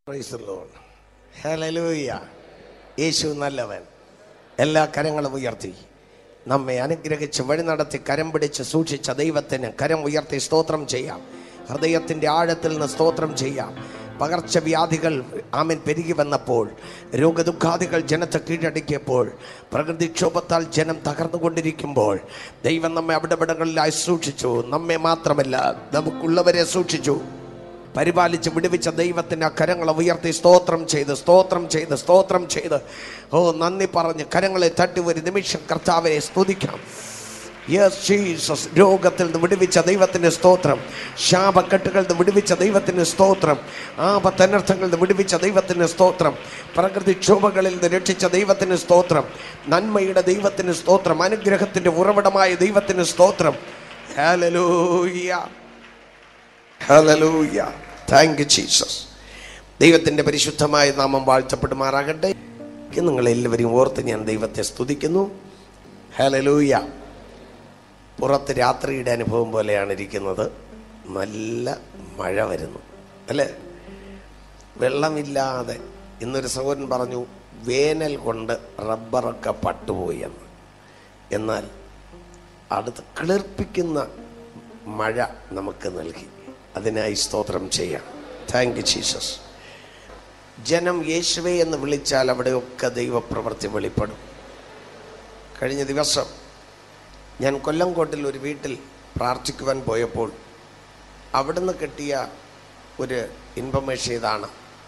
Praise the Lord. Hallelujah. യേശു നല്ലവൻ എല്ലാ കരങ്ങളും ഉയർത്തി നമ്മെ അനുഗ്രഹിച്ച് വഴി നടത്തി കരം പിടിച്ച് സൂക്ഷിച്ച ദൈവത്തിന് കരം ഉയർത്തി സ്തോത്രം ചെയ്യാം ഹൃദയത്തിൻ്റെ ആഴത്തിൽ നിന്ന് സ്തോത്രം ചെയ്യാം പകർച്ചവ്യാധികൾ ആമൻ പെരുകി വന്നപ്പോൾ രോഗദുഃഖാദികൾ ജനത്തെ കീഴടക്കിയപ്പോൾ പ്രകൃതിക്ഷോഭത്താൽ ജനം തകർന്നുകൊണ്ടിരിക്കുമ്പോൾ ദൈവം നമ്മെ അവിടെവിടങ്ങളിലായി സൂക്ഷിച്ചു നമ്മെ മാത്രമല്ല നമുക്കുള്ളവരെ സൂക്ഷിച്ചു പരിപാലിച്ച് വിടുവിച്ച ദൈവത്തിന് ആ കരങ്ങളെ ഉയർത്തി സ്തോത്രം ചെയ്ത് സ്തോത്രം ചെയ്ത് സ്തോത്രം ചെയ്ത് ഓ നന്ദി പറഞ്ഞ് കരങ്ങളെ തട്ടി ഒരു നിമിഷം കർത്താവെ സ്തുതിക്കാം യെസ് ജീസസ് രോഗത്തിൽ നിന്ന് വിടുവിച്ച ദൈവത്തിന് സ്തോത്രം ശാപക്കെട്ടുകളിൽ നിന്ന് വിടുവിച്ച ദൈവത്തിന് സ്തോത്രം ആപത്തനർത്ഥങ്ങളിൽ നിന്ന് വിടുവിച്ച ദൈവത്തിന് സ്തോത്രം പ്രകൃതിക്ഷോഭങ്ങളിൽ നിന്ന് രക്ഷിച്ച ദൈവത്തിന് സ്തോത്രം നന്മയുടെ ദൈവത്തിന് സ്തോത്രം അനുഗ്രഹത്തിൻ്റെ ഉറവിടമായ ദൈവത്തിന് സ്തോത്രം ഹല്ലേലൂയ ഹല്ലേലൂയ താങ്ക് യു ജീസസ് ദൈവത്തിൻ്റെ പരിശുദ്ധമായ നാമം വാഴ്ത്തപ്പെടുമാറാകട്ടെ നിങ്ങളെല്ലാവരെയും ഓർത്ത് ഞാൻ ദൈവത്തെ സ്തുതിക്കുന്നു ഹല്ലേലൂയ പുറത്ത് രാത്രിയുടെ അനുഭവം പോലെയാണ് ഇരിക്കുന്നത് നല്ല മഴ വരുന്നു അല്ലേ വെള്ളമില്ലാതെ ഇന്നൊരു സഹോദരൻ പറഞ്ഞു വേനൽ കൊണ്ട് റബ്ബറൊക്കെ പട്ടുപോയി എന്ന് എന്നാൽ അടുത്ത് കിളിർപ്പിക്കുന്ന മഴ നമുക്ക് നൽകി അതിനായി സ്തോത്രം ചെയ്യാം താങ്ക് യു ജീസസ് ജനം യേശുവേ എന്ന് വിളിച്ചാൽ അവിടെയൊക്കെ ദൈവപ്രവൃത്തി വെളിപ്പെടും കഴിഞ്ഞ ദിവസം ഞാൻ കൊല്ലംകോട്ടിൽ ഒരു വീട്ടിൽ പ്രാർത്ഥിക്കുവാൻ പോയപ്പോൾ അവിടുന്ന് കിട്ടിയ ഒരു ഇൻഫർമേഷൻ ഇതാണ്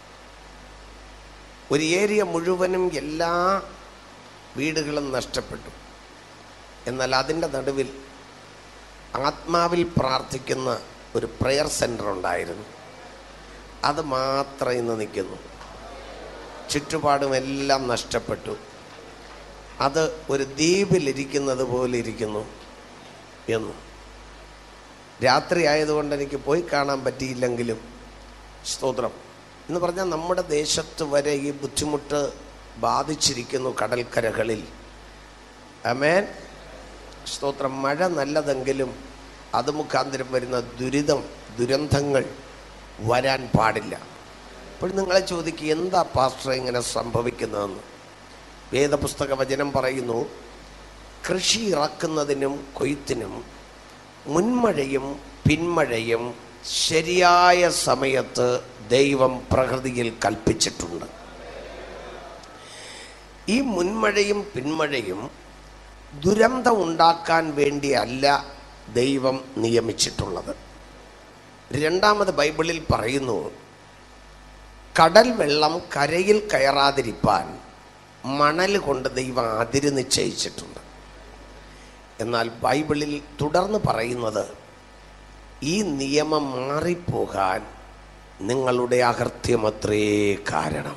ഒരു ഏരിയ മുഴുവനും എല്ലാ വീടുകളും നഷ്ടപ്പെട്ടു എന്നാൽ അതിൻ്റെ നടുവിൽ ആത്മാവിൽ പ്രാർത്ഥിക്കുന്ന ഒരു പ്രെയർ സെൻ്റർ ഉണ്ടായിരുന്നു അത് മാത്രം ഇന്ന് നിൽക്കുന്നു ചുറ്റുപാടും എല്ലാം നഷ്ടപ്പെട്ടു അത് ഒരു ദ്വീപിലിരിക്കുന്നത് പോലെ ഇരിക്കുന്നു എന്നു രാത്രി ആയതുകൊണ്ട് എനിക്ക് പോയി കാണാൻ പറ്റിയില്ലെങ്കിലും സ്തോത്രം എന്ന് പറഞ്ഞാൽ നമ്മുടെ ദേശത്ത് വരെ ഈ ബുദ്ധിമുട്ട് ബാധിച്ചിരിക്കുന്നു കടൽക്കരകളിൽ അമേൻ സ്തോത്രം മഴ നല്ലതെങ്കിലും അത് മുഖാന്തരം വരുന്ന ദുരിതം ദുരന്തങ്ങൾ വരാൻ പാടില്ല അപ്പോൾ നിങ്ങളെ ചോദിക്കുക എന്താ പാസ്റ്റർ ഇങ്ങനെ സംഭവിക്കുന്നതെന്ന് വേദപുസ്തക വചനം പറയുന്നു കൃഷി ഇറക്കുന്നതിനും കൊയ്ത്തിനും മുൻമഴയും പിന്മഴയും ശരിയായ സമയത്ത് ദൈവം പ്രകൃതിയിൽ കൽപ്പിച്ചിട്ടുണ്ട് ഈ മുൻമഴയും പിന്മഴയും ദുരന്തം ഉണ്ടാക്കാൻ വേണ്ടിയല്ല ദൈവം നിയമിച്ചിട്ടുള്ളത് രണ്ടാമത് ബൈബിളിൽ പറയുന്നു കടൽ വെള്ളം കരയിൽ കയറാതിരിപ്പാൻ മണൽ കൊണ്ട് ദൈവം അതിര് നിശ്ചയിച്ചിട്ടുണ്ട് എന്നാൽ ബൈബിളിൽ തുടർന്ന് പറയുന്നത് ഈ നിയമം മാറിപ്പോകാൻ നിങ്ങളുടെ അകൃത്യമത്രേ കാരണം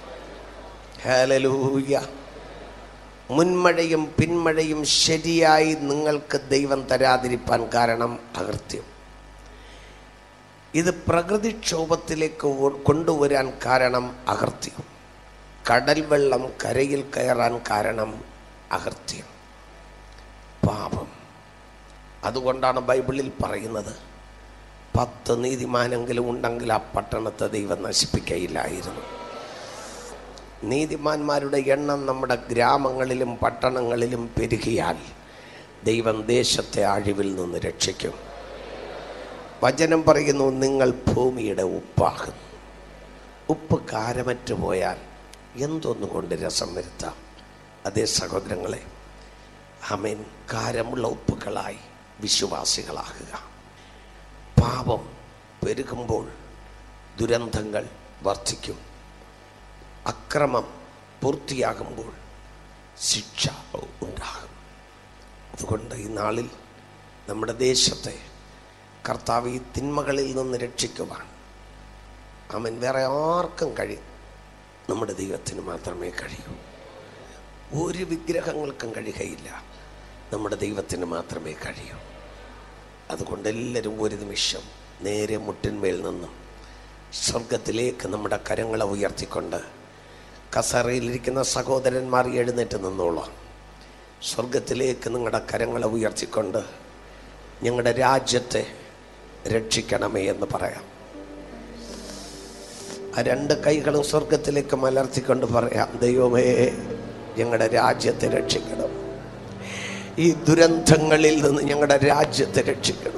ഹലലൂയ മുൻമഴയും പിന്മഴയും ശരിയായി നിങ്ങൾക്ക് ദൈവം തരാതിരിപ്പാൻ കാരണം അകൃത്യം ഇത് പ്രകൃതിക്ഷോഭത്തിലേക്ക് കൊ- കൊണ്ടുവരാൻ കാരണം അകൃത്യം കടൽ വെള്ളം കരയിൽ കയറാൻ കാരണം അകൃത്യം പാപം അതുകൊണ്ടാണ് ബൈബിളിൽ പറയുന്നത് പത്ത് നീതിമാനെങ്കിലും ഉണ്ടെങ്കിൽ ആ പട്ടണത്തെ ദൈവം നശിപ്പിക്കയില്ലായിരുന്നു നീതിമാന്മാരുടെ എണ്ണം നമ്മുടെ ഗ്രാമങ്ങളിലും പട്ടണങ്ങളിലും പെരുകിയാൽ ദൈവം ദേശത്തെ അഴിവിൽ നിന്ന് രക്ഷിക്കും വചനം പറയുന്നു നിങ്ങൾ ഭൂമിയുടെ ഉപ്പാകുന്നു ഉപ്പ് കാരമറ്റ് പോയാൽ എന്തൊന്നു കൊണ്ട് രസം വരുത്താം അതേ സഹോദരങ്ങളെ അമേൻ കാരമുള്ള ഉപ്പുകളായി വിശ്വാസികളാകുക പാപം പെരുകുമ്പോൾ ദുരന്തങ്ങൾ വർദ്ധിക്കും അക്രമം പൂർത്തിയാകുമ്പോൾ ശിക്ഷ ഉണ്ടാകും അതുകൊണ്ട് ഈ നാളിൽ നമ്മുടെ ദേശത്തെ കർത്താവ് ഈ തിന്മകളിൽ നിന്ന് രക്ഷിക്കുവാൻ അവൻ വേറെ ആർക്കും കഴിയും നമ്മുടെ ദൈവത്തിന് മാത്രമേ കഴിയൂ ഒരു വിഗ്രഹങ്ങൾക്കും കഴിയുകയില്ല നമ്മുടെ ദൈവത്തിന് മാത്രമേ കഴിയൂ അതുകൊണ്ട് എല്ലാവരും ഒരു നിമിഷം നേരെ മുട്ടിന്മേൽ നിന്നും സ്വർഗത്തിലേക്ക് നമ്മുടെ കരങ്ങളെ ഉയർത്തിക്കൊണ്ട് കസറയിലിരിക്കുന്ന സഹോദരന്മാർ എഴുന്നേറ്റ് നിന്നോളാം സ്വർഗത്തിലേക്ക് നിങ്ങളുടെ കരങ്ങളെ ഉയർത്തിക്കൊണ്ട് ഞങ്ങളുടെ രാജ്യത്തെ രക്ഷിക്കണമേ എന്ന് പറയാം ആ രണ്ട് കൈകളും സ്വർഗത്തിലേക്ക് മലർത്തിക്കൊണ്ട് പറയാം ദൈവമേ ഞങ്ങളുടെ രാജ്യത്തെ രക്ഷിക്കണം ഈ ദുരന്തങ്ങളിൽ നിന്ന് ഞങ്ങളുടെ രാജ്യത്തെ രക്ഷിക്കണം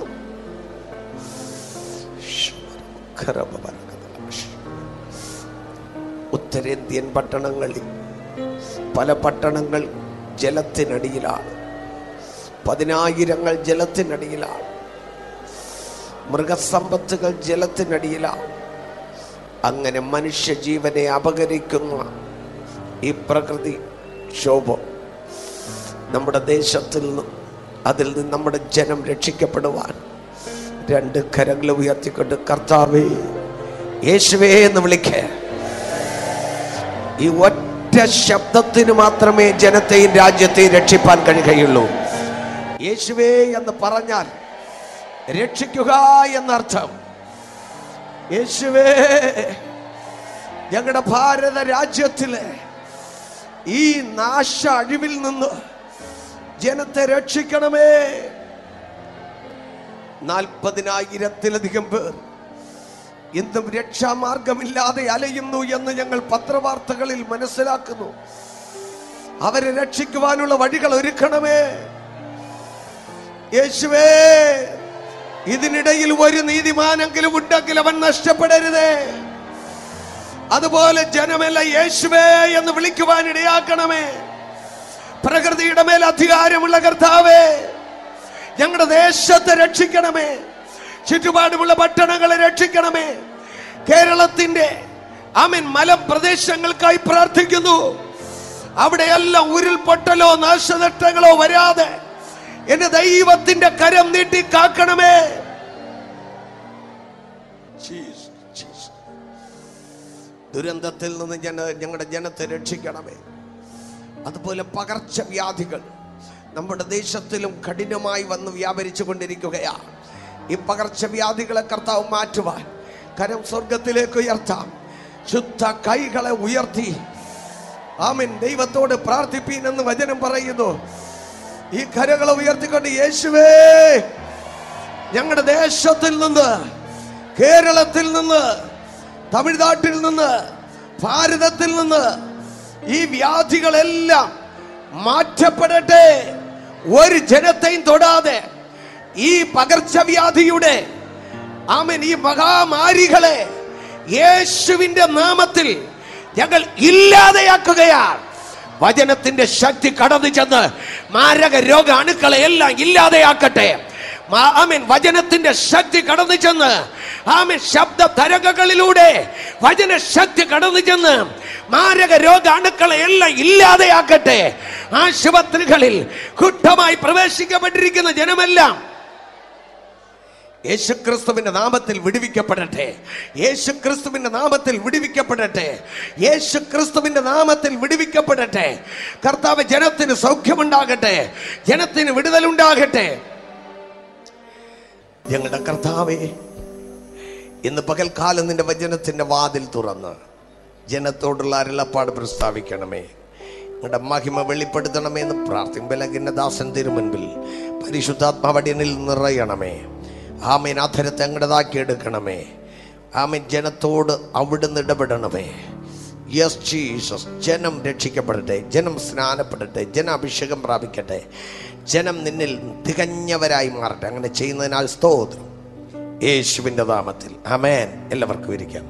ഉത്തരേന്ത്യൻ പട്ടണങ്ങളിൽ പല പട്ടണങ്ങൾ ജലത്തിനടിയിലാണ് പതിനായിരങ്ങൾ ജലത്തിനടിയിലാണ് മൃഗസമ്പത്തുകൾ ജലത്തിനടിയിലാണ് അങ്ങനെ മനുഷ്യജീവനെ അപകരിക്കുന്ന ഈ പ്രകൃതി ക്ഷോഭം നമ്മുടെ ദേശത്തിൽ നിന്നും അതിൽ നിന്ന് നമ്മുടെ ജനം രക്ഷിക്കപ്പെടുവാൻ രണ്ട് കരങ്ങൾ ഉയർത്തിക്കൊണ്ട് കർത്താവേ യേശുവേ എന്ന് വിളിക്കേ ഈ ഒറ്റ ശബ്ദത്തിന് മാത്രമേ ജനത്തെയും രാജ്യത്തെയും രക്ഷിപ്പാൻ കഴിയുകയുള്ളൂ യേശുവേ എന്ന് പറഞ്ഞാൽ രക്ഷിക്കുക എന്നർത്ഥം യേശുവേ ഞങ്ങളുടെ ഭാരത രാജ്യത്തിലെ ഈ നാശ അഴിവിൽ നിന്ന് ജനത്തെ രക്ഷിക്കണമേ നാൽപ്പതിനായിരത്തിലധികം പേർ ഇന്നും രക്ഷാമാർഗമില്ലാതെ അലയുന്നു എന്ന് ഞങ്ങൾ പത്രവാർത്തകളിൽ മനസ്സിലാക്കുന്നു അവരെ രക്ഷിക്കുവാനുള്ള വഴികൾ ഒരുക്കണമേ യേശുവേ ഇതിനിടയിൽ ഒരു നീതിമാനെങ്കിലും ഉണ്ടെങ്കിൽ അവൻ നഷ്ടപ്പെടരുതേ അതുപോലെ ജനമെല്ലാം യേശുവേ എന്ന് വിളിക്കുവാൻ ഇടയാക്കണമേ പ്രകൃതിയുടെ മേൽ അധികാരമുള്ള കർത്താവേ ഞങ്ങളുടെ ദേശത്തെ രക്ഷിക്കണമേ ചുറ്റുപാടുമുള്ള പട്ടണങ്ങളെ രക്ഷിക്കണമേ കേരളത്തിന്റെ ആമൻ മലപ്രദേശങ്ങൾക്കായി പ്രാർത്ഥിക്കുന്നു അവിടെയെല്ലാം ഉരുൾപൊട്ടലോ നാശനഷ്ടങ്ങളോ വരാതെ എന്റെ ദൈവത്തിന്റെ കരം നീട്ടി കാക്കണമേ Jesus, Jesus. ദുരന്തത്തിൽ നിന്ന് ജന ഞങ്ങളുടെ ജനത്തെ രക്ഷിക്കണമേ അതുപോലെ പകർച്ചവ്യാധികൾ നമ്മുടെ ദേശത്തിലും കഠിനമായി വന്ന് വ്യാപരിച്ചു കൊണ്ടിരിക്കുകയാണ് ഈ പകർച്ചവ്യാധികളെ കർത്താവ് മാറ്റുവാൻ കരം സ്വർഗത്തിലേക്ക് ഉയർത്താം ശുദ്ധ കൈകളെ ഉയർത്തി ആമിൻ ദൈവത്തോട് പ്രാർത്ഥിപ്പീൻ എന്ന് വചനം പറയുന്നു ഈ കരകളെ ഉയർത്തിക്കൊണ്ട് യേശുവേ ഞങ്ങളുടെ ദേശത്തിൽ നിന്ന് കേരളത്തിൽ നിന്ന് തമിഴ്നാട്ടിൽ നിന്ന് ഭാരതത്തിൽ നിന്ന് ഈ വ്യാധികളെല്ലാം മാറ്റപ്പെടട്ടെ ഒരു ജനത്തെയും തൊടാതെ ഈ പകർച്ചവ്യാധിയുടെ ആമൻ ഈ മഹാമാരികളെ യേശുവിന്റെ നാമത്തിൽ ഞങ്ങൾ ഇല്ലാതെയാക്കുകയാണ് വചനത്തിന്റെ ശക്തി കടന്നു ചെന്ന് മാരക രോഗ അണുക്കളെ എല്ലാം ഇല്ലാതെയാക്കട്ടെ മാ- ആമേൻ വചനത്തിന്റെ ശക്തി കടന്നു ചെന്ന് ആമേൻ ശബ്ദ തരംഗങ്ങളിലൂടെ വചന ശക്തി കടന്നു ചെന്ന് മാരക രോഗ അണുക്കളെ എല്ലാം ഇല്ലാതെയാക്കട്ടെ ആശുപത്രികളിൽ കൂട്ടമായി പ്രവേശിക്കപ്പെട്ടിരിക്കുന്ന ജനമെല്ലാം യേശുക്രിസ്തുവിന്റെ നാമത്തിൽ വിടുവിക്കപ്പെടട്ടെ യേശുക്രിസ്തുവിന്റെ നാമത്തിൽ വിടുവിക്കപ്പെടട്ടെ യേശുക്രിസ്തുവിന്റെ നാമത്തിൽ വിടുവിക്കപ്പെടട്ടെ കർത്താവ് ജനത്തിന് സൗഖ്യമുണ്ടാകട്ടെ ജനത്തിന് വിടുതലുണ്ടാകട്ടെ ഞങ്ങളുടെ കർത്താവേ ഇന്ന് പകൽക്കാലം നിന്റെ വചനത്തിന്റെ വാതിൽ തുറന്ന് ജനത്തോടുള്ള അരുളപ്പാട് പ്രസ്താവിക്കണമേ നിങ്ങളുടെ മഹിമ വെളിപ്പെടുത്തണമേ എന്ന് പ്രാർത്ഥിക്കും ബലകിന്റെ ദാസൻ തിരുമുൻപിൽ പരിശുദ്ധാത്മാവടിയനിൽ നിറയണമേ ആമേൻ അധരത്തെ അങ്ങടതാക്കി എടുക്കണമേ ആമേൻ ജനത്തോട് അവിടുന്ന് ഇടപെടണമേ യെസ് ജീസസ് ജനം രക്ഷിക്കപ്പെടട്ടെ ജനം സ്നാനപ്പെടട്ടെ ജനം അഭിഷേകം പ്രാപിക്കട്ടെ ജനം നിന്നിൽ തികഞ്ഞവരായി മാറട്ടെ അങ്ങനെ ചെയ്യുന്നതിനാൽ സ്തോത്രം യേശുവിൻ്റെ നാമത്തിൽ അമേൻ എല്ലാവർക്കും ഇരിക്കാം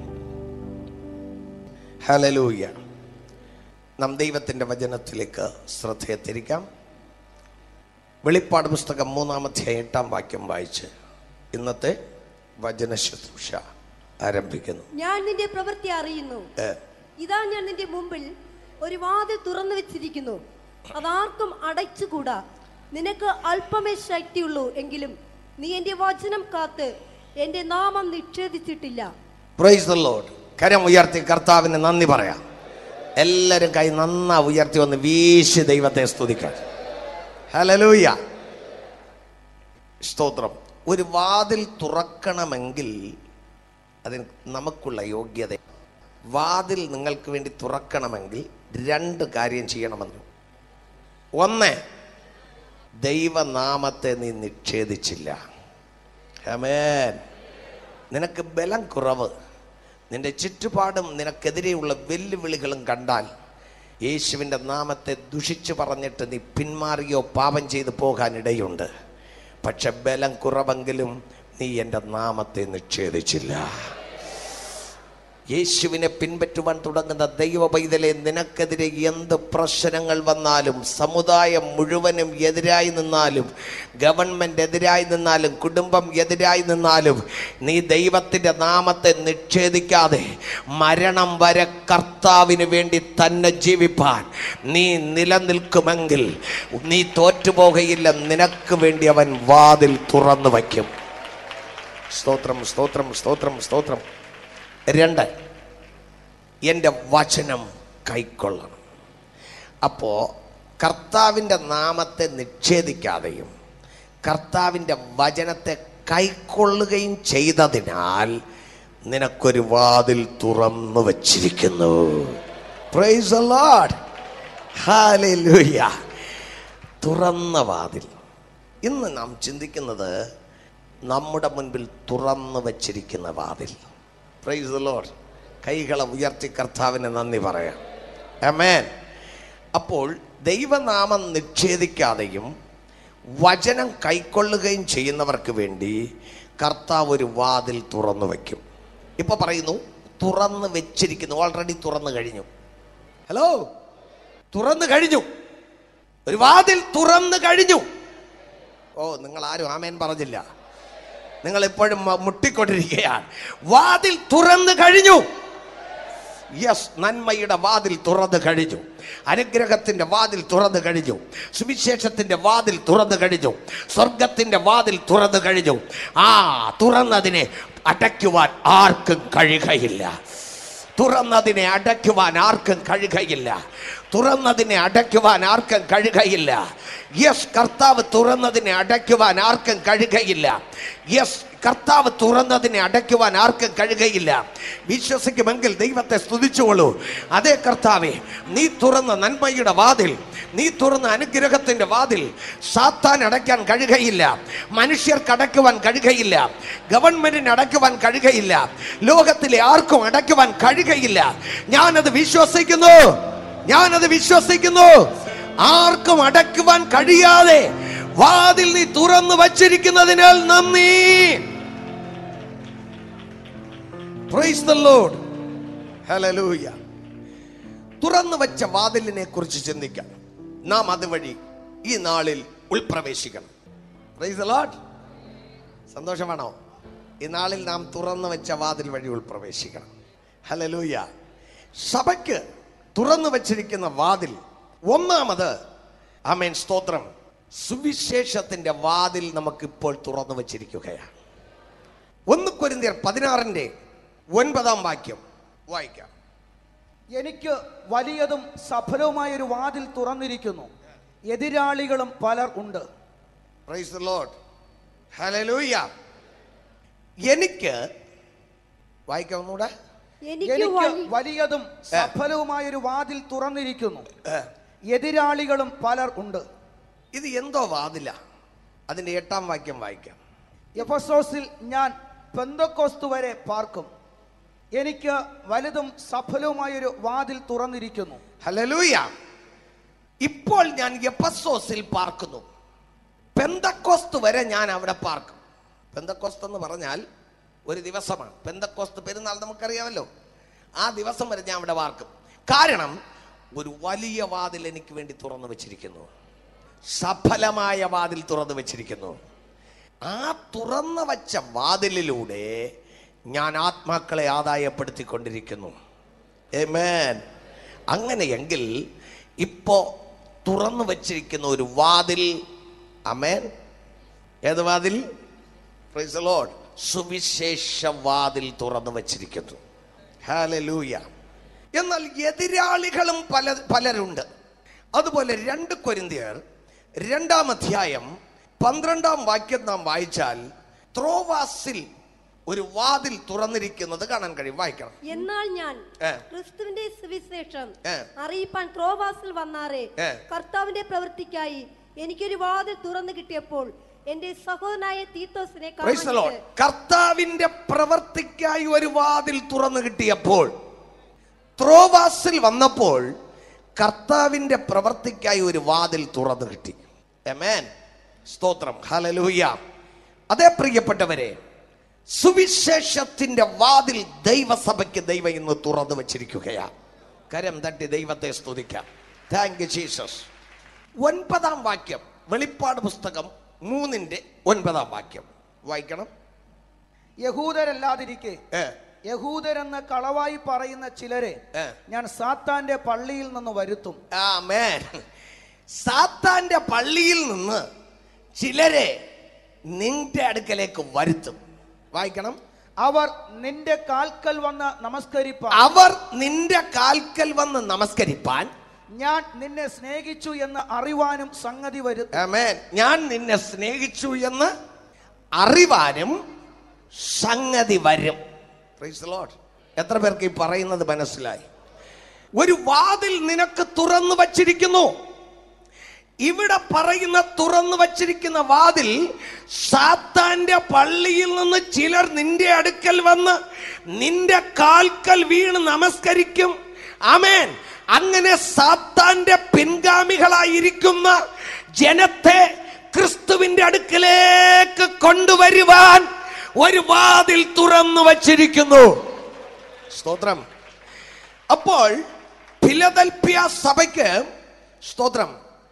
ഹലലൂയ നാം ദൈവത്തിൻ്റെ വചനത്തിലേക്ക് ശ്രദ്ധയെ തിരിക്കാം വെളിപ്പാട് പുസ്തകം മൂന്നാമത്തെ എട്ടാം വാക്യം വായിച്ച് ഇന്നത്തെ വചന ശുശ്രൂഷ ആരംഭിക്കുന്നു ഞാൻ നിന്റെ പ്രവൃത്തി അറിയുന്നു ഏ, ഇതാ ഞാൻ നിന്റെ മുമ്പിൽ ഒരു വാതിൽ തുറന്നു വെച്ചിരിക്കുന്നു അതാർക്കും അടച്ചുകൂടാ നിനക്ക് അല്പമേ ശക്തിയുള്ളൂ എങ്കിലും നീ എന്റെ വചനം കാത്ത് എന്റെ നാമം നിഷേധിച്ചിട്ടില്ല പ്രൈസ് ദ ലോഡ് കരം ഉയർത്തി കർത്താവിന് നന്ദി പറയാം എല്ലാവരും കൈ നന്നാ ഉയർത്തി വന്ന് വീശി ദൈവത്തെ സ്തുതിക്കാം ഹലലൂയ സ്തോത്രം ഒരു വാതിൽ തുറക്കണമെങ്കിൽ അതിന് നമുക്കുള്ള യോഗ്യത വാതിൽ നിങ്ങൾക്ക് വേണ്ടി തുറക്കണമെങ്കിൽ രണ്ട് കാര്യം ചെയ്യണമെന്ന് ഒന്ന് ദൈവനാമത്തെ നീ നിഷേധിച്ചില്ല ഹമേൻ നിനക്ക് ബലം കുറവ് നിന്റെ ചുറ്റുപാടും നിനക്കെതിരെയുള്ള വെല്ലുവിളികളും കണ്ടാൽ യേശുവിൻ്റെ നാമത്തെ ദുഷിച്ചു പറഞ്ഞിട്ട് നീ പിന്മാറിയോ പാപം ചെയ്തു പോകാനിടയുണ്ട് പക്ഷെ ബലം കുറവെങ്കിലും നീ എൻ്റെ നാമത്തെ നിഷേധിച്ചില്ല യേശുവിനെ പിൻപറ്റുവാൻ തുടങ്ങുന്ന ദൈവ പൈതലെ നിനക്കെതിരെ എന്ത് പ്രശ്നങ്ങൾ വന്നാലും സമുദായം മുഴുവനും എതിരായി നിന്നാലും ഗവൺമെൻറ് എതിരായി നിന്നാലും കുടുംബം എതിരായി നിന്നാലും നീ ദൈവത്തിൻ്റെ നാമത്തെ നിഷേധിക്കാതെ മരണം വരെ കർത്താവിന് വേണ്ടി തന്നെ ജീവിപ്പാൻ നീ നിലനിൽക്കുമെങ്കിൽ നീ തോറ്റുപോകയില്ല നിനക്ക് വേണ്ടി അവൻ വാതിൽ തുറന്നു വയ്ക്കും സ്തോത്രം സ്തോത്രം സ്തോത്രം സ്തോത്രം രണ്ട് എൻ്റെ വചനം കൈക്കൊള്ളണം അപ്പോൾ കർത്താവിൻ്റെ നാമത്തെ നിഷേധിക്കാതെയും കർത്താവിൻ്റെ വചനത്തെ കൈക്കൊള്ളുകയും ചെയ്തതിനാൽ നിനക്കൊരു വാതിൽ തുറന്നു വച്ചിരിക്കുന്നു പ്രൈസ് ലോഡ് ഹാലൂയ തുറന്ന വാതിൽ ഇന്ന് നാം ചിന്തിക്കുന്നത് നമ്മുടെ മുൻപിൽ തുറന്നു വച്ചിരിക്കുന്ന വാതിൽ പ്രൈസ് ലോഡ് കൈകളെ ഉയർത്തി കർത്താവിന് നന്ദി പറയാം അമേൻ അപ്പോൾ ദൈവനാമം നിഷേധിക്കാതെയും വചനം കൈക്കൊള്ളുകയും ചെയ്യുന്നവർക്ക് വേണ്ടി കർത്താവ് ഒരു വാതിൽ തുറന്നു വയ്ക്കും ഇപ്പൊ പറയുന്നു തുറന്ന് വെച്ചിരിക്കുന്നു ഓൾറെഡി തുറന്നു കഴിഞ്ഞു ഹലോ തുറന്നു കഴിഞ്ഞു ഒരു വാതിൽ തുറന്നു കഴിഞ്ഞു ഓ നിങ്ങൾ ആരും ആമേൻ പറഞ്ഞില്ല നിങ്ങൾ ഇപ്പോഴും മ- മുട്ടിക്കൊണ്ടിരിക്കുകയാണ് വാതിൽ തുറന്നു കഴിഞ്ഞു യെസ് നന്മയുടെ വാതിൽ തുറന്നു കഴിഞ്ഞു അനുഗ്രഹത്തിന്റെ വാതിൽ തുറന്നു കഴിഞ്ഞു സുവിശേഷത്തിന്റെ വാതിൽ തുറന്നു കഴിഞ്ഞു സ്വർഗത്തിന്റെ വാതിൽ തുറന്നു കഴിഞ്ഞു ആ തുറന്നതിനെ അടയ്ക്കുവാൻ ആർക്കും കഴിയുകയില്ല തുറന്നതിനെ അടയ്ക്കുവാൻ ആർക്കും കഴിയുകയില്ല തുറന്നതിനെ അടയ്ക്കുവാൻ ആർക്കും കഴിയുകയില്ല യെസ് കർത്താവ് തുറന്നതിനെ അടയ്ക്കുവാൻ ആർക്കും കഴിയുകയില്ല യെസ് കർത്താവ് തുറന്നതിനെ അടയ്ക്കുവാൻ ആർക്കും കഴിയുകയില്ല വിശ്വസിക്കുമെങ്കിൽ ദൈവത്തെ സ്തുതിച്ചുകൊള്ളൂ അതേ കർത്താവെ നീ തുറന്ന നന്മയുടെ വാതിൽ നീ തുറന്ന അനുഗ്രഹത്തിന്റെ വാതിൽ സാത്താൻ അടയ്ക്കാൻ കഴിയുകയില്ല മനുഷ്യർക്ക് അടയ്ക്കുവാൻ കഴിയുകയില്ല ഗവൺമെന്റിന് അടയ്ക്കുവാൻ കഴിയുകയില്ല ലോകത്തിലെ ആർക്കും അടയ്ക്കുവാൻ കഴിയുകയില്ല ഞാനത് വിശ്വസിക്കുന്നു ഞാനത് വിശ്വസിക്കുന്നു ആർക്കും അടയ്ക്കുവാൻ കഴിയാതെ വാതിൽ നീ തുറന്നു വച്ചിരിക്കുന്നതിനാൽ നന്ദി Praise the Lord. Hallelujah. തുറന്നു വെച്ച വാതിലിനെ കുറിച്ച് ചിന്തിക്കാം നാം അതുവഴി ഈ നാളിൽ ഉൾപ്രവേശിക്കണം Praise the Lord. സന്തോഷമാണോ ഈ നാളിൽ നാം തുറന്നു വെച്ച വാതിൽ വഴി ഉൾപ്രവേശിക്കണം ഹലലൂയ സഭയ്ക്ക് തുറന്നു വച്ചിരിക്കുന്ന വാതിൽ ഒന്നാമത് ആമേൻ സ്തോത്രം സുവിശേഷത്തിന്റെ വാതിൽ നമുക്കിപ്പോൾ തുറന്നു വച്ചിരിക്കുകയാണ് ഒന്ന് കൊരിന്തിയർ പതിനാറിന്റെ ഒൻപതാം വാക്യം വായിക്കാം എനിക്ക് വലിയതും സഫലവുമായ ഒരു വാതിൽ തുറന്നിരിക്കുന്നു എതിരാളികളും പലർ ഉണ്ട് പ്രൈസ് ദി ലോർഡ് ഹല്ലേലൂയ എനിക്ക് വായിക്കാം ഒന്നുകൂടെ എനിക്ക് എനിക്ക് വഴി വലിയതും സഫലവുമായ ഒരു വാതിൽ തുറന്നിരിക്കുന്നു ഏ, എതിരാളികളും പലർ ഉണ്ട് ഇത് എന്തോ വാതില അതിന്റെ എട്ടാം വാക്യം വായിക്കാം എഫസോസിൽ ഞാൻ പെന്തക്കോസ്തു വരെ പാർക്കും എനിക്ക് വലുതും സഫലവുമായ ഒരു വാതിൽ തുറന്നിരിക്കുന്നു ഹല്ലേലൂയ ഇപ്പോൾ ഞാൻ എപ്പസോസിൽ പാർക്കുന്നു പെന്തക്കോസ്ത് വരെ ഞാൻ അവിടെ പാർക്കും പെന്തക്കോസ്ത് എന്ന് പറഞ്ഞാൽ ഒരു ദിവസമാണ് പെന്തക്കോസ്ത് പെരുന്നാൾ നമുക്കറിയാമല്ലോ ആ ദിവസം വരെ ഞാൻ അവിടെ പാർക്കും കാരണം ഒരു വലിയ വാതിൽ എനിക്ക് വേണ്ടി തുറന്നു വെച്ചിരിക്കുന്നു സഫലമായ വാതിൽ തുറന്നു വെച്ചിരിക്കുന്നു ആ തുറന്നു വച്ച വാതിലിലൂടെ ഞാൻ ആത്മാക്കളെ ആദായപ്പെടുത്തിക്കൊണ്ടിരിക്കുന്നു Amen. അങ്ങനെയെങ്കിൽ ഇപ്പോ തുറന്നു വച്ചിരിക്കുന്ന ഒരു വാതിൽ അമേൻ ഏത് വാതിൽ Praise the Lord. സുവിശേഷ വാതിൽ തുറന്നു വച്ചിരിക്കുന്നു ഹാലലൂയ എന്നാൽ എതിരാളികളും പല പലരുണ്ട് അതുപോലെ രണ്ട് കൊരിന്തിയർ രണ്ടാം അധ്യായം പന്ത്രണ്ടാം വാക്യം നാം വായിച്ചാൽ ത്രോവാസിൽ ഒരു വാതിൽ തുറന്നിരിക്കുന്നത് കാണാൻ കഴിയും വായിക്കണം എന്നാൽ ഞാൻ ഏ. ക്രിസ്തുവിന്റെ സുവിശേഷം ഏ. അറിയിപ്പാൻ ക്രോവാസിൽ വന്നാറേ ഏ. കർത്താവിന്റെ പ്രവൃത്തിക്കായി എനിക്കൊരു വാതിൽ തുറന്നു കിട്ടിയപ്പോൾ എന്റെ സഹോദരനായ തീത്തോസിനെ Praise the Lord. കാണിച്ച് കർത്താവിന്റെ പ്രവർത്തിക്കായി ഒരു വാതിൽ തുറന്നു കിട്ടിയപ്പോൾ ത്രോവാസിൽ വന്നപ്പോൾ കർത്താവിന്റെ പ്രവർത്തിക്കായി ഒരു വാതിൽ തുറന്നു കിട്ടി Amen. സ്തോത്രം ഹലലൂയ അതേ പ്രിയപ്പെട്ടവരെ സുവിശേഷത്തിന്റെ വാതിൽ ദൈവസഭയ്ക്ക് ദൈവം ഇന്ന് തുറന്നു വച്ചിരിക്കുകയാണ് കരം തട്ടി ദൈവത്തെ സ്തുതിക്കാം താങ്ക് യു ജീസസ് ഒൻപതാം വാക്യം വെളിപ്പാട് പുസ്തകം മൂന്നിന്റെ ഒൻപതാം വാക്യം വായിക്കണം യഹൂദരല്ലാതിരിക്കെ ഏ, യഹൂദരെന്ന് കളവായി പറയുന്ന ചിലരെ ഏ. ഞാൻ സാത്താന്റെ പള്ളിയിൽ നിന്ന് വരുത്തും ആമേൻ സാത്താന്റെ പള്ളിയിൽ നിന്ന് ചിലരെ നിന്റെ അടുക്കലേക്ക് വരുത്തും വായിക്കണം അവർ നിന്റെ കാൽക്കൽ വന്ന് നമസ്കരിപ്പാൻ അവർ നിന്റെ കാൽക്കൽ വന്ന് നമസ്കരിപ്പാൻ ഞാൻ നിന്നെ സ്നേഹിച്ചു എന്ന് അറിവാനും സംഗതി വരുത്തും ആമേൻ ഞാൻ നിന്നെ സ്നേഹിച്ചു എന്ന് അറിവാനും സംഗതി വരും Praise the Lord. എത്ര പേർക്ക് ഈ പറയുന്നത് മനസ്സിലായി ഒരു വാതിൽ നിനക്ക് തുറന്നു വച്ചിരിക്കുന്നു ഇവിടെ പറയുന്ന തുറന്നു വച്ചിരിക്കുന്ന വാതിൽ സാത്താന്റെ പള്ളിയിൽ നിന്ന് ചിലർ നിന്റെ അടുക്കൽ വന്ന് നിന്റെ കാൽക്കൽ വീണ് നമസ്കരിക്കും ആമേൻ അങ്ങനെ സാത്താന്റെ പിൻഗാമികളായിരിക്കുന്ന ജനത്തെ ക്രിസ്തുവിന്റെ അടുക്കലേക്ക് കൊണ്ടുവരുവാൻ ഒരു വാതിൽ തുറന്നു വച്ചിരിക്കുന്നു സ്തോത്രം അപ്പോൾ ഫിലദൽഫിയ സഭയ്ക്ക് സ്തോത്രം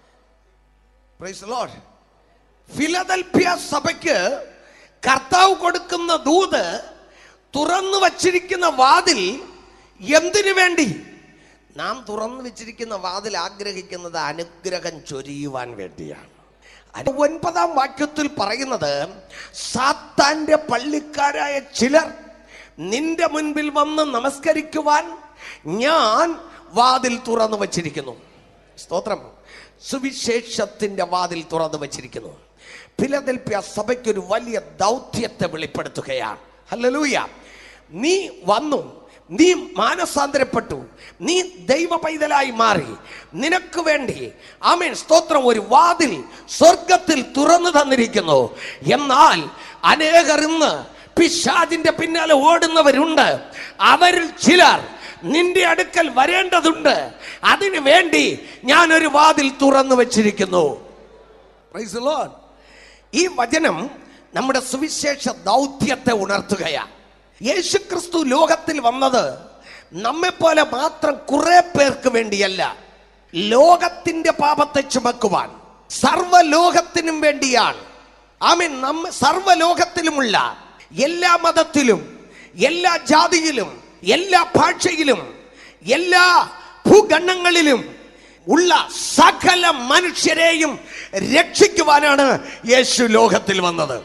പ്രൈസ് ലോഡ് ഫിലദൽഫിയ സഭയ്ക്ക് കർത്താവ് കൊടുക്കുന്ന ദൂത് തുറന്നു വച്ചിരിക്കുന്ന വാതിൽ എന്തിനു വേണ്ടി നാം തുറന്നു വെച്ചിരിക്കുന്ന വാതിൽ ആഗ്രഹിക്കുന്നത് അനുഗ്രഹം ചൊരിയുവാൻ വേണ്ടിയാണ് അത് ഒൻപതാം വാക്യത്തിൽ പറയുന്നത് സാത്താന്റെ പള്ളിക്കാരായ ചിലർ നിന്റെ മുൻപിൽ വന്ന് നമസ്കരിക്കുവാൻ ഞാൻ വാതിൽ തുറന്നു വച്ചിരിക്കുന്നു സ്തോത്രം സുവിശേഷത്തിന്റെ വാതിൽ തുറന്നു വച്ചിരിക്കുന്നു ഫിലദൽഫിയ സഭയ്ക്ക് ഒരു വലിയ ദൗത്യത്തെ വെളിപ്പെടുത്തുകയാണ് ഹല്ലേലൂയ നീ വന്നു നീ മാനസാന്തരപ്പെട്ടു നീ ദൈവ പൈതലായി മാറി നിനക്ക് വേണ്ടി ആമേൻ സ്തോത്രം ഒരു വാതിൽ സ്വർഗത്തിൽ തുറന്നു തന്നിരിക്കുന്നു എന്നാൽ അനേകർ ഇന്ന് പിശാജിന്റെ പിന്നാലെ ഓടുന്നവരുണ്ട് അവരിൽ ചിലർ നിന്റെ അടുക്കൽ വരേണ്ടതുണ്ട് അതിനു വേണ്ടി ഞാൻ ഒരു വാതിൽ തുറന്നു വച്ചിരിക്കുന്നു Praise the Lord. ഈ വചനം നമ്മുടെ സുവിശേഷ ദൗത്യത്തെ ഉണർത്തുകയാണ് യേശുക്രിസ്തു ലോകത്തിൽ വന്നത് നമ്മെ പോലെ മാത്രം കുറെ പേർക്ക് വേണ്ടിയല്ല ലോകത്തിന്റെ പാപത്തെ ചുമക്കുവാൻ സർവ്വലോകത്തിനും വേണ്ടിയാണ് ആമീൻ നമ്മ സർവ്വലോകത്തിലുമുള്ള എല്ലാ മതത്തിലും എല്ലാ ജാതിയിലും എല്ലാ ഭാഷയിലും എല്ലാ ഭൂഖണ്ഡങ്ങളിലും ഉള്ള സകല മനുഷ്യരെയും രക്ഷിക്കുവാനാണ് യേശു ലോകത്തിൽ വന്നത്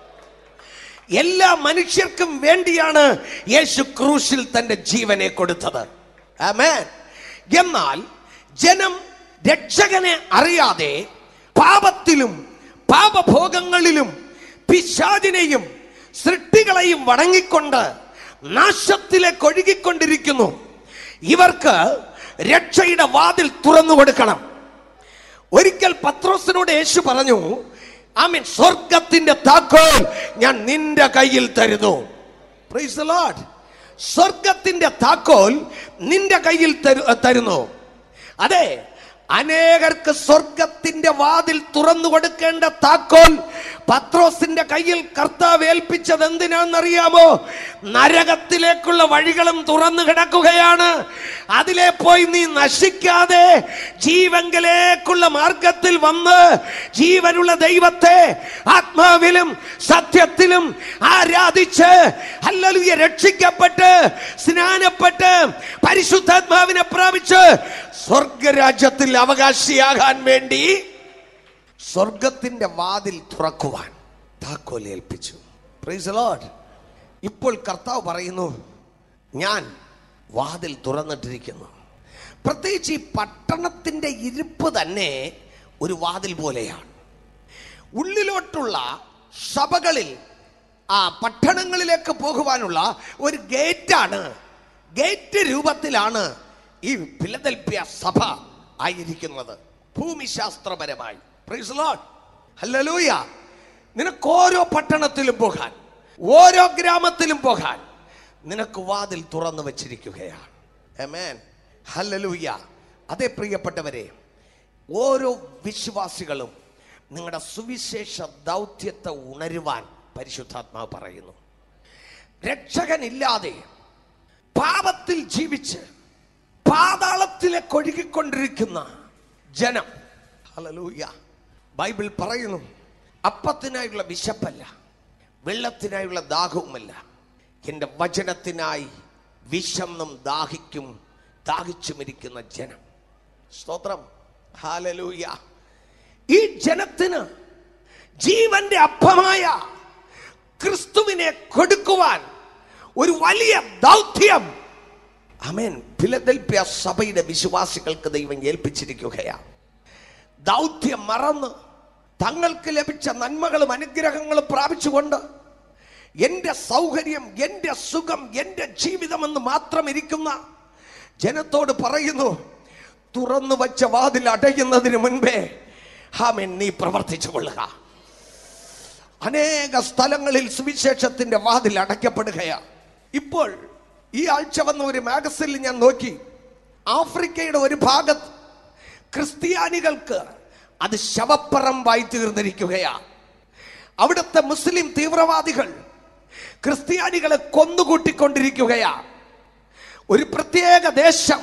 എല്ലാ മനുഷ്യർക്കും വേണ്ടിയാണ് യേശു ക്രൂശിൽ തന്റെ ജീവനെ കൊടുത്തത് ആമേൻ എന്നാൽ ജനം രക്ഷകനെ അറിയാതെ പാപത്തിലും പാപഭോഗങ്ങളിലും പിശാചിനെയും സൃഷ്ടികളെയും വണങ്ങിക്കൊണ്ട് നാശത്തിലേക്ക് ഒഴുകിക്കൊണ്ടിരിക്കുന്നു ഇവർക്ക് രക്ഷയുടെ വാതിൽ തുറന്നു കൊടുക്കണം ഒരിക്കൽ പത്രോസിനോട് യേശു പറഞ്ഞു ആമീൻ സ്വർഗത്തിന്റെ താക്കോൽ ഞാൻ നിന്റെ കയ്യിൽ തരുന്നു Praise the Lord. സ്വർഗത്തിന്റെ താക്കോൽ നിന്റെ കയ്യിൽ തരു- തരുന്നു അതെ അനേകർക്ക് സ്വർഗത്തിന്റെ വാതിൽ തുറന്നു കൊടുക്കേണ്ട താക്കോൽ പത്രോസിന്റെ കയ്യിൽ കർത്താവ് ഏൽപ്പിച്ചത് എന്തിനാണെന്നറിയാമോ നരകത്തിലേക്കുള്ള വഴികളും തുറന്നു കിടക്കുകയാണ് അതിലെ പോയി നീ നശിക്കാതെ ജീവങ്കിലേക്കുള്ള മാർഗത്തിൽ വന്ന് ജീവനുള്ള ദൈവത്തെ ആത്മാവിലും സത്യത്തിലും ആരാധിച്ച് ഹല്ലേലൂയ രക്ഷിക്കപ്പെട്ട് സ്നാനപ്പെട്ട് പരിശുദ്ധാത്മാവിനെ പ്രാപിച്ച് സ്വർഗരാജ്യത്തിൽ അവകാശിയാകാൻ വേണ്ടി സ്വർഗത്തിന്റെ വാതിൽ തുറക്കുവാൻ താക്കോൽ ഏൽപ്പിച്ചു പ്രൈസ് ലോഡ് ഇപ്പോൾ കർത്താവ് പറയുന്നു ഞാൻ വാതിൽ തുറന്നിട്ടിരിക്കുന്നു പ്രത്യേകിച്ച് ഈ പട്ടണത്തിന്റെ ഇരിപ്പ് തന്നെ ഒരു വാതിൽ പോലെയാണ് ഉള്ളിലോട്ടുള്ള സഭകളിൽ ആ പട്ടണങ്ങളിലേക്ക് പോകുവാനുള്ള ഒരു ഗേറ്റാണ് ഗേറ്റ് രൂപത്തിലാണ് ഈ ഫിലദൽഫിയ സഭ ആയിരിക്കുന്നത് ഭൂമിശാസ്ത്രപരമായി Praise the Lord. ഹല്ലേലൂയ നിനക്ക് ഓരോ പട്ടണത്തിലും പോകാൻ ഓരോ ഗ്രാമത്തിലും പോകാൻ നിനക്ക് വാതിൽ തുറന്നു വച്ചിരിക്കുകയാണ് Amen. Hallelujah. അതേ പ്രിയപ്പെട്ടവരെ ഓരോ വിശ്വാസികളും നിങ്ങളുടെ സുവിശേഷ ദൗത്യത്തെ ഉണരുവാൻ പരിശുദ്ധാത്മാവ് പറയുന്നു രക്ഷകനില്ലാതെ പാപത്തിൽ ജീവിച്ച് പാതാളത്തിലേക്ക് ഒഴുകിക്കൊണ്ടിരിക്കുന്ന ജനം ഹല്ലേലൂയ ബൈബിൾ പറയുന്നു അപ്പത്തിനായുള്ള വിശപ്പല്ല വെള്ളത്തിനായുള്ള ദാഹവുമല്ല എൻ്റെ വചനത്തിനായി വിശന്നും ദാഹിക്കും ദാഹിച്ചുമിരിക്കുന്ന ജനം സ്തോത്രം ഹാലലൂയ ഈ ജനത്തിന് ജീവന്റെ അപ്പമായ ക്രിസ്തുവിനെ കൊടുക്കുവാൻ ഒരു വലിയ ദൗത്യം അമേൻ ഫിലദൽഫിയ സഭയുടെ വിശ്വാസികൾക്ക് ദൈവം ഏൽപ്പിച്ചിരിക്കുകയാണ് ദൗത്യം മറന്ന് തങ്ങൾക്ക് ലഭിച്ച നന്മകളും അനുഗ്രഹങ്ങളും പ്രാപിച്ചുകൊണ്ട് എൻ്റെ സൗകര്യം എൻ്റെ സുഖം എൻ്റെ ജീവിതമെന്ന് മാത്രം ഇരിക്കുന്ന ജനത്തോട് പറയുന്നു തുറന്നു വച്ച വാതിൽ അടയുന്നതിന് മുൻപേ ഹാമൻ നീ പ്രവർത്തിച്ചു കൊള്ളുക അനേക സ്ഥലങ്ങളിൽ സുവിശേഷത്തിന്റെ വാതിൽ അടയ്ക്കപ്പെടുകയാണ് ഇപ്പോൾ ഈ ആഴ്ച വന്ന ഒരു മാഗസിനിൽ ഞാൻ നോക്കി ആഫ്രിക്കയുടെ ഒരു ഭാഗത്ത് ക്രിസ്ത്യാനികൾക്ക് അത് ശവപ്പറമ്പായി തീർന്നിരിക്കുകയാണ് അവിടുത്തെ മുസ്ലിം തീവ്രവാദികൾ ക്രിസ്ത്യാനികളെ കൊന്നുകൂട്ടിക്കൊണ്ടിരിക്കുകയാണ് ഒരു പ്രത്യേക ദേശം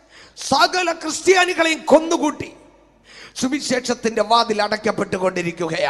സകല ക്രിസ്ത്യാനികളെയും കൊന്നുകൂട്ടി സുവിശേഷത്തിന്റെ വാതിൽ അടയ്ക്കപ്പെട്ടുകൊണ്ടിരിക്കുകയാ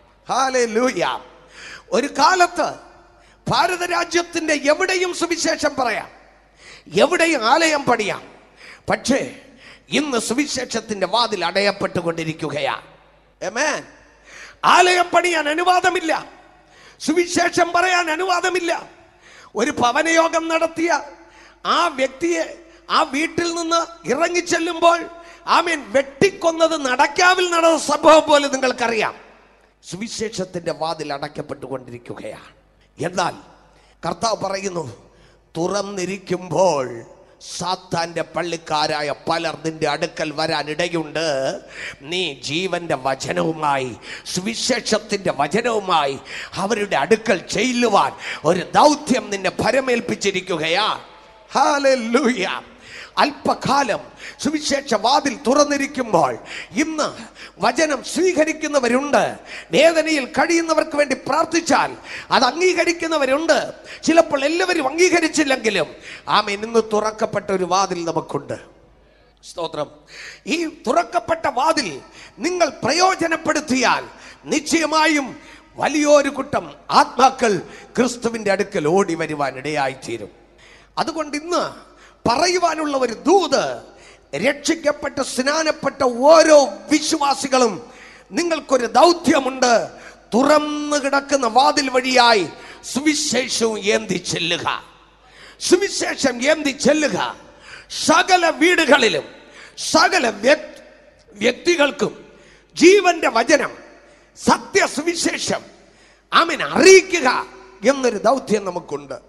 ഹാലൂയ ഒരു കാലത്ത് ഭാരത രാജ്യത്തിന്റെ എവിടെയും സുവിശേഷം പറയാം എവിടെയും ആലയം പണിയാം പക്ഷേ ഇന്ന് സുവിശേഷത്തിന്റെ വാതിൽ അടയപ്പെട്ടുകൊണ്ടിരിക്കുകയാ Amen. ആലയം പണിയാൻ അനുവാദമില്ല സുവിശേഷം പറയാൻ അനുവാദമില്ല ഒരു ഭവനയോഗം നടത്തിയ ആ വ്യക്തിയെ ആ വീട്ടിൽ നിന്ന് ഇറങ്ങിച്ചെല്ലുമ്പോൾ ആമീൻ വെട്ടിക്കൊന്നത് നടക്കാവിൽ നടന്ന സംഭവം പോലെ നിങ്ങൾക്കറിയാം സുവിശേഷത്തിന്റെ വാതിൽ അടയ്ക്കപ്പെട്ടുകൊണ്ടിരിക്കുകയാണ് എന്നാൽ കർത്താവ് പറയുന്നു തുറന്നിരിക്കുമ്പോൾ സാത്താന്റെ പള്ളിക്കാരായ പലർ നിന്റെ അടുക്കൽ വരാൻ ഇടയുണ്ട് നീ ജീവന്റെ വചനവുമായി സുവിശേഷത്തിന്റെ വചനവുമായി അവരുടെ അടുക്കൽ ചെല്ലുവാൻ ഒരു ദൗത്യം നിന്നെ ഭരമേൽപ്പിച്ചിരിക്കുകയാ ഹാലൂയ അല്പകാലം സുവിശേഷ വാതിൽ തുറന്നിരിക്കുമ്പോൾ ഇന്ന് വചനം സ്വീകരിക്കുന്നവരുണ്ട് വേദനയിൽ കഴിയുന്നവർക്ക് വേണ്ടി പ്രാർത്ഥിച്ചാൽ അത് അംഗീകരിക്കുന്നവരുണ്ട് ചിലപ്പോൾ എല്ലാവരും അംഗീകരിച്ചില്ലെങ്കിലും ആമേൻ ഇന്ന് തുറക്കപ്പെട്ട ഒരു വാതിൽ നമുക്കുണ്ട് സ്തോത്രം ഈ തുറക്കപ്പെട്ട വാതിൽ നിങ്ങൾ പ്രയോജനപ്പെടുത്തിയാൽ നിശ്ചയമായും വലിയൊരു കൂട്ടം ആത്മാക്കൾ ക്രിസ്തുവിന്റെ അടുക്കൽ ഓടി വരുവാൻ ഇടയായിത്തീരും അതുകൊണ്ട് ഇന്ന് പറയുവാനുള്ള ഒരു ദൂത് രക്ഷിക്കപ്പെട്ട സ്നാനപ്പെട്ട ഓരോ വിശ്വാസികളും നിങ്ങൾക്കൊരു ദൗത്യമുണ്ട് തുറന്നു കിടക്കുന്ന വാതിൽ വഴിയായി സുവിശേഷവും ഏന്തി ചെല്ലുക സുവിശേഷം ഏന്തി ചെല്ലുക സകല വീടുകളിലും സകല വ്യക്- വ്യക്തികൾക്കും ജീവന്റെ വചനം സത്യ സുവിശേഷം ആമൻ അറിയിക്കുക എന്നൊരു ദൗത്യം നമുക്കുണ്ട്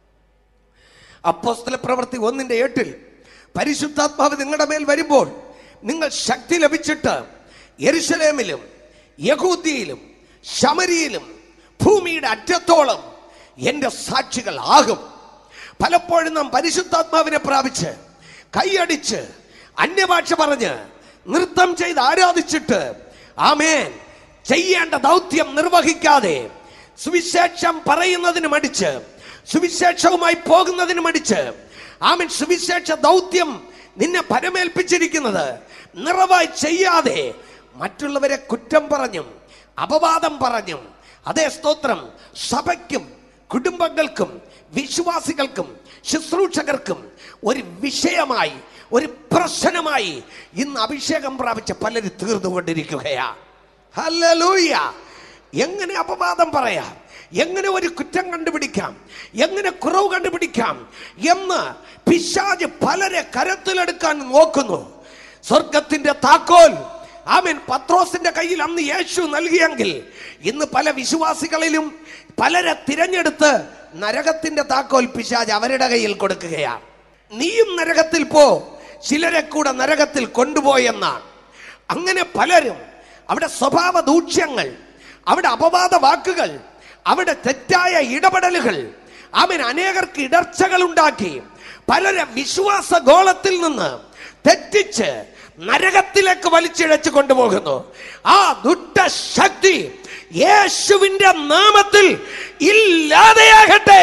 അപ്പോസ്തല പ്രവൃത്തി ഒന്നിന്റെ എട്ടിൽ പരിശുദ്ധാത്മാവ് നിങ്ങളുടെ മേൽ വരുമ്പോൾ നിങ്ങൾ ശക്തി ലഭിച്ചിട്ട് യെരുശലേമിലും യഹൂദിയിലും ശമരിയിലും ഭൂമിയുടെ അറ്റത്തോളം എൻ്റെ സാക്ഷികൾ ആകും പലപ്പോഴും നാം പരിശുദ്ധാത്മാവിനെ പ്രാപിച്ച് കൈയടിച്ച് അന്യഭാഷ പറഞ്ഞ് നൃത്തം ചെയ്ത് ആരാധിച്ചിട്ട് ആമേൻ ചെയ്യേണ്ട ദൗത്യം നിർവഹിക്കാതെ സുവിശേഷം പറയുന്നതിന് മടിച്ച് സുവിശേഷവുമായി പോകുന്നതിന് മടിച്ച് ആമൻ സുവിശേഷ ദൗത്യം നിന്നെ പരമേൽപ്പിച്ചിരിക്കുന്നത് നിറവായി ചെയ്യാതെ മറ്റുള്ളവരെ കുറ്റം പറഞ്ഞും അപവാദം പറഞ്ഞും അതേ സ്തോത്രം സഭയ്ക്കും കുടുംബങ്ങൾക്കും വിശ്വാസികൾക്കും ശുശ്രൂഷകർക്കും ഒരു വിഷയമായി ഒരു പ്രശ്നമായി ഇന്ന് അഭിഷേകം പ്രാപിച്ച പലരും തീർന്നുകൊണ്ടിരിക്കുകയാ ഹല്ലേലൂയ എങ്ങനെ അപവാദം പറയാം എങ്ങനെ ഒരു കുറ്റം കണ്ടുപിടിക്കാം എങ്ങനെ കുറവ് കണ്ടുപിടിക്കാം എന്ന് പിശാജ് പലരെ കരത്തിലെടുക്കാൻ നോക്കുന്നു സ്വർഗത്തിന്റെ താക്കോൽ ആമൻ പത്രോസിന്റെ കയ്യിൽ അന്ന് യേശു നൽകിയെങ്കിൽ ഇന്ന് പല വിശ്വാസികളിലും പലരെ തിരഞ്ഞെടുത്ത് നരകത്തിന്റെ താക്കോൽ പിശാജ് അവരുടെ കയ്യിൽ കൊടുക്കുകയാണ് നീയും നരകത്തിൽ പോ ചിലരെ കൂടെ നരകത്തിൽ കൊണ്ടുപോയെന്നാണ് അങ്ങനെ പലരും അവിടെ സ്വഭാവ ദൂഷ്യങ്ങൾ അവിടെ അപവാദ വാക്കുകൾ അവിടെ തെറ്റായ ഇടപെടലുകൾ അവൻ അനേകർക്ക് ഇടർച്ചകൾ ഉണ്ടാക്കി പലരെ വിശ്വാസ ഗോളത്തിൽ നിന്ന് തെറ്റിച്ച് നരകത്തിലേക്ക് വലിച്ചിഴച്ചു കൊണ്ടുപോകുന്നു ആ ദുഷ്ടശക്തി യേശുവിന്റെ നാമത്തിൽ ഇല്ലാതെയാകട്ടെ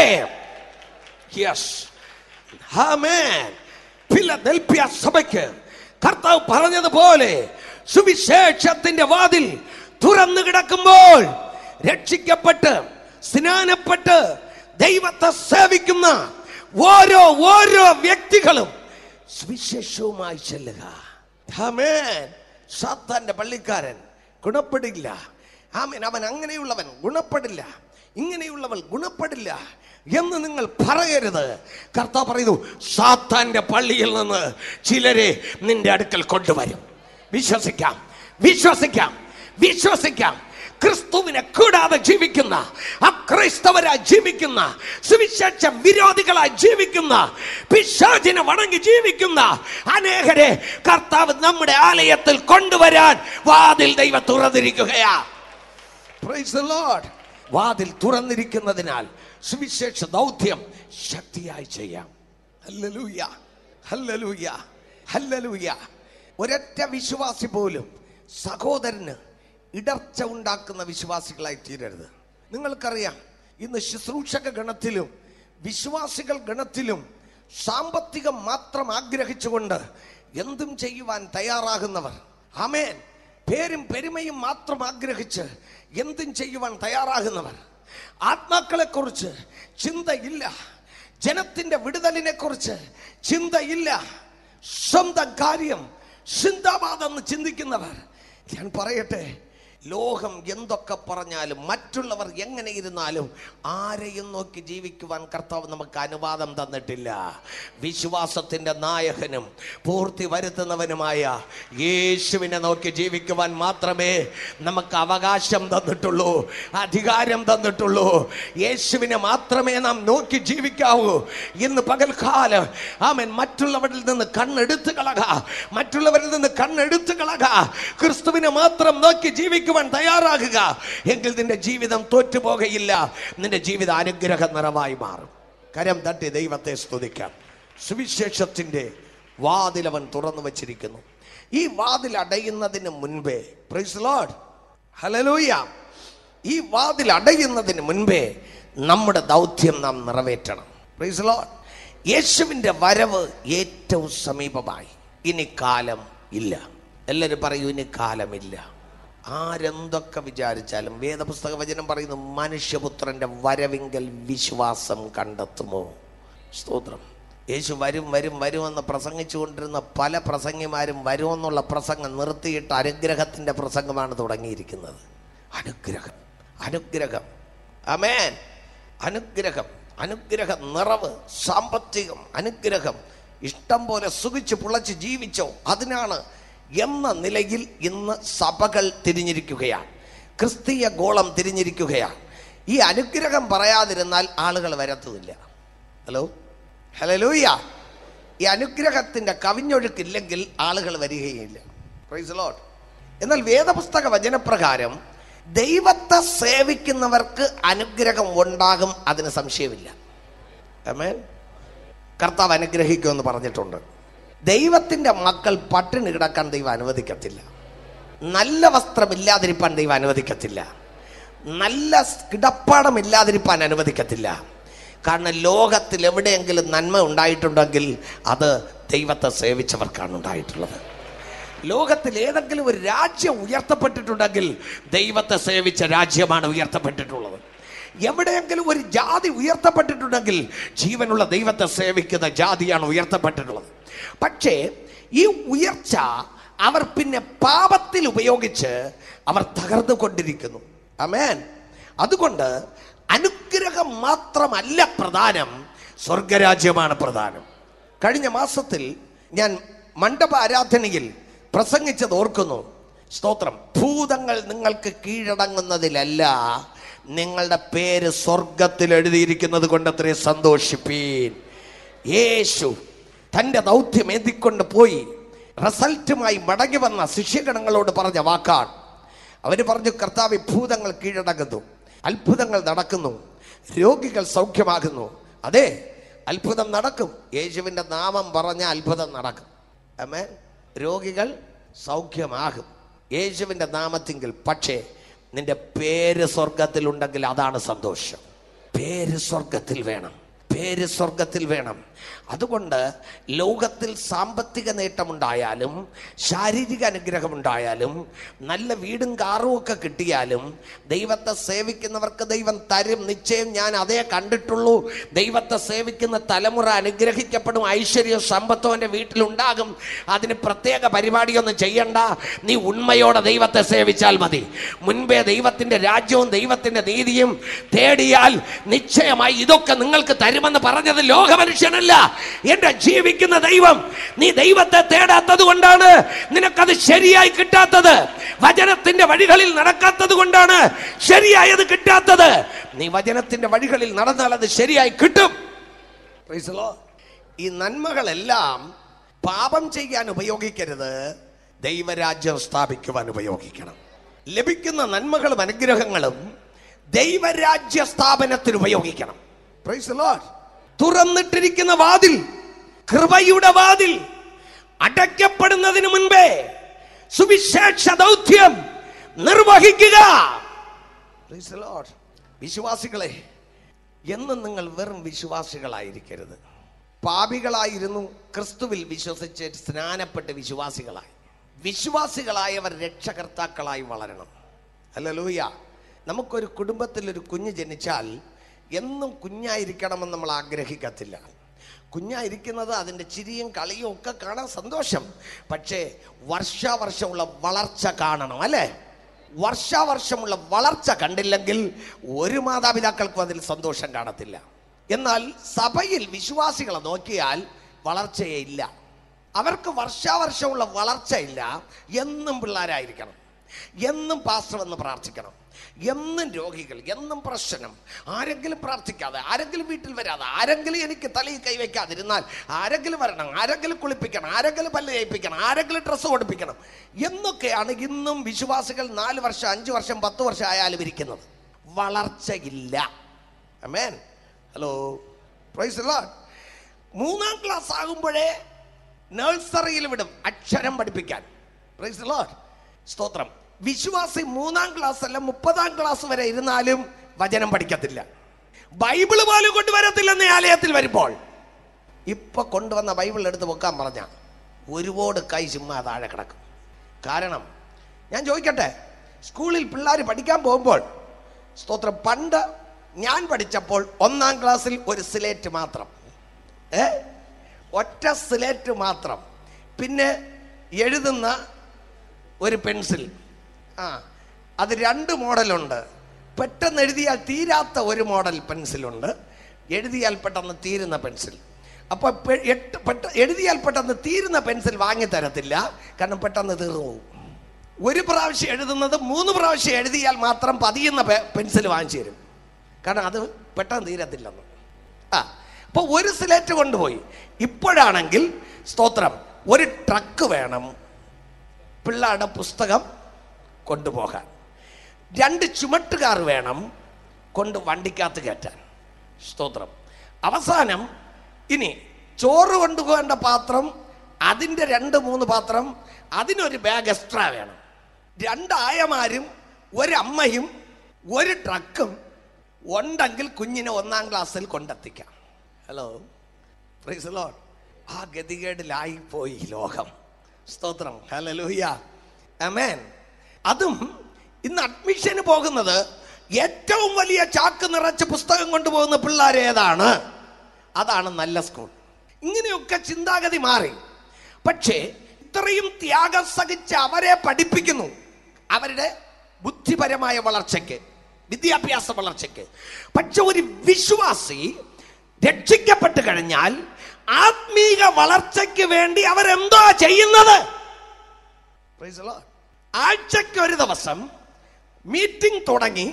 യെസ് ആമേൻ ഫിലദൽഫിയ സഭയ്ക്ക് കർത്താവ് പറഞ്ഞതുപോലെ സുവിശേഷത്തിന്റെ വാതിൽ തുറന്നു കിടക്കുമ്പോൾ രക്ഷിക്കപ്പെട്ട് സ്നാനപ്പെട്ട് ദൈവത്തെ സേവിക്കുന്ന ഓരോ ഓരോ വ്യക്തികളും സുവിശേഷവുമായി ചെല്ലുക ആമേൻ സാത്താന്റെ പള്ളിക്കാരൻ ഗുണപ്പെടില്ല ആമേൻ അവൻ അങ്ങനെയുള്ളവൻ ഗുണപ്പെടില്ല ഇങ്ങനെയുള്ളവൾ ഗുണപ്പെടില്ല എന്ന് നിങ്ങൾ പറയരുത് കർത്താവ് പറയുന്നു സാത്താന്റെ പള്ളിയിൽ നിന്ന് ചിലരെ നിന്റെ അടുക്കൽ കൊണ്ടുവരും വിശ്വസിക്കാം വിശ്വസിക്കാം വിശ്വസിക്കാം ക്രിസ്തുവിനെ കൂടാതെ ജീവിക്കുന്ന അക്രൈസ്തവരായി ജീവിക്കുന്ന സുവിശേഷ വിരോധികളായി ജീവിക്കുന്ന പിശാചിനെ വണങ്ങി ജീവിക്കുന്ന അനേകരെ കർത്താവ് നമ്മുടെ ആലയത്തിൽ കൊണ്ടുവരാൻ വാതിൽ ദൈവം തുറന്നിരിക്കുകയാ Praise the Lord. വാതിൽ തുറന്നിരിക്കുന്നതിനാൽ സുവിശേഷ ദൗത്യം ശക്തിയായി ചെയ്യാം ഹല്ലേലൂയ ഹല്ലേലൂയ ഹല്ലേലൂയ ഒരൊറ്റ വിശ്വാസി പോലും സഹോദരന് ഇടർച്ച ഉണ്ടാക്കുന്ന വിശ്വാസികളായി തീരരുത് നിങ്ങൾക്കറിയാം ഇന്ന് ശുശ്രൂഷക ഗണത്തിലും വിശ്വാസികൾ ഗണത്തിലും സാമ്പത്തികം മാത്രം ആഗ്രഹിച്ചുകൊണ്ട് എന്തും ചെയ്യുവാൻ തയ്യാറാകുന്നവർ ആമേൻ പേരും പെരുമയും മാത്രം ആഗ്രഹിച്ച് എന്തും ചെയ്യുവാൻ തയ്യാറാകുന്നവർ ആത്മാക്കളെ കുറിച്ച് ചിന്തയില്ല ജനത്തിന്റെ വിടുതലിനെ കുറിച്ച് ചിന്തയില്ല സ്വന്തം കാര്യം ചിന്താവാദം ചിന്തിക്കുന്നവർ ഞാൻ പറയട്ടെ ലോകം എന്തൊക്കെ പറഞ്ഞാലും മറ്റുള്ളവർ എങ്ങനെ ഇരുന്നാലും ആരെയും നോക്കി ജീവിക്കുവാൻ കർത്താവ് നമുക്ക് അനുവാദം തന്നിട്ടില്ല വിശ്വാസത്തിന്റെ നായകനും പൂർത്തി വരുത്തുന്നവനുമായ യേശുവിനെ നോക്കി ജീവിക്കുവാൻ മാത്രമേ നമുക്ക് അവകാശം തന്നിട്ടുള്ളൂ അധികാരം തന്നിട്ടുള്ളൂ യേശുവിനെ മാത്രമേ നാം നോക്കി ജീവിക്കാവൂ ഇന്ന് പകൽക്കാലം ആമൻ മറ്റുള്ളവരിൽ നിന്ന് കണ്ണെടുത്ത് കളക മറ്റുള്ളവരിൽ നിന്ന് കണ്ണെടുത്ത് കളക ക്രിസ്തുവിനെ മാത്രം നോക്കി ജീവിക്കുവാൻ തയ്യാറാകുക എങ്കിൽ നിന്റെ ജീവിതം തോറ്റുപോകയില്ല നിന്റെ ജീവിതം അനുഗ്രഹ നിറവായി മാറും കരം തട്ടി ദൈവത്തെ സ്തുതിക്കാം സുവിശേഷത്തിന്റെ വാതിൽ അവൻ തുറന്നു വച്ചിരിക്കുന്നു ഈ വാതിൽ അടയുന്നതിന് മുൻപേ പ്രൈസ് ലോഡ് ഹലലൂയ ഈ വാതിൽ അടയുന്നതിന് മുൻപേ നമ്മുടെ ദൗത്യം നാം നിറവേറ്റണം പ്രൈസ് ലോഡ് യേശുവിൻ്റെ വരവ് ഏറ്റവും സമീപമായി ഇനി കാലം ഇല്ല എല്ലാവരും പറയൂ ഇനി കാലമില്ല ആരെന്തൊക്കെ വിചാരിച്ചാലും വേദപുസ്തക വചനം പറയുന്നു മനുഷ്യപുത്രന്റെ വരവിങ്കൽ വിശ്വാസം കണ്ടെത്തുമോ സ്തോത്രം യേശു വരും വരും വരുമെന്ന് പ്രസംഗിച്ചുകൊണ്ടിരുന്ന പല പ്രസംഗിമാരും വരുമെന്നുള്ള പ്രസംഗം നിർത്തിയിട്ട് അനുഗ്രഹത്തിന്റെ പ്രസംഗമാണ് തുടങ്ങിയിരിക്കുന്നത് അനുഗ്രഹം അനുഗ്രഹം അമേൻ അനുഗ്രഹം അനുഗ്രഹ നിറവ് സാമ്പത്തികം അനുഗ്രഹം ഇഷ്ടം പോലെ സുഖിച്ച് പുളച്ച് ജീവിച്ചോ അതിനാണ് എന്ന നിലയിൽ ഇന്ന് സഭകൾ തിരിഞ്ഞിരിക്കുകയാണ് ക്രിസ്തീയ ഗോളം തിരിഞ്ഞിരിക്കുകയാണ് ഈ അനുഗ്രഹം പറയാതിരുന്നാൽ ആളുകൾ വരത്തുമില്ല ഹലോ ഹലലൂയ ഈ അനുഗ്രഹത്തിന്റെ കവിഞ്ഞൊഴുക്കില്ലെങ്കിൽ ആളുകൾ വരികയില്ല പ്രൈസ് ലോഡ് എന്നാൽ വേദപുസ്തക വചനപ്രകാരം ദൈവത്തെ സേവിക്കുന്നവർക്ക് അനുഗ്രഹം ഉണ്ടാകും അതിന് സംശയമില്ല ആമേൻ കർത്താവ് അനുഗ്രഹിക്കുമെന്ന് പറഞ്ഞിട്ടുണ്ട് ദൈവത്തിന്റെ മക്കൾ പട്ടിണി കിടക്കാൻ ദൈവം അനുവദിക്കത്തില്ല നല്ല വസ്ത്രമില്ലാതിരിപ്പാൻ ദൈവം അനുവദിക്കത്തില്ല നല്ല കിടപ്പാടമില്ലാതിരിപ്പാൻ അനുവദിക്കത്തില്ല കാരണം ലോകത്തിൽ എവിടെയെങ്കിലും നന്മ ഉണ്ടായിട്ടുണ്ടെങ്കിൽ അത് ദൈവത്തെ സേവിച്ചവർക്കാണ് ഉണ്ടായിട്ടുള്ളത് ലോകത്തിൽ ഏതെങ്കിലും ഒരു രാജ്യം ഉയർത്തപ്പെട്ടിട്ടുണ്ടെങ്കിൽ ദൈവത്തെ സേവിച്ച രാജ്യമാണ് ഉയർത്തപ്പെട്ടിട്ടുള്ളത് എവിടെയെങ്കിലും ഒരു ജാതി ഉയർത്തപ്പെട്ടിട്ടുണ്ടെങ്കിൽ ജീവനുള്ള ദൈവത്തെ സേവിക്കുന്ന ജാതിയാണ് ഉയർത്തപ്പെട്ടിട്ടുള്ളത് പക്ഷേ ഈ ഉയർച്ച അവർ പിന്നെ പാപത്തിൽ ഉപയോഗിച്ച് അവർ തകർന്നു കൊണ്ടിരിക്കുന്നു അമേൻ അതുകൊണ്ട് അനുഗ്രഹം മാത്രമല്ല പ്രധാനം സ്വർഗരാജ്യമാണ് പ്രധാനം കഴിഞ്ഞ മാസത്തിൽ ഞാൻ മണ്ഡപ ആരാധനയിൽ പ്രസംഗിച്ചത് ഓർക്കുന്നു സ്തോത്രം ഭൂതങ്ങൾ നിങ്ങൾക്ക് കീഴടങ്ങുന്നതിലല്ല നിങ്ങളുടെ പേര് സ്വർഗത്തിൽ എഴുതിയിരിക്കുന്നത് കൊണ്ട് അത്രയും സന്തോഷിപ്പീൻ യേശു തൻ്റെ ദൗത്യം എഴുതിക്കൊണ്ട് പോയി റിസൾട്ടുമായി മടങ്ങി വന്ന ശിഷ്യഗണങ്ങളോട് പറഞ്ഞ വാക്കാണ് അവര് പറഞ്ഞു കർത്താവ് ഭൂതങ്ങൾ കീഴടങ്ങുന്നു അത്ഭുതങ്ങൾ നടക്കുന്നു രോഗികൾ സൗഖ്യമാകുന്നു അതെ അത്ഭുതം നടക്കും യേശുവിൻ്റെ നാമം പറഞ്ഞ അത്ഭുതം നടക്കും അമേ രോഗികൾ സൗഖ്യമാകും യേശുവിൻ്റെ നാമത്തിങ്കിൽ പക്ഷേ നിന്റെ പേര് സ്വർഗത്തിലുണ്ടെങ്കിൽ അതാണ് സന്തോഷം പേര് സ്വർഗത്തിൽ വേണം പേര് സ്വർഗത്തിൽ വേണം അതുകൊണ്ട് ലോകത്തിൽ സാമ്പത്തിക നേട്ടമുണ്ടായാലും ശാരീരിക അനുഗ്രഹമുണ്ടായാലും നല്ല വീടും കാറും ഒക്കെ കിട്ടിയാലും ദൈവത്തെ സേവിക്കുന്നവർക്ക് ദൈവം തരും നിശ്ചയം ഞാൻ അതേ കണ്ടിട്ടുള്ളൂ ദൈവത്തെ സേവിക്കുന്ന തലമുറ അനുഗ്രഹിക്കപ്പെടും ഐശ്വര്യവും സമ്പത്തും എൻ്റെ വീട്ടിലുണ്ടാകും അതിന് പ്രത്യേക പരിപാടിയൊന്നും ചെയ്യണ്ട നീ ഉണ്മയോടെ ദൈവത്തെ സേവിച്ചാൽ മതി മുൻപേ ദൈവത്തിൻ്റെ രാജ്യവും ദൈവത്തിൻ്റെ നീതിയും തേടിയാൽ നിശ്ചയമായി ഇതൊക്കെ നിങ്ങൾക്ക് തരുമെന്ന് പറഞ്ഞത് ലോകമനുഷ്യനല്ല എന്റെ ജീവിക്കുന്ന ദൈവം നീ ദൈവത്തെ തേടാത്തത് കൊണ്ടാണ് നിനക്കത് ശരിയായി കിട്ടാത്തത് വചനത്തിന്റെ വഴികളിൽ നടക്കാത്തത് കൊണ്ടാണ് ശരിയായത് കിട്ടാത്തത് നീ വചനത്തിന്റെ വഴികളിൽ നടന്നാൽ അത് ശരിയായി കിട്ടും Praise the Lord. ഈ നന്മകളെല്ലാം പാപം ചെയ്യാൻ ഉപയോഗിക്കരുത് ദൈവരാജ്യം സ്ഥാപിക്കുവാൻ ഉപയോഗിക്കണം ലഭിക്കുന്ന നന്മകളും അനുഗ്രഹങ്ങളും ദൈവരാജ്യ സ്ഥാപനത്തിന് ഉപയോഗിക്കണം Praise the Lord. തുറന്നിട്ടിരിക്കുന്ന വാതിൽ കൃപയുടെ വാതിൽ അടയ്ക്കപ്പെടുന്നതിന് മുൻപേ സുവിശേഷ ദൗത്യം നിർവഹിക്കുക Praise the Lord. വിശ്വാസികളെ എന്നും നിങ്ങൾ വെറും വിശ്വാസികളായിരിക്കരുത് പാപികളായിരുന്നു ക്രിസ്തുവിൽ വിശ്വസിച്ച് സ്നാനപ്പെട്ട് വിശ്വാസികളായി വിശ്വാസികളായവർ രക്ഷകർത്താക്കളായി വളരണം അല്ല ലൂയ നമുക്കൊരു കുടുംബത്തിൽ ഒരു കുഞ്ഞ് ജനിച്ചാൽ എന്നും കുഞ്ഞായിരിക്കണമെന്ന് നമ്മൾ ആഗ്രഹിക്കത്തില്ല കുഞ്ഞായിരിക്കുന്നത് അതിൻ്റെ ചിരിയും കളിയും ഒക്കെ കാണാൻ സന്തോഷം പക്ഷേ വർഷാവർഷമുള്ള വളർച്ച കാണണം അല്ലേ വർഷാവർഷമുള്ള വളർച്ച കണ്ടില്ലെങ്കിൽ ഒരു മാതാപിതാക്കൾക്കും അതിൽ സന്തോഷം കാണത്തില്ല എന്നാൽ സഭയിൽ വിശ്വാസികളെ നോക്കിയാൽ വളർച്ചയേ ഇല്ല അവർക്ക് വർഷാവർഷമുള്ള വളർച്ചയില്ല എന്നും പിള്ളേരായിരിക്കണം എന്നും പാസ്റ്റർ വന്ന് പ്രാർത്ഥിക്കണം എന്നും രോഗികൾ എന്നും പ്രശ്നം ആരെങ്കിലും പ്രാർത്ഥിക്കാതെ ആരെങ്കിലും വീട്ടിൽ വരാതെ ആരെങ്കിലും എനിക്ക് തലയിൽ കൈവയ്ക്കാതിരുന്നാൽ ആരെങ്കിലും വരണം ആരെങ്കിലും കുളിപ്പിക്കണം ആരെങ്കിലും പല്ല് കഴിപ്പിക്കണം ആരെങ്കിലും ഡ്രസ്സ് കൊടുപ്പിക്കണം എന്നൊക്കെയാണ് ഇന്നും വിശ്വാസികൾ നാല് വർഷം അഞ്ച് വർഷം പത്ത് വർഷം ആയാലും ഇരിക്കുന്നത് വളർച്ചയില്ല അമേൻ ഹലോ പ്രൈസ് ലോഡ് മൂന്നാം ക്ലാസ് ആകുമ്പോഴേ നഴ്സറിയിൽ വിടും അക്ഷരം പഠിപ്പിക്കാൻ പ്രൈസ് ലോഡ് സ്തോത്രം വിശ്വാസി മൂന്നാം ക്ലാസ് അല്ല മുപ്പതാം ക്ലാസ് വരെ ഇരുന്നാലും വചനം പഠിക്കത്തില്ല ബൈബിള് പോലും കൊണ്ടുവരത്തില്ലെന്ന് ആലയത്തിൽ വരുമ്പോൾ ഇപ്പൊ കൊണ്ടുവന്ന ബൈബിൾ എടുത്ത് വെക്കാൻ പറഞ്ഞ ഒരുപാട് കൈ ചുമ്മാ താഴെ കിടക്കും കാരണം ഞാൻ ചോദിക്കട്ടെ സ്കൂളിൽ പിള്ളേർ പഠിക്കാൻ പോകുമ്പോൾ സ്തോത്രം പണ്ട് ഞാൻ പഠിച്ചപ്പോൾ ഒന്നാം ക്ലാസ്സിൽ ഒരു സിലേറ്റ് മാത്രം ഏ ഒറ്റ സിലേറ്റ് മാത്രം പിന്നെ എഴുതുന്ന ഒരു പെൻസിൽ ആ അത് രണ്ട് മോഡലുണ്ട് പെട്ടെന്ന് എഴുതിയാൽ തീരാത്ത ഒരു മോഡൽ പെൻസിലുണ്ട് എഴുതിയാൽ പെട്ടെന്ന് തീരുന്ന പെൻസിൽ അപ്പോൾ പെ- എട്ട് പെട്ട എഴുതിയാൽ പെട്ടെന്ന് തീരുന്ന പെൻസിൽ വാങ്ങി തരത്തില്ല കാരണം പെട്ടെന്ന് തീർന്നു പോകും ഒരു പ്രാവശ്യം എഴുതുന്നത് മൂന്ന് പ്രാവശ്യം എഴുതിയാൽ മാത്രം പതിയുന്ന പെൻസിൽ വാങ്ങിച്ചു തരും കാരണം അത് പെട്ടെന്ന് തീരത്തില്ലെന്ന് ആ അപ്പോൾ ഒരു സ്ലേറ്റ് കൊണ്ടുപോയി ഇപ്പോഴാണെങ്കിൽ സ്തോത്രം ഒരു ട്രക്ക് വേണം പിള്ളേരുടെ പുസ്തകം കൊണ്ടുപോകാൻ രണ്ട് ചുമട്ടുകാർ വേണം കൊണ്ട് വണ്ടിക്കകത്ത് കയറ്റാൻ സ്തോത്രം അവസാനം ഇനി ചോറ് കൊണ്ടുപോകേണ്ട പാത്രം അതിൻ്റെ രണ്ട് മൂന്ന് പാത്രം അതിനൊരു ബാഗ് എക്സ്ട്രാ വേണം രണ്ടായമാരും ഒരമ്മയും ഒരു ട്രക്കും ഉണ്ടെങ്കിൽ കുഞ്ഞിനെ ഒന്നാം ക്ലാസ്സിൽ കൊണ്ടെത്തിക്കാം ഹലോ പ്രൈസ് ലോഡ് ആ ഗതികേടിലായി പോയി ലോകം സ്തോത്രം ഹലലൂയ അമേൻ അതും ഇന്ന് അഡ്മിഷന് പോകുന്നത് ഏറ്റവും വലിയ ചാക്ക് നിറച്ച് പുസ്തകം കൊണ്ടുപോകുന്ന പിള്ളേർ ഏതാണ് അതാണ് നല്ല സ്കൂൾ ഇങ്ങനെയൊക്കെ ചിന്താഗതി മാറി പക്ഷേ ഇത്രയും ത്യാഗം സഹിച്ച് അവരെ പഠിപ്പിക്കുന്നു അവരുടെ ബുദ്ധിപരമായ വളർച്ചയ്ക്ക് വിദ്യാഭ്യാസ വളർച്ചയ്ക്ക് പക്ഷെ ഒരു വിശ്വാസി രക്ഷിക്കപ്പെട്ട് കഴിഞ്ഞാൽ ആത്മീക വളർച്ചയ്ക്ക് വേണ്ടി അവരെന്തോ ചെയ്യുന്നത് Praise the Lord. ആഴ്ചയ്ക്ക് ഒരു ദിവസം മീറ്റിംഗ് തുടങ്ങി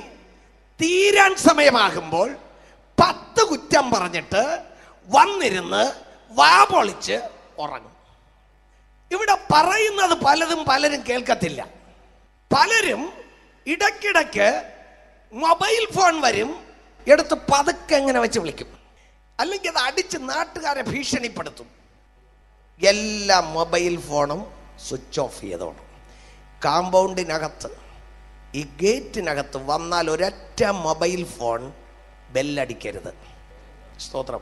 തീരാൻ സമയമാകുമ്പോൾ പത്ത് കുറ്റം പറഞ്ഞിട്ട് വന്നിരുന്ന് വാ പൊളിച്ച് ഉറങ്ങും ഇവിടെ പറയുന്നത് പലതും പലരും കേൾക്കത്തില്ല പലരും ഇടയ്ക്കിടയ്ക്ക് മൊബൈൽ ഫോൺ വരും എടുത്ത് പതുക്കെ എങ്ങനെ വെച്ച് വിളിക്കും അല്ലെങ്കിൽ അത് അടിച്ച് നാട്ടുകാരെ ഭീഷണിപ്പെടുത്തും എല്ലാ മൊബൈൽ ഫോണും സ്വിച്ച് ഓഫ് ചെയ്തോണം കാമ്പൗണ്ടിനകത്ത് ഈ ഗേറ്റിനകത്ത് വന്നാൽ ഒരൊറ്റ മൊബൈൽ ഫോൺ ബെല്ലടിക്കരുത് സ്തോത്രം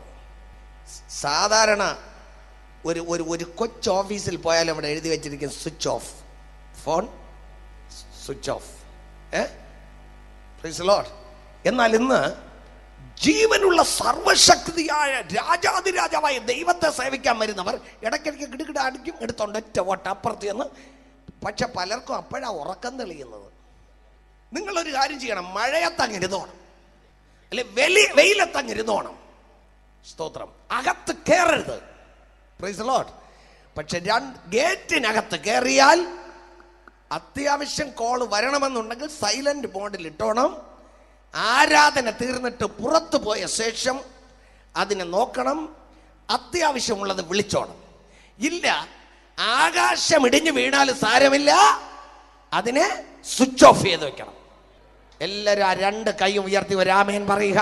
സാധാരണ ഒരു ഒരു ഒരു കൊച്ചു ഓഫീസിൽ പോയാൽ അവിടെ എഴുതി വെച്ചിരിക്കും switch off phone switch off ഏ Praise the Lord. എന്നാൽ ഇന്ന് ജീവനുള്ള സർവശക്തിയായ രാജാതിരാജാവായ ദൈവത്തെ സേവിക്കാൻ വരുന്നവർ ഇടയ്ക്കിടയ്ക്ക് കിടുകിട അടിക്കും എടുത്തോണ്ട് ഒറ്റ ഓട്ട അപ്പുറത്ത് ചെന്ന് പക്ഷെ പലർക്കും അപ്പോഴാ ഉറക്കം തെളിയുന്നത് നിങ്ങളൊരു കാര്യം ചെയ്യണം മഴയത്തങ്ങ് ഇരുന്നോണം അല്ലെ വെലി വെയിലത്തങ്ങ് ഇരുന്നോണം സ്തോത്രം അകത്ത് കയറരുത് പ്രൈസ് ലോട്ട് പക്ഷെ രണ്ട് ഗേറ്റിനകത്ത് കയറിയാൽ അത്യാവശ്യം കോൾ വരണമെന്നുണ്ടെങ്കിൽ സൈലന്റ് മോഡിൽ ഇട്ടോണം ആരാധന തീർന്നിട്ട് പുറത്തു പോയ ശേഷം അതിനെ നോക്കണം അത്യാവശ്യമുള്ളത് വിളിച്ചോണം ഇല്ല ആകാശം ഇടിഞ്ഞു വീണാൽ സാരമില്ല അതിനെ സ്വിച്ച് ഓഫ് ചെയ്ത് വെക്കണം എല്ലാവരും ആ രണ്ട് കൈയും ഉയർത്തി വരാമേൻ പറയുക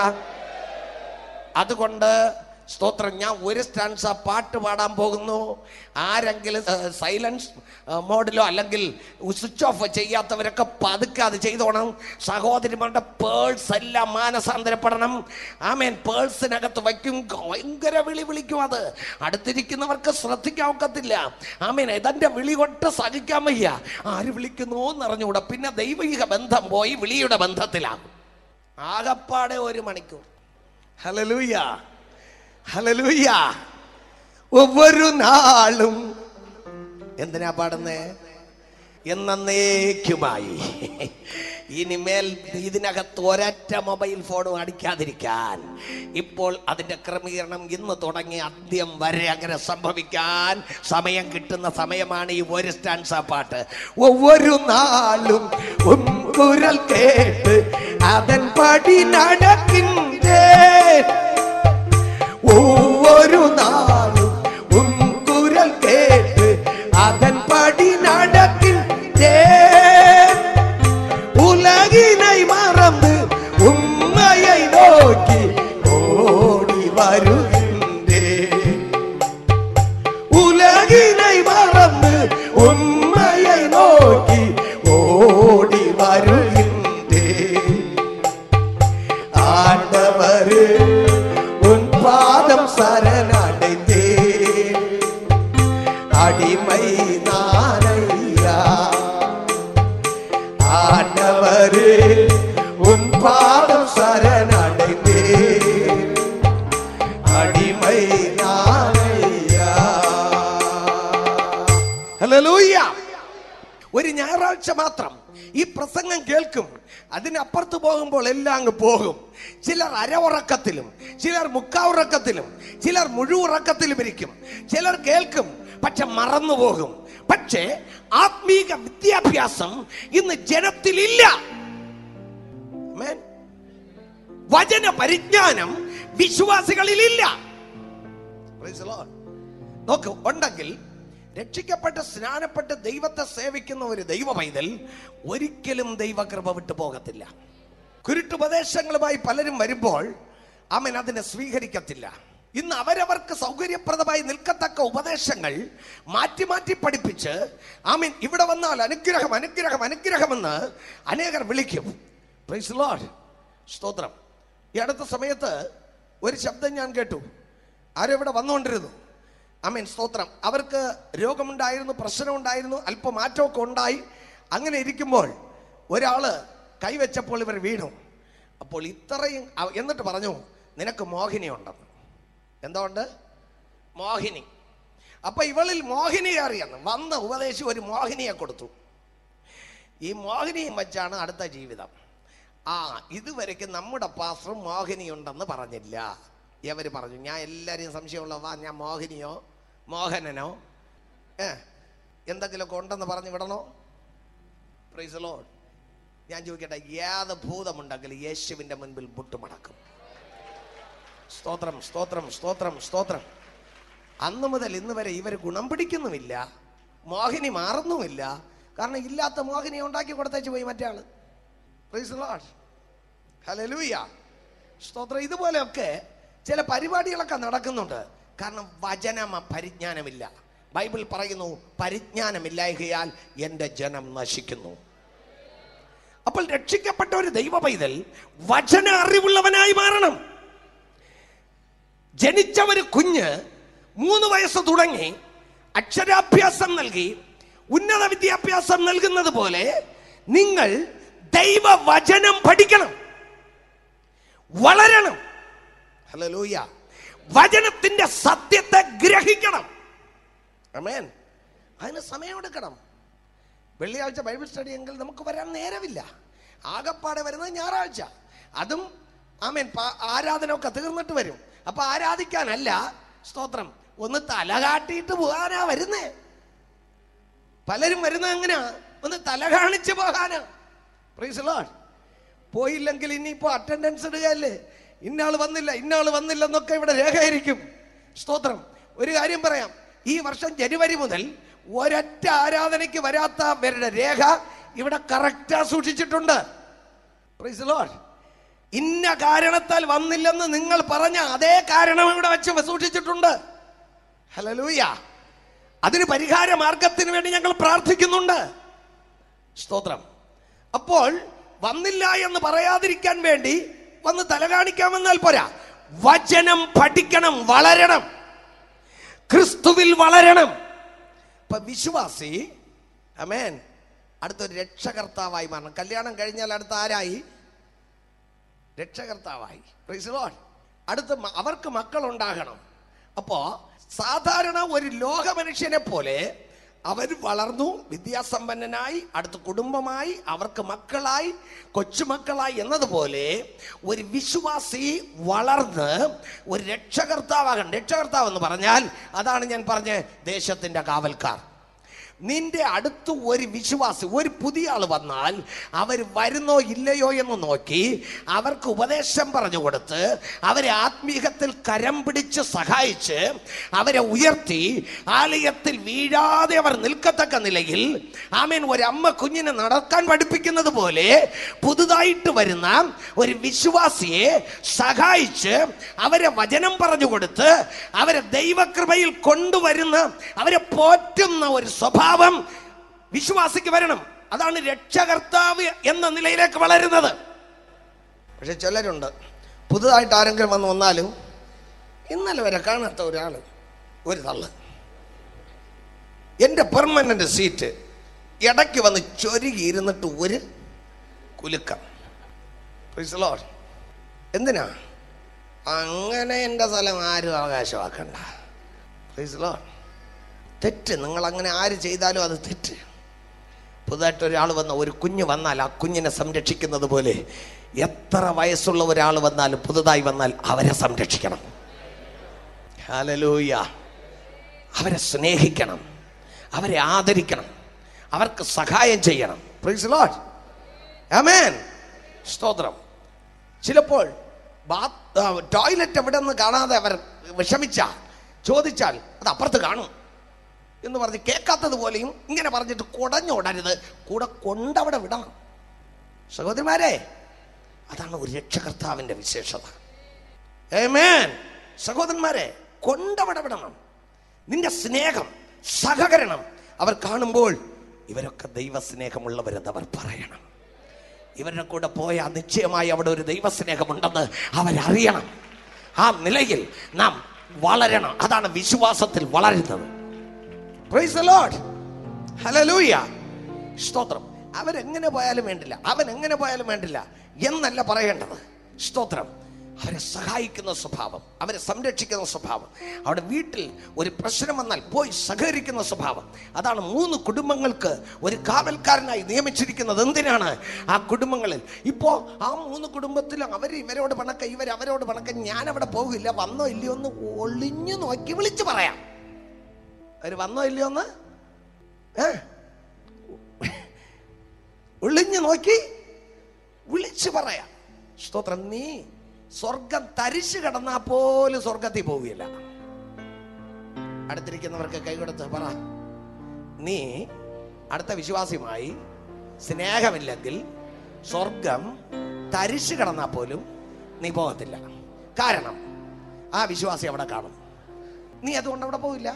അതുകൊണ്ട് സ്തോത്രം ഞാൻ ഒരു സ്റ്റാൻസ് പാട്ട് പാടാൻ പോകുന്നു ആരെങ്കിലും സൈലൻസ് മോഡിലോ അല്ലെങ്കിൽ സ്വിച്ച് ഓഫ് ചെയ്യാത്തവരൊക്കെ പതുക്കെ അത് ചെയ്തോണം സഹോദരിമാരുടെ പേഴ്സ് എല്ലാം മാനസാന്തരപ്പെടണം ആമേൻ പേഴ്സിനകത്ത് വയ്ക്കും ഭയങ്കര വിളി വിളിക്കും അത് അടുത്തിരിക്കുന്നവർക്ക് ശ്രദ്ധിക്കാൻ ഒക്കത്തില്ല ആമേൻ ഇതെന്റെ വിളി കൊണ്ട് സഹിക്കാൻ വയ്യ ആര് വിളിക്കുന്നു എന്നറിഞ്ഞുകൂടാ പിന്നെ ദൈവിക ബന്ധം പോയി വിളിയുടെ ബന്ധത്തിലാകും ആകപ്പാടെ ഒരു മണിക്കൂർ ഹലലൂയ ഹലലൂയ ഒவ்வொരു നാളും എന്തിനാ പാടുന്നേ എന്നേക്കുമായി ഇനിമേൽ ഇതിനകത്ത് ഒരൊറ്റ മൊബൈൽ ഫോണും അടിക്കാതിരിക്കാൻ ഇപ്പോൾ അതിന്റെ ക്രമീകരണം ഇന്ന് തുടങ്ങി അന്ത്യം വരെ അങ്ങനെ സംഭവിക്കാൻ സമയം കിട്ടുന്ന സമയമാണ് ഈ ഒരു സ്റ്റാൻസ പാട്ട് ഒவ்வொരു നാളും കുരൽ കേട്ട് അതൻ പടി നടക്കിன்றേ ஒவ்வொரு நாளும் உன் குரல் கேட்டு அதன் படி நடக்கின்றேன் உலகினை மறந்து உண்மையை நோக்கி ஓடி வருகின்றேன் உலகினை மறந்து உண்மையை நோக்கி ஓடி வருகின்றேன் ஆண்டவரே உன் பாதம் சரணடைந்தே அடிமை நானையா ஆண்டவரே உன் பாதம் சரணடைந்தே அடிமை நானையா ഹല്ലേലൂയ ഒരു ഞായറാഴ്ച മാത്രം ഈ പ്രസംഗം കേൾക്കും അതിനപ്പുറത്ത് പോകുമ്പോൾ എല്ലാം അങ്ങ് പോകും ചിലർ അരഉറക്കത്തിലും ചിലർ മുക്കാവുറക്കത്തിലും ചിലർ മുഴുവുറക്കത്തിലും ഇരിക്കും ചിലർ കേൾക്കും പക്ഷെ മറന്നുപോകും പക്ഷേ ആത്മീക വിദ്യാഭ്യാസം ഇന്ന് ജനത്തിലില്ല Amen. വചന പരിജ്ഞാനം വിശ്വാസികളിലില്ല Praise the Lord. നോക്ക് ഉണ്ടെങ്കിൽ രക്ഷിക്കപ്പെട്ട് സ്നാനപ്പെട്ട് ദൈവത്തെ സേവിക്കുന്ന ഒരു ദൈവ പൈതൽ ഒരിക്കലും ദൈവകൃപ വിട്ടു പോകത്തില്ല കുരുട്ടുപദേശങ്ങളുമായി പലരും വരുമ്പോൾ അവൻ അതിനെ സ്വീകരിക്കത്തില്ല ഇന്ന് അവരവർക്ക് സൗകര്യപ്രദമായി നിൽക്കത്തക്ക ഉപദേശങ്ങൾ മാറ്റി മാറ്റി പഠിപ്പിച്ച് ആമീൻ ഇവിടെ വന്നാൽ അനുഗ്രഹം അനുഗ്രഹം അനുഗ്രഹമെന്ന് അനേകർ വിളിക്കും Praise the Lord. സ്തോത്രം ഈ അടുത്ത സമയത്ത് ഒരു ശബ്ദം ഞാൻ കേട്ടു ആരും ഇവിടെ വന്നുകൊണ്ടിരുന്നു അമീൻ സ്തോത്രം അവർക്ക് രോഗമുണ്ടായിരുന്നു പ്രശ്നമുണ്ടായിരുന്നു അല്പം മാറ്റമൊക്കെ ഉണ്ടായി അങ്ങനെ ഇരിക്കുമ്പോൾ ഒരാള് കൈവച്ചപ്പോൾ ഇവർ വീണു അപ്പോൾ ഇത്രയും അവ- എന്നിട്ട് പറഞ്ഞു നിനക്ക് മോഹിനി ഉണ്ടെന്ന് എന്തുകൊണ്ട് മോഹിനി അപ്പൊ ഇവളിൽ മോഹിനി അറിയാന്ന് വന്ന ഉപദേശി ഒരു മോഹിനിയെ കൊടുത്തു ഈ മോഹിനിയും വെച്ചാണ് അടുത്ത ജീവിതം ആ ഇതുവരെയ്ക്ക് നമ്മുടെ പാസ്റ്റർ മോഹിനിയുണ്ടെന്ന് പറഞ്ഞില്ല ഇവർ പറഞ്ഞു ഞാൻ എല്ലാവരെയും സംശയമുള്ളതാ ഞാൻ മോഹിനിയോ മോഹനനോ ഏ എന്തെങ്കിലുമൊക്കെ ഉണ്ടെന്ന് പറഞ്ഞു വിടണോ പ്രൈസ് ലോഡ് ഞാൻ ചോദിക്കട്ടെ ഏത് ഭൂതമുണ്ടെങ്കിൽ യേശുവിൻ്റെ മുൻപിൽ മുട്ടുമടക്കും സ്തോത്രം സ്തോത്രം സ്തോത്രം സ്തോത്രം അന്ന് മുതൽ ഇന്ന് വരെ ഇവർ ഗുണം പിടിക്കുന്നുമില്ല മോഹിനി മാറുന്നുമില്ല കാരണം ഇല്ലാത്ത മോഹിനി ഉണ്ടാക്കി കൊടുത്തേച്ച് പോയി മറ്റേ ആള് Praise the Lord. Hallelujah. സ്തോത്രം ഇതുപോലെയൊക്കെ ചില പരിപാടികളൊക്കെ നടക്കുന്നുണ്ട് കാരണം വചന പരിജ്ഞാനമില്ല ബൈബിൾ പറയുന്നു പരിജ്ഞാനമില്ലായകയാൽ എൻ്റെ ജനം നശിക്കുന്നു അപ്പോൾ രക്ഷിക്കപ്പെട്ട ഒരു ദൈവ പൈതൽ വചന അറിവുള്ളവനായി മാറണം ജനിച്ച ഒരു കുഞ്ഞ് മൂന്ന് വയസ്സ് തുടങ്ങി അക്ഷരാഭ്യാസം നൽകി ഉന്നത വിദ്യാഭ്യാസം നൽകുന്നത് പോലെ നിങ്ങൾ ദൈവവചനം പഠിക്കണം വളരണം ഹല്ലേലൂയ വചനത്തിന്റെ സത്യത്തെ ഗ്രഹിക്കണം അമേൻ അതിന് സമയമെടുക്കണം വെള്ളിയാഴ്ച ബൈബിൾ സ്റ്റഡി എങ്കിൽ നമുക്ക് വരാൻ നേരമില്ല ആകപ്പാടെ വരുന്നത് ഞായറാഴ്ച അതും ആമേൻ പ- ആരാധന ഒക്കെ തീർന്നിട്ട് വരും അപ്പൊ ആരാധിക്കാനല്ല സ്തോത്രം ഒന്ന് തല കാട്ടിയിട്ട് പോകാനാ വരുന്നേ പലരും വരുന്നത് എങ്ങനെയാ ഒന്ന് തല കാണിച്ച് പോകാനാ പ്രൈസ് ലോഡ് പോയില്ലെങ്കിൽ ഇനിയിപ്പോ അറ്റൻഡൻസ് ഇടുകയല്ലേ ഇന്നാൾ വന്നില്ല ഇന്നാൾ വന്നില്ല എന്നൊക്കെ ഇവിടെ രേഖയായിരിക്കും സ്തോത്രം ഒരു കാര്യം പറയാം ഈ വർഷം ജനുവരി മുതൽ ഒരൊറ്റ ആരാധനയ്ക്ക് വരാത്തവരുടെ രേഖ ഇവിടെ കറക്റ്റാ സൂക്ഷിച്ചിട്ടുണ്ട് പ്രൈസ് ലോഡ് ഇന്ന കാരണത്താൽ വന്നില്ലെന്ന് നിങ്ങൾ പറഞ്ഞ അതേ കാരണം ഇവിടെ വെച്ച് സൂക്ഷിച്ചിട്ടുണ്ട് ഹലലൂയ അതിന് പരിഹാര മാർഗത്തിന് വേണ്ടി ഞങ്ങൾ പ്രാർത്ഥിക്കുന്നുണ്ട് സ്തോത്രം അപ്പോൾ വന്നില്ല എന്ന് പറയാതിരിക്കാൻ വേണ്ടി വന്ന് തല കാണിക്കാമെന്നാൽ പോരാ വചനം പഠിക്കണം വളരണം ക്രിസ്തുവിൽ വളരണം ഇപ്പൊ വിശ്വാസി അമേൻ അടുത്തൊരു രക്ഷകർത്താവായി മാറണം കല്യാണം കഴിഞ്ഞാൽ അടുത്ത ആരായി രക്ഷകർത്താവായി Praise the Lord. അടുത്ത് മ- അവർക്ക് മക്കൾ ഉണ്ടാകണം അപ്പോ സാധാരണ ഒരു ലോക മനുഷ്യനെ പോലെ അവർ വളർന്നു വിദ്യാസമ്പന്നനായി അടുത്ത കുടുംബമായി അവർക്ക് മക്കളായി കൊച്ചുമക്കളായി എന്നതുപോലെ ഒരു വിശ്വാസി വളർന്ന് ഒരു രക്ഷകർത്താവാകണം രക്ഷകർത്താവ് എന്ന് പറഞ്ഞാൽ അതാണ് ഞാൻ പറഞ്ഞ ദേശത്തിന്റെ കാവൽക്കാർ നിന്റെ അടുത്ത് ഒരു വിശ്വാസി ഒരു പുതിയ ആൾ വന്നാൽ അവർ വരുന്നോ ഇല്ലയോ എന്ന് നോക്കി അവർക്ക് ഉപദേശം പറഞ്ഞു കൊടുത്ത് അവരെ ആത്മീകത്തിൽ കരം പിടിച്ച് സഹായിച്ച് അവരെ ഉയർത്തി ആലയത്തിൽ വീഴാതെ അവർ നിൽക്കത്തക്ക നിലയിൽ ആമേൻ ഒരമ്മ കുഞ്ഞിനെ നടക്കാൻ പഠിപ്പിക്കുന്നത് പോലെ പുതുതായിട്ട് വരുന്ന ഒരു വിശ്വാസിയെ സഹായിച്ച് അവരെ വചനം പറഞ്ഞു കൊടുത്ത് അവരെ ദൈവകൃപയിൽ കൊണ്ടുവരുന്ന അവരെ പോറ്റുന്ന ഒരു സ്വഭാവം വിശ്വാസിക്ക് വരണം അതാണ് രക്ഷകർത്താവ് എന്ന നിലയിലേക്ക് വളരുന്നത് പക്ഷെ ചിലരുണ്ട് പുതുതായിട്ട് ആരെങ്കിലും വന്ന് വന്നാലും ഇന്നലെ വരെ കാണാത്ത ഒരാൾ ഒരു തള്ള് എൻ്റെ പെർമനന്റ് സീറ്റ് ഇടയ്ക്ക് വന്ന് ചൊരുകി ഇരുന്നിട്ട് ഒരു കുലുക്കം Praise the Lord. എന്തിനാ അങ്ങനെ എൻ്റെ സ്ഥലം ആരും അവകാശമാക്കണ്ട Praise the Lord. തെറ്റ് നിങ്ങൾ അങ്ങനെ ആര് ചെയ്താലും അത് തെറ്റ് പുതുതായിട്ട് ഒരാൾ വന്ന ഒരു കുഞ്ഞ് വന്നാൽ ആ കുഞ്ഞിനെ സംരക്ഷിക്കുന്നത് പോലെ എത്ര വയസ്സുള്ള ഒരാൾ വന്നാലും പുതുതായി വന്നാൽ അവരെ സംരക്ഷിക്കണം ഹല്ലേലൂയ അവരെ സ്നേഹിക്കണം അവരെ ആദരിക്കണം അവർക്ക് സഹായം ചെയ്യണം പ്രൈസ് ലോഡ് ആമേൻ സ്തോത്രം ചിലപ്പോൾ ബാത്ത് ടോയ്ലറ്റ് എവിടെ നിന്ന് കാണാതെ അവർ വിഷമിച്ചാൽ ചോദിച്ചാൽ അത് അപ്പുറത്ത് കാണും എന്ന് പറഞ്ഞ് കേൾക്കാത്തത് പോലെയും ഇങ്ങനെ പറഞ്ഞിട്ട് കുടഞ്ഞോടരുത് കൂടെ കൊണ്ടവിടെ വിടണം സഹോദരിമാരെ അതാണ് ഒരു രക്ഷകർത്താവിന്റെ വിശേഷത Amen. സഹോദരന്മാരെ കൊണ്ടവിടെ വിടണം നിന്റെ സ്നേഹം സഹകരണം അവർ കാണുമ്പോൾ ഇവരൊക്കെ ദൈവസ്നേഹമുള്ളവരെന്ന് അവർ പറയണം ഇവരുടെ കൂടെ പോയാൽ നിശ്ചയമായി അവിടെ ഒരു ദൈവസ്നേഹമുണ്ടെന്ന് അവരറിയണം ആ നിലയിൽ നാം വളരണം അതാണ് വിശ്വാസത്തിൽ വളരുന്നത് Praise the Lord. Hallelujah. സ്തോത്രം അവരെങ്ങനെ പോയാലും വേണ്ടില്ല അവൻ എങ്ങനെ പോയാലും വേണ്ടില്ല എന്നല്ല പറയേണ്ടത് സ്തോത്രം അവരെ സഹായിക്കുന്ന സ്വഭാവം അവരെ സംരക്ഷിക്കുന്ന സ്വഭാവം അവിടെ വീട്ടിൽ ഒരു പ്രശ്നം വന്നാൽ പോയി സഹകരിക്കുന്ന സ്വഭാവം അതാണ് മൂന്ന് കുടുംബങ്ങൾക്ക് ഒരു കാവൽക്കാരനായി നിയമിച്ചിരിക്കുന്നത് എന്തിനാണ് ആ കുടുംബങ്ങളിൽ ഇപ്പോ ആ മൂന്ന് കുടുംബത്തിലും അവർ ഇവരോട് പണക്ക ഇവർ അവരോട് പണക്ക ഞാൻ അവിടെ പോകില്ല വന്നോ ഇല്ലയോ എന്ന് ഒളിഞ്ഞു നോക്കി വിളിച്ചു പറയാം അവര് വന്നോ ഇല്ലയോ എന്ന് ഏ? ഒളിഞ്ഞു നോക്കി വിളിച്ചു പറയാം സ്തോത്രം നീ സ്വർഗം തരിച്ചു കിടന്നാ പോലും സ്വർഗത്തിൽ പോവുകയില്ല അടുത്തിരിക്കുന്നവർക്ക് കൈകൊടുത്ത് പറ നീ അടുത്ത വിശ്വാസിയുമായി സ്നേഹമില്ലെങ്കിൽ സ്വർഗം തരിശു കിടന്നാൽ പോലും നീ പോകത്തില്ല കാരണം ആ വിശ്വാസി അവിടെ കാണും നീ അതുകൊണ്ട് അവിടെ പോവില്ല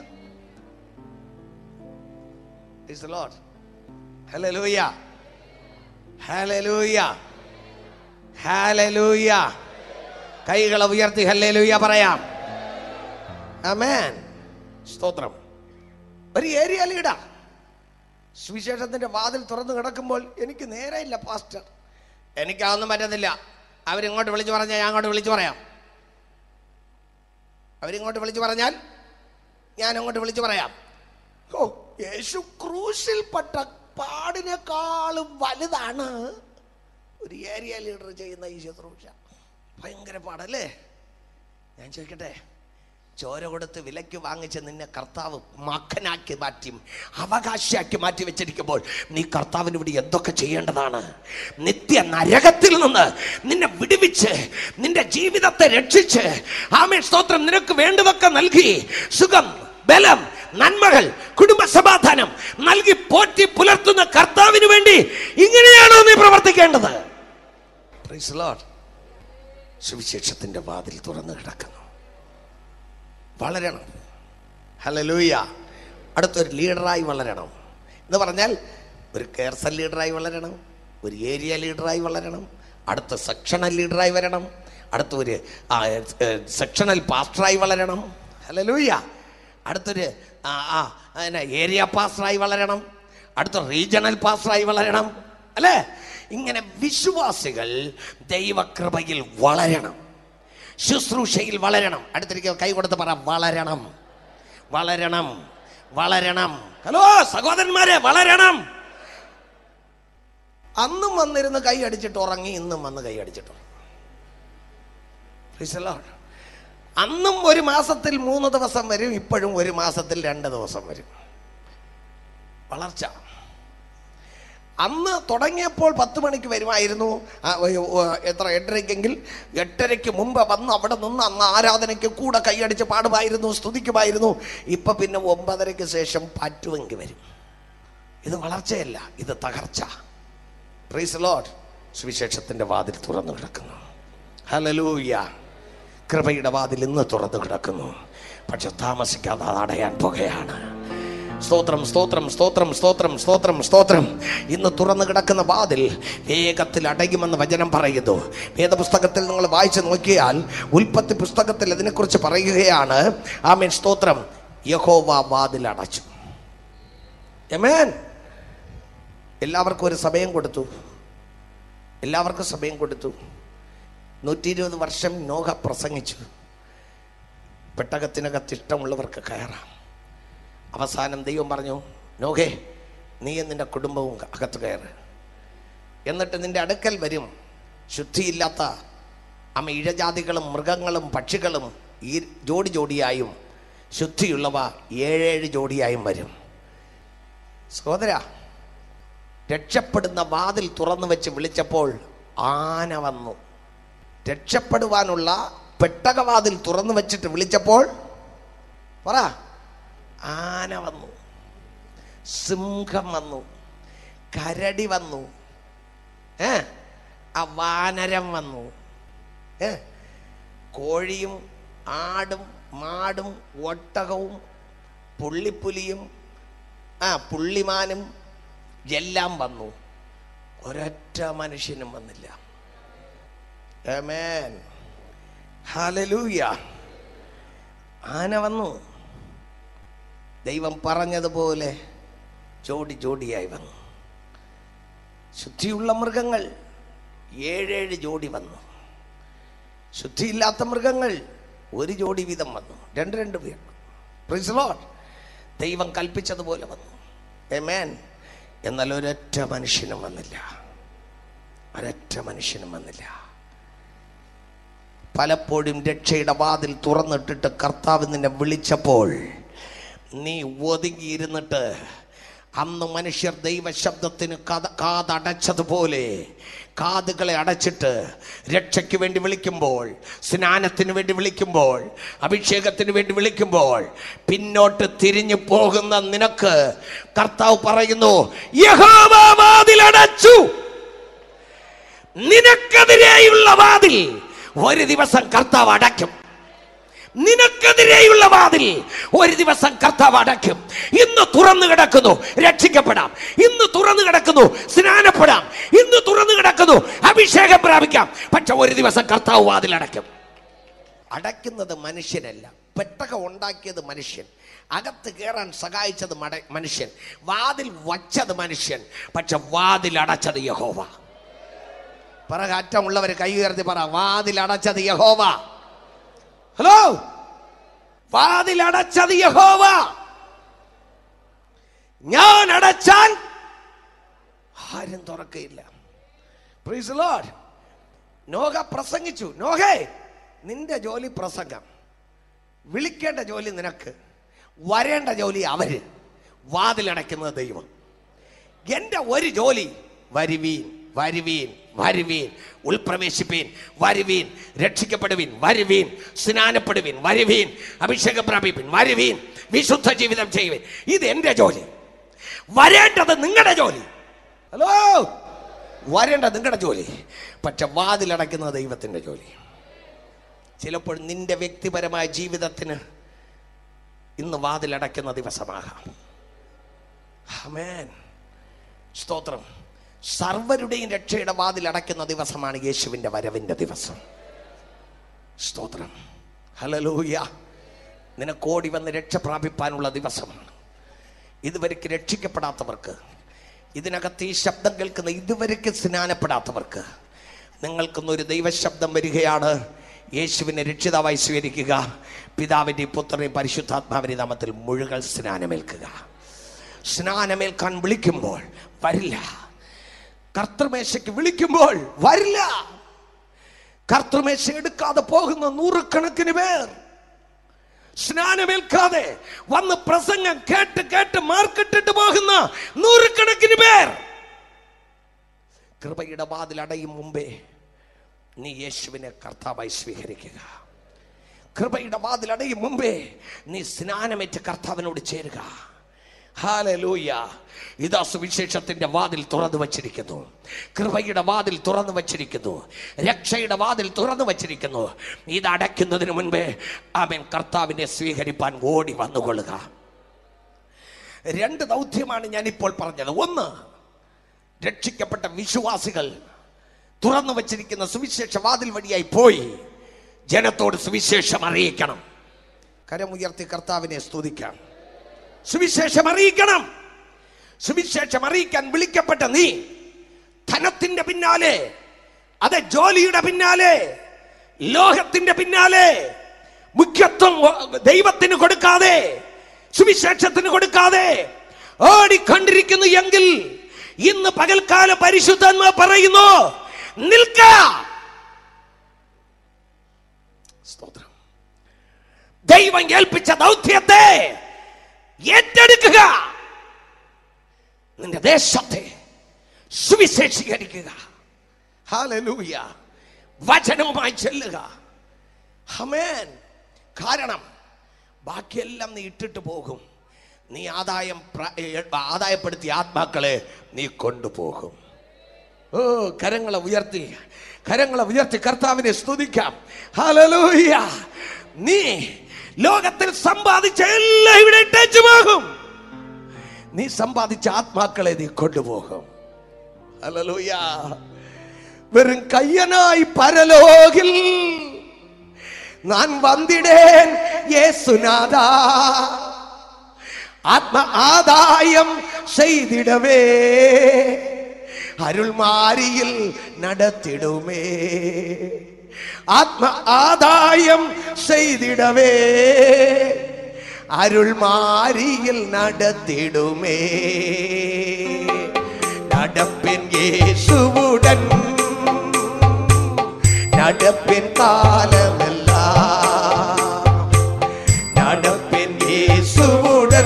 Praise the Lord. Hallelujah. Hallelujah. Hallelujah. കൈകളെ ഉയർത്തി ഹല്ലേലൂയ പറയാം അമേൻ സ്തോത്രം ഒരു ഏരിയ ലീഡർ സുവിശേഷത്തിന്റെ വാതിൽ തുറന്നു കിടക്കുമ്പോൾ എനിക്ക് നേരെ ഇല്ല പാസ്റ്റർ എനിക്കതൊന്നും പറ്റത്തില്ല അവരിങ്ങോട്ട് വിളിച്ചു പറഞ്ഞാൽ ഞാൻ അങ്ങോട്ട് വിളിച്ചു പറയാം അവരിങ്ങോട്ട് വിളിച്ചു പറഞ്ഞാൽ ഞാൻ അങ്ങോട്ട് വിളിച്ചു പറയാം ഓ യേശു ക്രൂശിൽപ്പെട്ട പാടിനേക്കാളും വലുതാണ് ഒരു ഏരിയ ലീഡർ ചെയ്യുന്ന ഈ ശുശ്രൂഷ ഭയങ്കര പാടല്ലേ ഞാൻ ചോദിക്കട്ടെ ചോര കൊടുത്ത് വിലയ്ക്ക് വാങ്ങിച്ച് നിന്നെ കർത്താവ് മക്കനാക്കി മാറ്റി അവകാശിയാക്കി മാറ്റി വെച്ചിരിക്കുമ്പോൾ നീ കർത്താവിന് ഇവിടെ എന്തൊക്കെ ചെയ്യേണ്ടതാണ് നിത്യ നരകത്തിൽ നിന്ന് നിന്നെ വിടുവിച്ച് നിന്റെ ജീവിതത്തെ രക്ഷിച്ച് ആമേ സ്തോത്രം നിനക്ക് വേണ്ടതൊക്കെ നൽകി സുഖം ബലം നന്മകൾ കുടുംബ സമാധാനം നൽകി പോറ്റി പുലർത്തുന്ന കർത്താവിന് വേണ്ടി ഇങ്ങനെയാണോ നീ പ്രവർത്തിക്കേണ്ടത് Praise the Lord. സുവിശേഷത്തിന്റെ വാതിൽ തുറന്നു കിടക്കുന്നു വളരണം ഹലലൂയ അടുത്തൊരു ലീഡറായി വളരണം എന്ന് പറഞ്ഞാൽ ഒരു കേർസൽ ലീഡറായി വളരണം ഒരു ഏരിയ ലീഡറായി വളരണം അടുത്ത സെക്ഷണൽ ലീഡറായി വരണം അടുത്ത ഒരു ആ, ഏ, സെക്ഷണൽ പാസ്റ്ററായി വളരണം ഹലലൂയ അടുത്തൊരു ആ ആ പിന്നെ ഏരിയ പാസ്റ്ററായി വളരണം അടുത്ത റീജിയണൽ പാസ്റ്ററായി വളരണം അല്ലേ ഇങ്ങനെ വിശ്വാസികൾ ദൈവകൃപയിൽ വളരണം ശുശ്രൂഷയിൽ വളരണം അടുത്തിരിക്കുക കൈ കൊടുത്ത് പറ വളരണം വളരണം വളരണം ഹലോ സഹോദരന്മാരെ വളരണം അന്നും വന്നിരുന്ന് കൈ അടിച്ചിട്ട് ഉറങ്ങി ഇന്നും വന്ന് കൈ അടിച്ചിട്ട് ഉറങ്ങി. Praise the Lord. അന്നും ഒരു മാസത്തിൽ മൂന്ന് ദിവസം വരും ഇപ്പോഴും ഒരു മാസത്തിൽ രണ്ട് ദിവസം വരും വളർച്ച അന്ന് തുടങ്ങിയപ്പോൾ പത്ത് മണിക്ക് വരുമായിരുന്നു ആ, ഒ- ഒ- എത്ര എട്ടരയ്ക്കെങ്കിൽ എട്ടരയ്ക്ക് മുമ്പ് വന്ന് അവിടെ നിന്ന് അന്ന് ആരാധനയ്ക്ക് കൂടെ കൈയടിച്ച് പാടുമായിരുന്നു സ്തുതിക്കുമായിരുന്നു ഇപ്പൊ പിന്നെ ഒമ്പതരയ്ക്ക് ശേഷം പറ്റുമെങ്കിൽ വരും ഇത് വളർച്ചയല്ല ഇത് തകർച്ച പ്രൈസ് ലോഡ് സുവിശേഷത്തിന്റെ വാതിൽ തുറന്നു കിടക്കുന്നു ഹലലൂയ കൃപയുടെ വാതിൽ ഇന്ന് തുറന്നു കിടക്കുന്നു പക്ഷെ താമസിക്കാതെ അത് അടയാൻ പോകുകയാണ് സ്തോത്രം സ്തോത്രം സ്തോത്രം സ്തോത്രം സ്തോത്രം സ്തോത്രം ഇന്ന് തുറന്നു കിടക്കുന്ന വാതിൽ വേഗത്തിൽ അടയുമെന്ന് വചനം പറയുന്നു വേദപുസ്തകത്തിൽ നിങ്ങൾ വായിച്ചു നോക്കിയാൽ ഉൽപ്പത്തി പുസ്തകത്തിൽ അതിനെക്കുറിച്ച് പറയുകയാണ് ആമേൻ സ്തോത്രം യഹോവ വാതിൽ അടച്ചു എമേൻ എല്ലാവർക്കും ഒരു സമയം കൊടുത്തു എല്ലാവർക്കും സമയം കൊടുത്തു നൂറ്റി ഇരുപത് വർഷം നോഹ പ്രസംഗിച്ചു പെട്ടകത്തിനകത്ത് ഇഷ്ടമുള്ളവർക്ക് കയറാം അവസാനം ദൈവം പറഞ്ഞു നോഹേ നീ നിന്റെ കുടുംബവും അകത്ത് കയറ് എന്നിട്ട് നിന്റെ അടുക്കൽ വരും ശുദ്ധിയില്ലാത്ത അമ്മ ഇഴജാതികളും മൃഗങ്ങളും പക്ഷികളും ഈ ജോഡി ജോഡിയായും ശുദ്ധിയുള്ളവ ഏഴേഴ് ജോഡിയായും വരും സഹോദര രക്ഷപ്പെടുന്ന വാതിൽ തുറന്നു വെച്ച് വിളിച്ചപ്പോൾ ആന വന്നു രക്ഷപ്പെടുവാനുള്ള പെട്ടകവാതിൽ തുറന്നു വെച്ചിട്ട് വിളിച്ചപ്പോൾ പറ ആന വന്നു സിംഹം വന്നു കരടി വന്നു ഏ ആ വാനരം വന്നു ഏ കോഴിയും ആടും മാടും ഒട്ടകവും പുള്ളിപ്പുലിയും ആ പുള്ളിമാനും എല്ലാം വന്നു ഒരൊറ്റ മനുഷ്യനും വന്നില്ല ആമേൻ ഹല്ലേലൂയ ആന വന്നു ദൈവം പറഞ്ഞതുപോലെ ജോഡി ജോഡിയായി വന്നു ശുദ്ധിയുള്ള മൃഗങ്ങൾ ഏഴേഴ് ജോഡി വന്നു ശുദ്ധിയില്ലാത്ത മൃഗങ്ങൾ ഒരു ജോഡി വീതം വന്നു രണ്ട് രണ്ട് പേർ Praise the Lord. ദൈവം കൽപ്പിച്ചതുപോലെ വന്നു Amen. എന്നാൽ ഒരൊറ്റ മനുഷ്യനും വന്നില്ല ഒരൊറ്റ മനുഷ്യനും വന്നില്ല പലപ്പോഴും രക്ഷയുടെ വാതിൽ തുറന്നിട്ടിട്ട് കർത്താവ് നിന്നെ വിളിച്ചപ്പോൾ നീ ഒതുങ്ങിയിരുന്നിട്ട് അന്ന് മനുഷ്യർ ദൈവശബ്ദത്തിന് കഥ കാതടച്ചതുപോലെ കാതുകളെ അടച്ചിട്ട് രക്ഷയ്ക്ക് വേണ്ടി വിളിക്കുമ്പോൾ സ്നാനത്തിന് വേണ്ടി വിളിക്കുമ്പോൾ അഭിഷേകത്തിന് വേണ്ടി വിളിക്കുമ്പോൾ പിന്നോട്ട് തിരിഞ്ഞു പോകുന്ന നിനക്ക് കർത്താവ് പറയുന്നു യഹോവ വാതിലടച്ചു നിനക്കെതിരെയുള്ള വാതിൽ ഒരു ദിവസം കർത്താവ് അടയ്ക്കും നിനക്കെതിരെയുള്ള വാതിൽ ഒരു ദിവസം കർത്താവ് അടയ്ക്കും ഇന്ന് തുറന്നു കിടക്കുന്നു രക്ഷിക്കപ്പെടാം ഇന്ന് തുറന്നു കിടക്കുന്നു സ്നാനപ്പെടാം ഇന്ന് തുറന്നു കിടക്കുന്നു അഭിഷേകം പ്രാപിക്കാം പക്ഷെ ഒരു ദിവസം കർത്താവ് വാതിൽ അടയ്ക്കും അടയ്ക്കുന്നത് മനുഷ്യനല്ല പെട്ടകം ഉണ്ടാക്കിയത് മനുഷ്യൻ അകത്ത് കയറാൻ സഹായിച്ചത് മട- മനുഷ്യൻ വാതിൽ വച്ചത് മനുഷ്യൻ പക്ഷെ വാതിൽ അടച്ചത് യഹോവ പറ അറ്റമുള്ളവർ കൈ ഉയർത്തി പറ വാതിൽ അടച്ചത് യഹോവ ഹലോ വാതിൽ അടച്ചത് യഹോവ ഞാൻ അടച്ചാൽ ആരും തുറക്കയില്ല Praise the Lord. നോഹ പ്രസംഗിച്ചു നോഹേ നിന്റെ ജോലി പ്രസംഗം വിളിക്കേണ്ട ജോലി നിനക്ക് വരേണ്ട ജോലി അവര് വാതിലടയ്ക്കുന്നത് ദൈവം എൻ്റെ ഒരു ജോലി വരുവീൻ വരുവീൻ വരുവീൻ ഉൾപ്രവേശിപ്പീൻ വരുവീൻ രക്ഷിക്കപ്പെടുവീൻ വരുവീൻ സ്നാനപ്പെടുവീൻ വരുവീൻ അഭിഷേകം പ്രാപിപ്പീൻ വരുവീൻ വിശുദ്ധ ജീവിതം ചെയ്യുവീൻ ഇത് എൻ്റെ ജോലി വരേണ്ടത് നിങ്ങളുടെ ജോലി ഹലോ വരേണ്ടത് നിങ്ങളുടെ ജോലി പക്ഷെ വാതിലടയ്ക്കുന്നത് ദൈവത്തിൻ്റെ ജോലി ചിലപ്പോൾ നിന്റെ വ്യക്തിപരമായ ജീവിതത്തിന് ഇന്ന് വാതിലടയ്ക്കുന്ന ദിവസമാകാം ആമേൻ സ്തോത്രം സർവരുടെയും രക്ഷയുടെ വാതിൽ അടയ്ക്കുന്ന ദിവസമാണ് യേശുവിൻ്റെ വരവിൻ്റെ ദിവസം സ്തോത്രം ഹലലൂയ നിനക്ക് ഓടി വന്ന് രക്ഷ പ്രാപിപ്പാനുള്ള ദിവസമാണ് ഇതുവരെക്ക് രക്ഷിക്കപ്പെടാത്തവർക്ക് ഇതിനകത്ത് ഈ ശബ്ദം കേൾക്കുന്ന ഇതുവരെക്ക് സ്നാനപ്പെടാത്തവർക്ക് നിങ്ങൾക്കൊന്നൊരു ദൈവശബ്ദം വരികയാണ് യേശുവിനെ രക്ഷിതാവായി സ്വീകരിക്കുക പിതാവിൻ്റെയും പുത്രനെയും പരിശുദ്ധാത്മാവിൻ്റെ നാമത്തിൽ മുഴുകൽ സ്നാനമേൽക്കുക സ്നാനമേൽക്കാൻ വിളിക്കുമ്പോൾ വരില്ല കർത്തൃമേശയ്ക്ക് വിളിക്കുമ്പോൾ വരില്ല കർത്തൃമേശ എടുക്കാതെ പോകുന്ന നൂറുകണക്കിന് പേർ സ്നാനമേൽക്കാതെ വന്ന് പ്രസംഗം കേട്ട് കേട്ട് മാർക്കിട്ടിട്ട് പോകുന്ന നൂറുകണക്കിന് പേർ കൃപയുടെ വാതിൽ അടയും മുമ്പേ നീ യേശുവിനെ കർത്താവായി സ്വീകരിക്കുക കൃപയുടെ വാതിൽ അടയും മുമ്പേ നീ സ്നാനമേറ്റ് കർത്താവിനോട് ചേരുക ഹാലലൂയ ഇതാ സുവിശേഷത്തിന്റെ വാതിൽ തുറന്നു വച്ചിരിക്കുന്നു കൃപയുടെ വാതിൽ തുറന്നു വച്ചിരിക്കുന്നു രക്ഷയുടെ വാതിൽ തുറന്നു വച്ചിരിക്കുന്നു ഇത് അടയ്ക്കുന്നതിന് മുൻപേ അവൻ കർത്താവിനെ സ്വീകരിപ്പാൻ ഓടി വന്നുകൊള്ളുക രണ്ട് ദൗത്യമാണ് ഞാൻ ഇപ്പോൾ പറഞ്ഞത് ഒന്ന് രക്ഷിക്കപ്പെട്ട വിശ്വാസികൾ തുറന്നു വച്ചിരിക്കുന്ന സുവിശേഷ വാതിൽ വഴിയായി പോയി ജനത്തോട് സുവിശേഷം അറിയിക്കണം കരമുയർത്തി കർത്താവിനെ സ്തുതിക്കാം സുവിശേഷം അറിയിക്കണം സുവിശേഷം അറിയിക്കാൻ വിളിക്കപ്പെട്ട നീ ധനത്തിന്റെ പിന്നാലെ അത് ജോലിയുടെ പിന്നാലെ ലോകത്തിന്റെ പിന്നാലെ മുഖ്യത്വം ദൈവത്തിന് കൊടുക്കാതെ സുവിശേഷത്തിന് കൊടുക്കാതെ ഓടിക്കൊണ്ടിരിക്കുന്നു എങ്കിൽ ഇന്ന് പകൽക്കാല പരിശുദ്ധന്മാർ പറയുന്നു നിൽക്ക സ്തോത്രം ദൈവം ഏൽപ്പിച്ച ദൗത്യത്തെ ഏറ്റെടുക്കുക നിന്റെ ദേശത്തെ സുവിശേഷീകരിക്കുക ഹാലലൂയ വചനവുമായി ചെല്ലുക ഹമേൻ കാരണം ബാക്കിയെല്ലാം നീ ഇട്ടിട്ട് പോകും നീ ആദായം പ്ര- ഏ, ആദായപ്പെടുത്തിയ ആത്മാക്കളെ നീ കൊണ്ടുപോകും ഓ കരങ്ങളെ ഉയർത്തി കരങ്ങളെ ഉയർത്തി കർത്താവിനെ സ്തുതിക്കാം ഹല്ലേലൂയ നീ ലോകത്തിൽ സമ്പാദിച്ച എല്ലാം ഇവിടെ ഇട്ടേച്ചു പോകും നീ സമ്പാദിച്ച ആത്മാക്കളെ നീ കൊണ്ടുപോകും ഹല്ലേലൂയ വെറും കയ്യനായി പരലോകിൽ ഞാൻ വന്നിടേൻ യേസുനാഥ ആത്മ ആദായം ചെയ്തിടവേ അരുൾമാരിയിൽ നടത്തിടുമേ ആത്മ ആദായം ചെയ്തിടവേ അരുൾമാരിയിൽ നടത്തിടുമേ നടപ്പിൻ യേശുവുടൻ നടപ്പിൻ കാലമെല്ലാം നടപ്പിൻ യേശുവുടൻ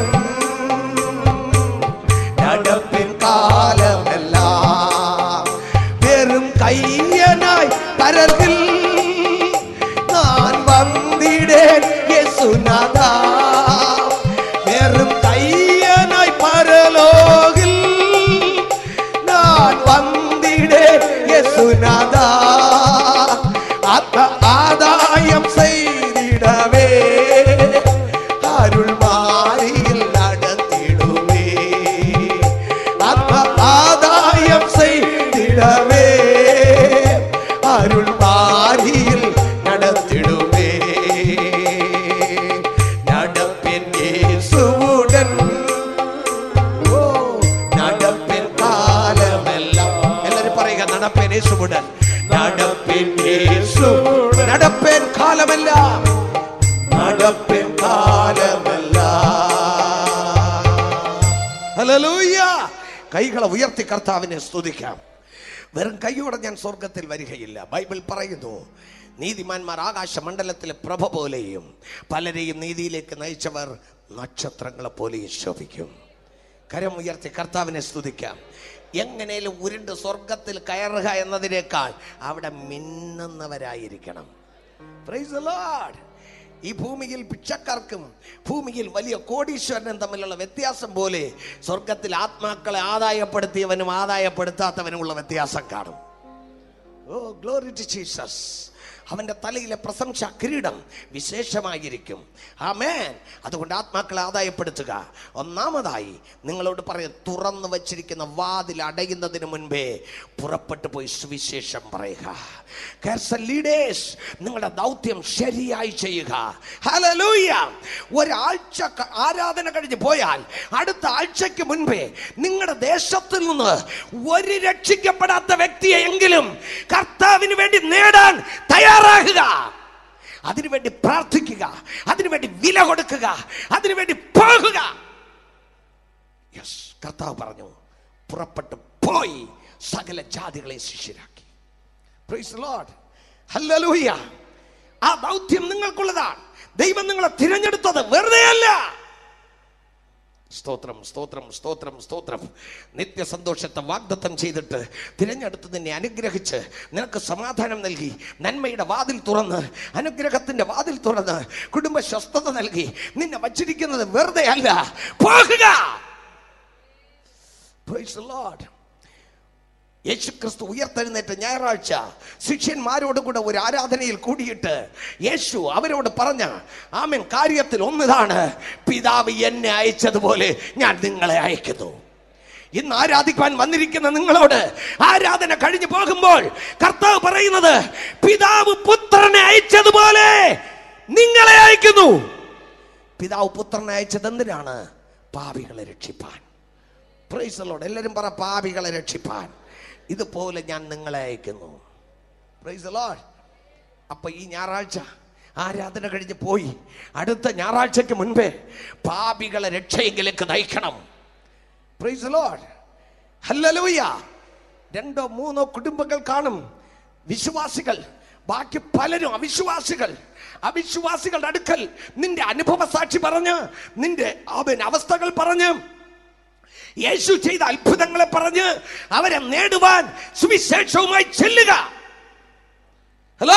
നടപ്പിൻ കാലമെല്ലാം വെറും കയ്യനായി പരതിൽ ഞാൻ വന്നിടേൻ യേസുനാഥ വെറും കയ്യനായി പരലോകിൽ ഞാൻ വന്നിടേൻ യേസുനാഥ നടപ്പിൻ കാലമല്ല ഹല്ലേലൂയ കൈകളെ ഉയർത്തി കർത്താവിനെ സ്തുതിക്കാം വെറും കൈയോടെ ഞാൻ സ്വർഗത്തിൽ വരികയില്ല ബൈബിൾ പറയുന്നു നീതിമാന്മാർ ആകാശമണ്ഡലത്തിലെ പ്രഭ പോലെയും പലരെയും നീതിയിലേക്ക് നയിച്ചവർ നക്ഷത്രങ്ങളെ പോലെയും ശോഭിക്കും കരം ഉയർത്തി കർത്താവിനെ സ്തുതിക്കാം എങ്ങനെയും ഉരുണ്ട് സ്വർഗത്തിൽ കയറുക എന്നതിനേക്കാൾ അവിടെ മിന്നുന്നവരായിരിക്കണം Praise the Lord. ഈ ഭൂമിയിൽ ഭിക്ഷക്കാർക്കും ഭൂമിയിൽ വലിയ കോടീശ്വരനും തമ്മിലുള്ള വ്യത്യാസം പോലെ സ്വർഗത്തിൽ ആത്മാക്കളെ ആദായപ്പെടുത്തിയവനും ആദായപ്പെടുത്താത്തവനുമുള്ള വ്യത്യാസം കാണും ഓ ഗ്ലോറി ടു ജീസസ് അവന്റെ തലയിലെ പ്രശംസ കിരീടം വിശേഷമായിരിക്കും ആമേൻ അതുകൊണ്ട് ആത്മാക്കളെ ആദായപ്പെടുത്തുക ഒന്നാമതായി നിങ്ങളോട് പറയും തുറന്നു വച്ചിരിക്കുന്ന വാതിൽ അടയുന്നതിന് മുൻപേ പുറപ്പെട്ടു പോയി സുവിശേഷം പറയുക ലീഡേഴ്സ് നിങ്ങളുടെ ദൗത്യം ശരിയായി ചെയ്യുക ഹല്ലേലൂയ ഒരാഴ്ച ക- ആരാധന കഴിഞ്ഞ് പോയാൽ അടുത്ത ആഴ്ചയ്ക്ക് മുൻപേ നിങ്ങളുടെ ദേശത്തിൽ നിന്ന് ഒരു രക്ഷിക്കപ്പെടാത്ത വ്യക്തിയെ എങ്കിലും കർത്താവിന് വേണ്ടി നേടാൻ തയ്യാറാകുക അതിനുവേണ്ടി പ്രാർത്ഥിക്കുക അതിനുവേണ്ടി വില കൊടുക്കുക അതിനുവേണ്ടി പോകുക യെസ് കർത്താവ് പറഞ്ഞു പുറപ്പെട്ടു പോയി സകല ജാതികളെ ശിഷ്യരാക്കി പ്രൈസ് ലോർഡ് ഹല്ലേലൂയ ആ ദൗത്യം നിങ്ങൾക്കുള്ളതാണ് ദൈവം നിങ്ങളെ തിരഞ്ഞെടുത്തത് വെറുതെയല്ല സ്തോത്രം സ്തോത്രം സ്തോത്രം സ്തോത്രം നിത്യസന്തോഷത്തെ വാഗ്ദത്തം ചെയ്തിട്ട് തിരഞ്ഞെടുത്ത് നിന്നെ അനുഗ്രഹിച്ച് നിനക്ക് സമാധാനം നൽകി നന്മയുടെ വാതിൽ തുറന്ന് അനുഗ്രഹത്തിന്റെ വാതിൽ തുറന്ന് കുടുംബ സ്വസ്ഥത നൽകി നിന്നെ വച്ചിരിക്കുന്നത് വെറുതെ അല്ല പോകുക Praise the Lord. യേശുക്രിസ്തു ഉയർത്തെഴുന്നേറ്റ ഞായറാഴ്ച ശിഷ്യന്മാരോട് കൂടെ ഒരു ആരാധനയിൽ കൂടിയിട്ട് യേശു അവരോട് പറഞ്ഞ ആമൻ കാര്യത്തിൽ ഒന്നിതാണ് പിതാവ് എന്നെ അയച്ചതുപോലെ ഞാൻ നിങ്ങളെ അയക്കുന്നു ഇന്ന് ആരാധിക്കാൻ വന്നിരിക്കുന്ന നിങ്ങളോട് ആരാധന കഴിഞ്ഞു പോകുമ്പോൾ കർത്താവ് പറയുന്നത് പിതാവ് പുത്രനെ അയച്ചതുപോലെ നിങ്ങളെ അയക്കുന്നു പിതാവ് പുത്രനെ അയച്ചത് എന്തിനാണ് പാപികളെ രക്ഷിപ്പാൻ പ്രൈസ് ലോഡ് എല്ലാവരും പറ പാപികളെ രക്ഷിപ്പാൻ ഇതുപോലെ ഞാൻ നിങ്ങളെ അയക്കുന്നു പ്രൈസ് ലോഡ് അപ്പൊ ഈ ഞായറാഴ്ച ആരാധന കഴിഞ്ഞ് പോയി അടുത്ത ഞായറാഴ്ചക്ക് മുൻപേ പാപികളെ രക്ഷയെങ്കിലേക്ക് നയിക്കണം പ്രൈസ് ലോഡ് ഹല്ലേലൂയ രണ്ടോ മൂന്നോ കുടുംബങ്ങൾ കാണും വിശ്വാസികൾ ബാക്കി പലരും അവിശ്വാസികൾ അവിശ്വാസികളുടെ അടുക്കൽ നിന്റെ അനുഭവ സാക്ഷി പറഞ്ഞ് നിന്റെ അവൻ അവസ്ഥകൾ പറഞ്ഞ് യേശു ചെയ്ത അത്ഭുതങ്ങളെ പറഞ്ഞ് അവരെ നേടുവാൻ സുവിശേഷവുമായി ചെല്ലുക ഹലോ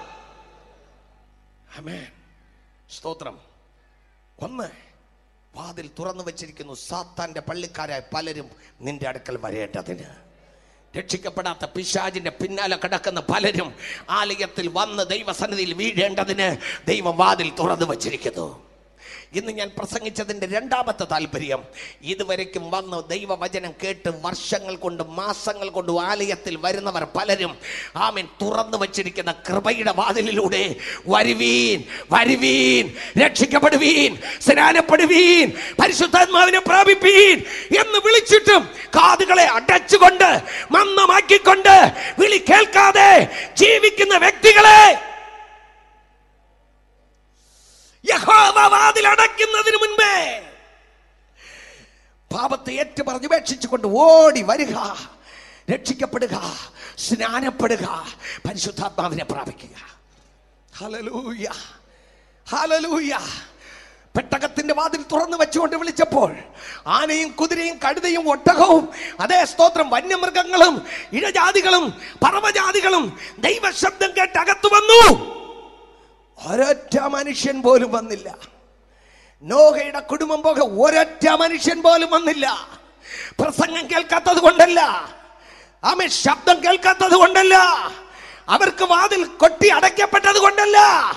ആമേൻ സ്തോത്രം ഒന്ന് വാതിൽ തുറന്നു വെച്ചിരിക്കുന്നു സാത്താന്റെ പള്ളിക്കാരായ പലരും നിന്റെ അടുക്കൽ വരേണ്ടതിന് രക്ഷിക്കപ്പെടാത്ത പിശാചിന്റെ പിന്നാലെ കിടക്കുന്ന പലരും ആലയത്തിൽ വന്ന് ദൈവസന്നിധിയിൽ വീഴേണ്ടതിന് ദൈവം വാതിൽ തുറന്നു വച്ചിരിക്കുന്നു ഇന്ന് ഞാൻ പ്രസംഗിച്ചതിന്റെ രണ്ടാമത്തെ താല്പര്യം ഇതുവരയ്ക്കും വന്ന് ദൈവവചനം കേട്ട് വർഷങ്ങൾ കൊണ്ട് മാസങ്ങൾ കൊണ്ട് ആലയത്തിൽ വരുന്നവർ പലരും ആമൻ തുറന്നു വച്ചിരിക്കുന്ന കൃപയുടെ വാതിലിലൂടെ വരുവീൻ വരുവീൻ രക്ഷിക്കപ്പെടുവീൻ സ്നാനപ്പെടുവീൻ പരിശുദ്ധാത്മാവിനെ പ്രാപിപ്പീൻ എന്ന് വിളിച്ചിട്ടും കാതുകളെ അടച്ചുകൊണ്ട് മന്ദമാക്കിക്കൊണ്ട് വിളി കേൾക്കാതെ ജീവിക്കുന്ന വ്യക്തികളെ യഹോവ വാതിൽ അടയ്ക്കുന്നതിന് മുൻപേ പാപത്തെ ഏറ്റു പറഞ്ഞ് ഉപേക്ഷിച്ചുകൊണ്ട് ഓടി വരിക രക്ഷിക്കപ്പെടുക സ്നാനപ്പെടുക പരിശുദ്ധാത്മാവിനെ പ്രാപിക്കുക ഹലലൂയ ഹലലൂയ പെട്ടകത്തിന്റെ വാതിൽ തുറന്നു വെച്ചുകൊണ്ട് വിളിച്ചപ്പോൾ ആനയും കുതിരയും കഴുതയും ഒട്ടകവും അതേ സ്തോത്രം വന്യമൃഗങ്ങളും ഇഴജാതികളും പറവജാതികളും ദൈവശബ്ദം കേട്ട് അകത്തു വന്നു ഒരൊറ്റ മനുഷ്യൻ പോലും വന്നില്ല നോഹയുടെ കുടുംബം പോകെ ഒരൊറ്റ മനുഷ്യൻ പോലും വന്നില്ല പ്രസംഗം കേൾക്കാത്തത് കൊണ്ടല്ല ആമേ ശബ്ദം കേൾക്കാത്തത് കൊണ്ടല്ല അവർക്ക് വാതിൽ കൊട്ടി അടയ്ക്കപ്പെട്ടത് കൊണ്ടല്ല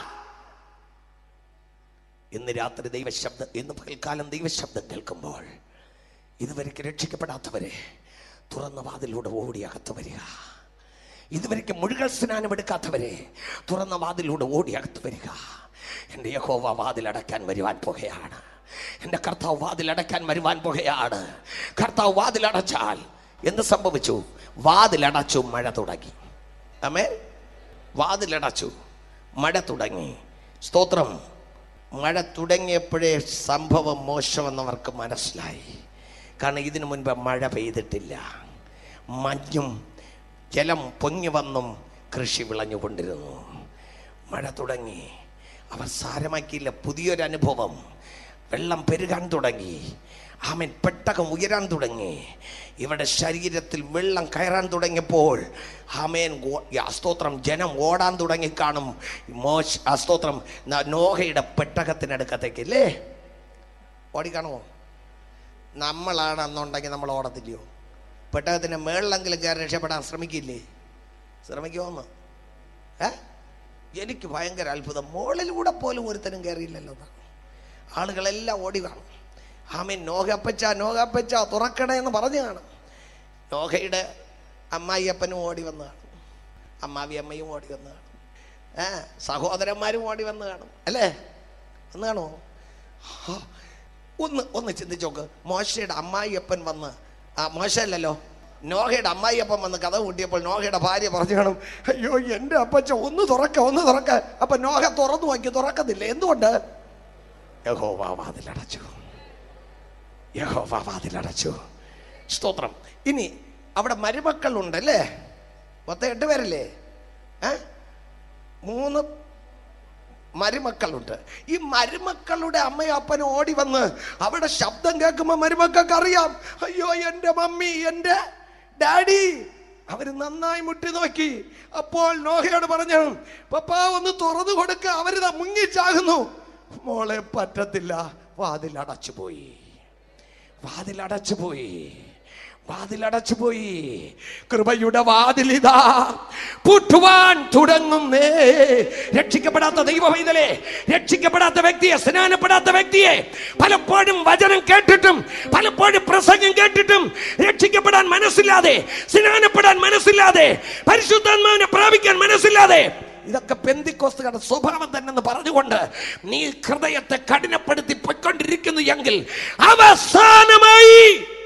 ഇന്ന് രാത്രി ദൈവശബ്ദം ഇന്ന് പകൽക്കാലം ദൈവശബ്ദം കേൾക്കുമ്പോൾ ഇതുവരെയ്ക്ക് രക്ഷിക്കപ്പെടാത്തവരെ തുറന്ന വാതിലൂടെ ഓടി അകത്ത് വരിക ഇതുവരെയ്ക്ക് മുഴുകൽ സ്നാനം എടുക്കാത്തവരെ തുറന്ന വാതിലൂടെ ഓടി അകത്ത് വരിക എൻ്റെ യഹോവ വാതിലടയ്ക്കാൻ വരുവാൻ പോകുകയാണ് എൻ്റെ കർത്താവ് വാതിലടയ്ക്കാൻ വരുവാൻ പോകുകയാണ് കർത്താവ് വാതിലടച്ചാൽ എന്ത് സംഭവിച്ചു വാതിലടച്ചു മഴ തുടങ്ങി അമേ വാതിലടച്ചു മഴ തുടങ്ങി സ്തോത്രം മഴ തുടങ്ങിയപ്പോഴേ സംഭവം മോശമെന്നവർക്ക് മനസ്സിലായി കാരണം ഇതിനു മുൻപ് മഴ പെയ്തിട്ടില്ല മഞ്ഞും ജലം പൊങ്ങി വന്നും കൃഷി വിളഞ്ഞുകൊണ്ടിരുന്നു മഴ തുടങ്ങി അവർ സാരമാക്കിയില്ല പുതിയൊരു അനുഭവം വെള്ളം പെരുകാൻ തുടങ്ങി ആമൻ പെട്ടകം ഉയരാൻ തുടങ്ങി ഇവരുടെ ശരീരത്തിൽ വെള്ളം കയറാൻ തുടങ്ങിയപ്പോൾ ആമേൻ ഓ- ഈ അസ്തോത്രം ജനം ഓടാൻ തുടങ്ങി കാണും മോശ അസ്തോത്രം ന- നോഹയുടെ പെട്ടകത്തിനടുക്കത്തേക്ക് ഇല്ലേ ഓടിക്കാണോ നമ്മളാണെന്നുണ്ടെങ്കിൽ നമ്മൾ ഓടത്തില്ലയോ പെട്ടകത്തിൻ്റെ മേളിലെങ്കിലും കയറി രക്ഷപ്പെടാൻ ശ്രമിക്കില്ലേ ശ്രമിക്കുമോന്ന് ഏ എനിക്ക് ഭയങ്കര അത്ഭുതം മുകളിലൂടെ പോലും ഒരുത്തനും കയറിയില്ലല്ലോ എന്നാ. ആളുകളെല്ലാം ഓടി കാണും ആമീൻ നോഹപ്പച്ച നോഹപ്പച്ച തുറക്കണേ എന്ന് പറഞ്ഞു കാണും നോഹയുടെ അമ്മായിയപ്പനും ഓടി വന്ന് കാണും അമ്മാവി അമ്മയും ഓടി വന്ന് കാണും ഏ സഹോദരന്മാരും ഓടി വന്ന് കാണും അല്ലേ വന്ന് കാണുമോ ഹാ. ഒന്ന് ഒന്ന് ചിന്തിച്ച് നോക്ക് മോശയുടെ അമ്മായിയപ്പൻ വന്ന് ആ മോശമല്ലല്ലോ നോഹയുടെ അമ്മായിയപ്പൻ വന്ന് കഥ കൂട്ടിയപ്പോൾ നോഹയുടെ ഭാര്യ പറഞ്ഞു കാണും അയ്യോ എൻ്റെ അപ്പച്ച ഒന്ന് തുറക്ക ഒന്ന് തുറക്ക അപ്പൊ നോഹ തുറന്നു നോക്കി തുറക്കത്തില്ല എന്തുകൊണ്ട് യഹോവ വാതിലടച്ചു യഹോവ വാതിലടച്ചു സ്തോത്രം ഇനി അവിടെ മരുമക്കളുണ്ടല്ലേ മൊത്തം എട്ട് പേരല്ലേ ഏ മൂന്ന് മരുമക്കളുണ്ട് ഈ മരുമക്കളുടെ അമ്മയും അപ്പനും ഓടി വന്ന് അവിടെ ശബ്ദം കേൾക്കുമ്പോൾ മരുമക്കൾക്ക് അറിയാം അയ്യോ എൻ്റെ മമ്മി എൻ്റെ ഡാഡി അവര് നന്നായി മുട്ടി നോക്കി അപ്പോൾ നോഹയോട് പറഞ്ഞു പപ്പ ഒന്ന് തുറന്നു കൊടുക്ക അവരിതാ മുങ്ങിച്ചാകുന്നു മോളെ പറ്റത്തില്ല വാതിൽ അടച്ചുപോയി വാതിൽ അടച്ചുപോയി വാതിലടച്ചുപോയി കൃപയുടെ വാതിലിതാ പൂട്ടുവാൻ തുടങ്ങുന്നേ രക്ഷിക്കപ്പെടാത്ത ദൈവവൈതലെ രക്ഷിക്കപ്പെടാത്ത വ്യക്തിയെ സ്നാനപ്പെടാത്ത വ്യക്തിയെ പലപ്പോഴും വചനം കേട്ടിട്ടും പലപ്പോഴും പ്രസംഗം കേട്ടിട്ടും രക്ഷിക്കപ്പെടാൻ മനസ്സില്ലാതെ സ്നാനപ്പെടാൻ മനസ്സില്ലാതെ പരിശുദ്ധാത്മാവിനെ പ്രാപിക്കാൻ മനസ്സില്ലാതെ ഇതൊക്കെ പെന്തിക്കോസ്തുകാരുടെ സ്വഭാവം തന്നെ പറഞ്ഞുകൊണ്ട് നീ ഹൃദയത്തെ കഠിനപ്പെടുത്തി പൊയ്ക്കൊണ്ടിരിക്കുന്നു എങ്കിൽ അവസാനമായി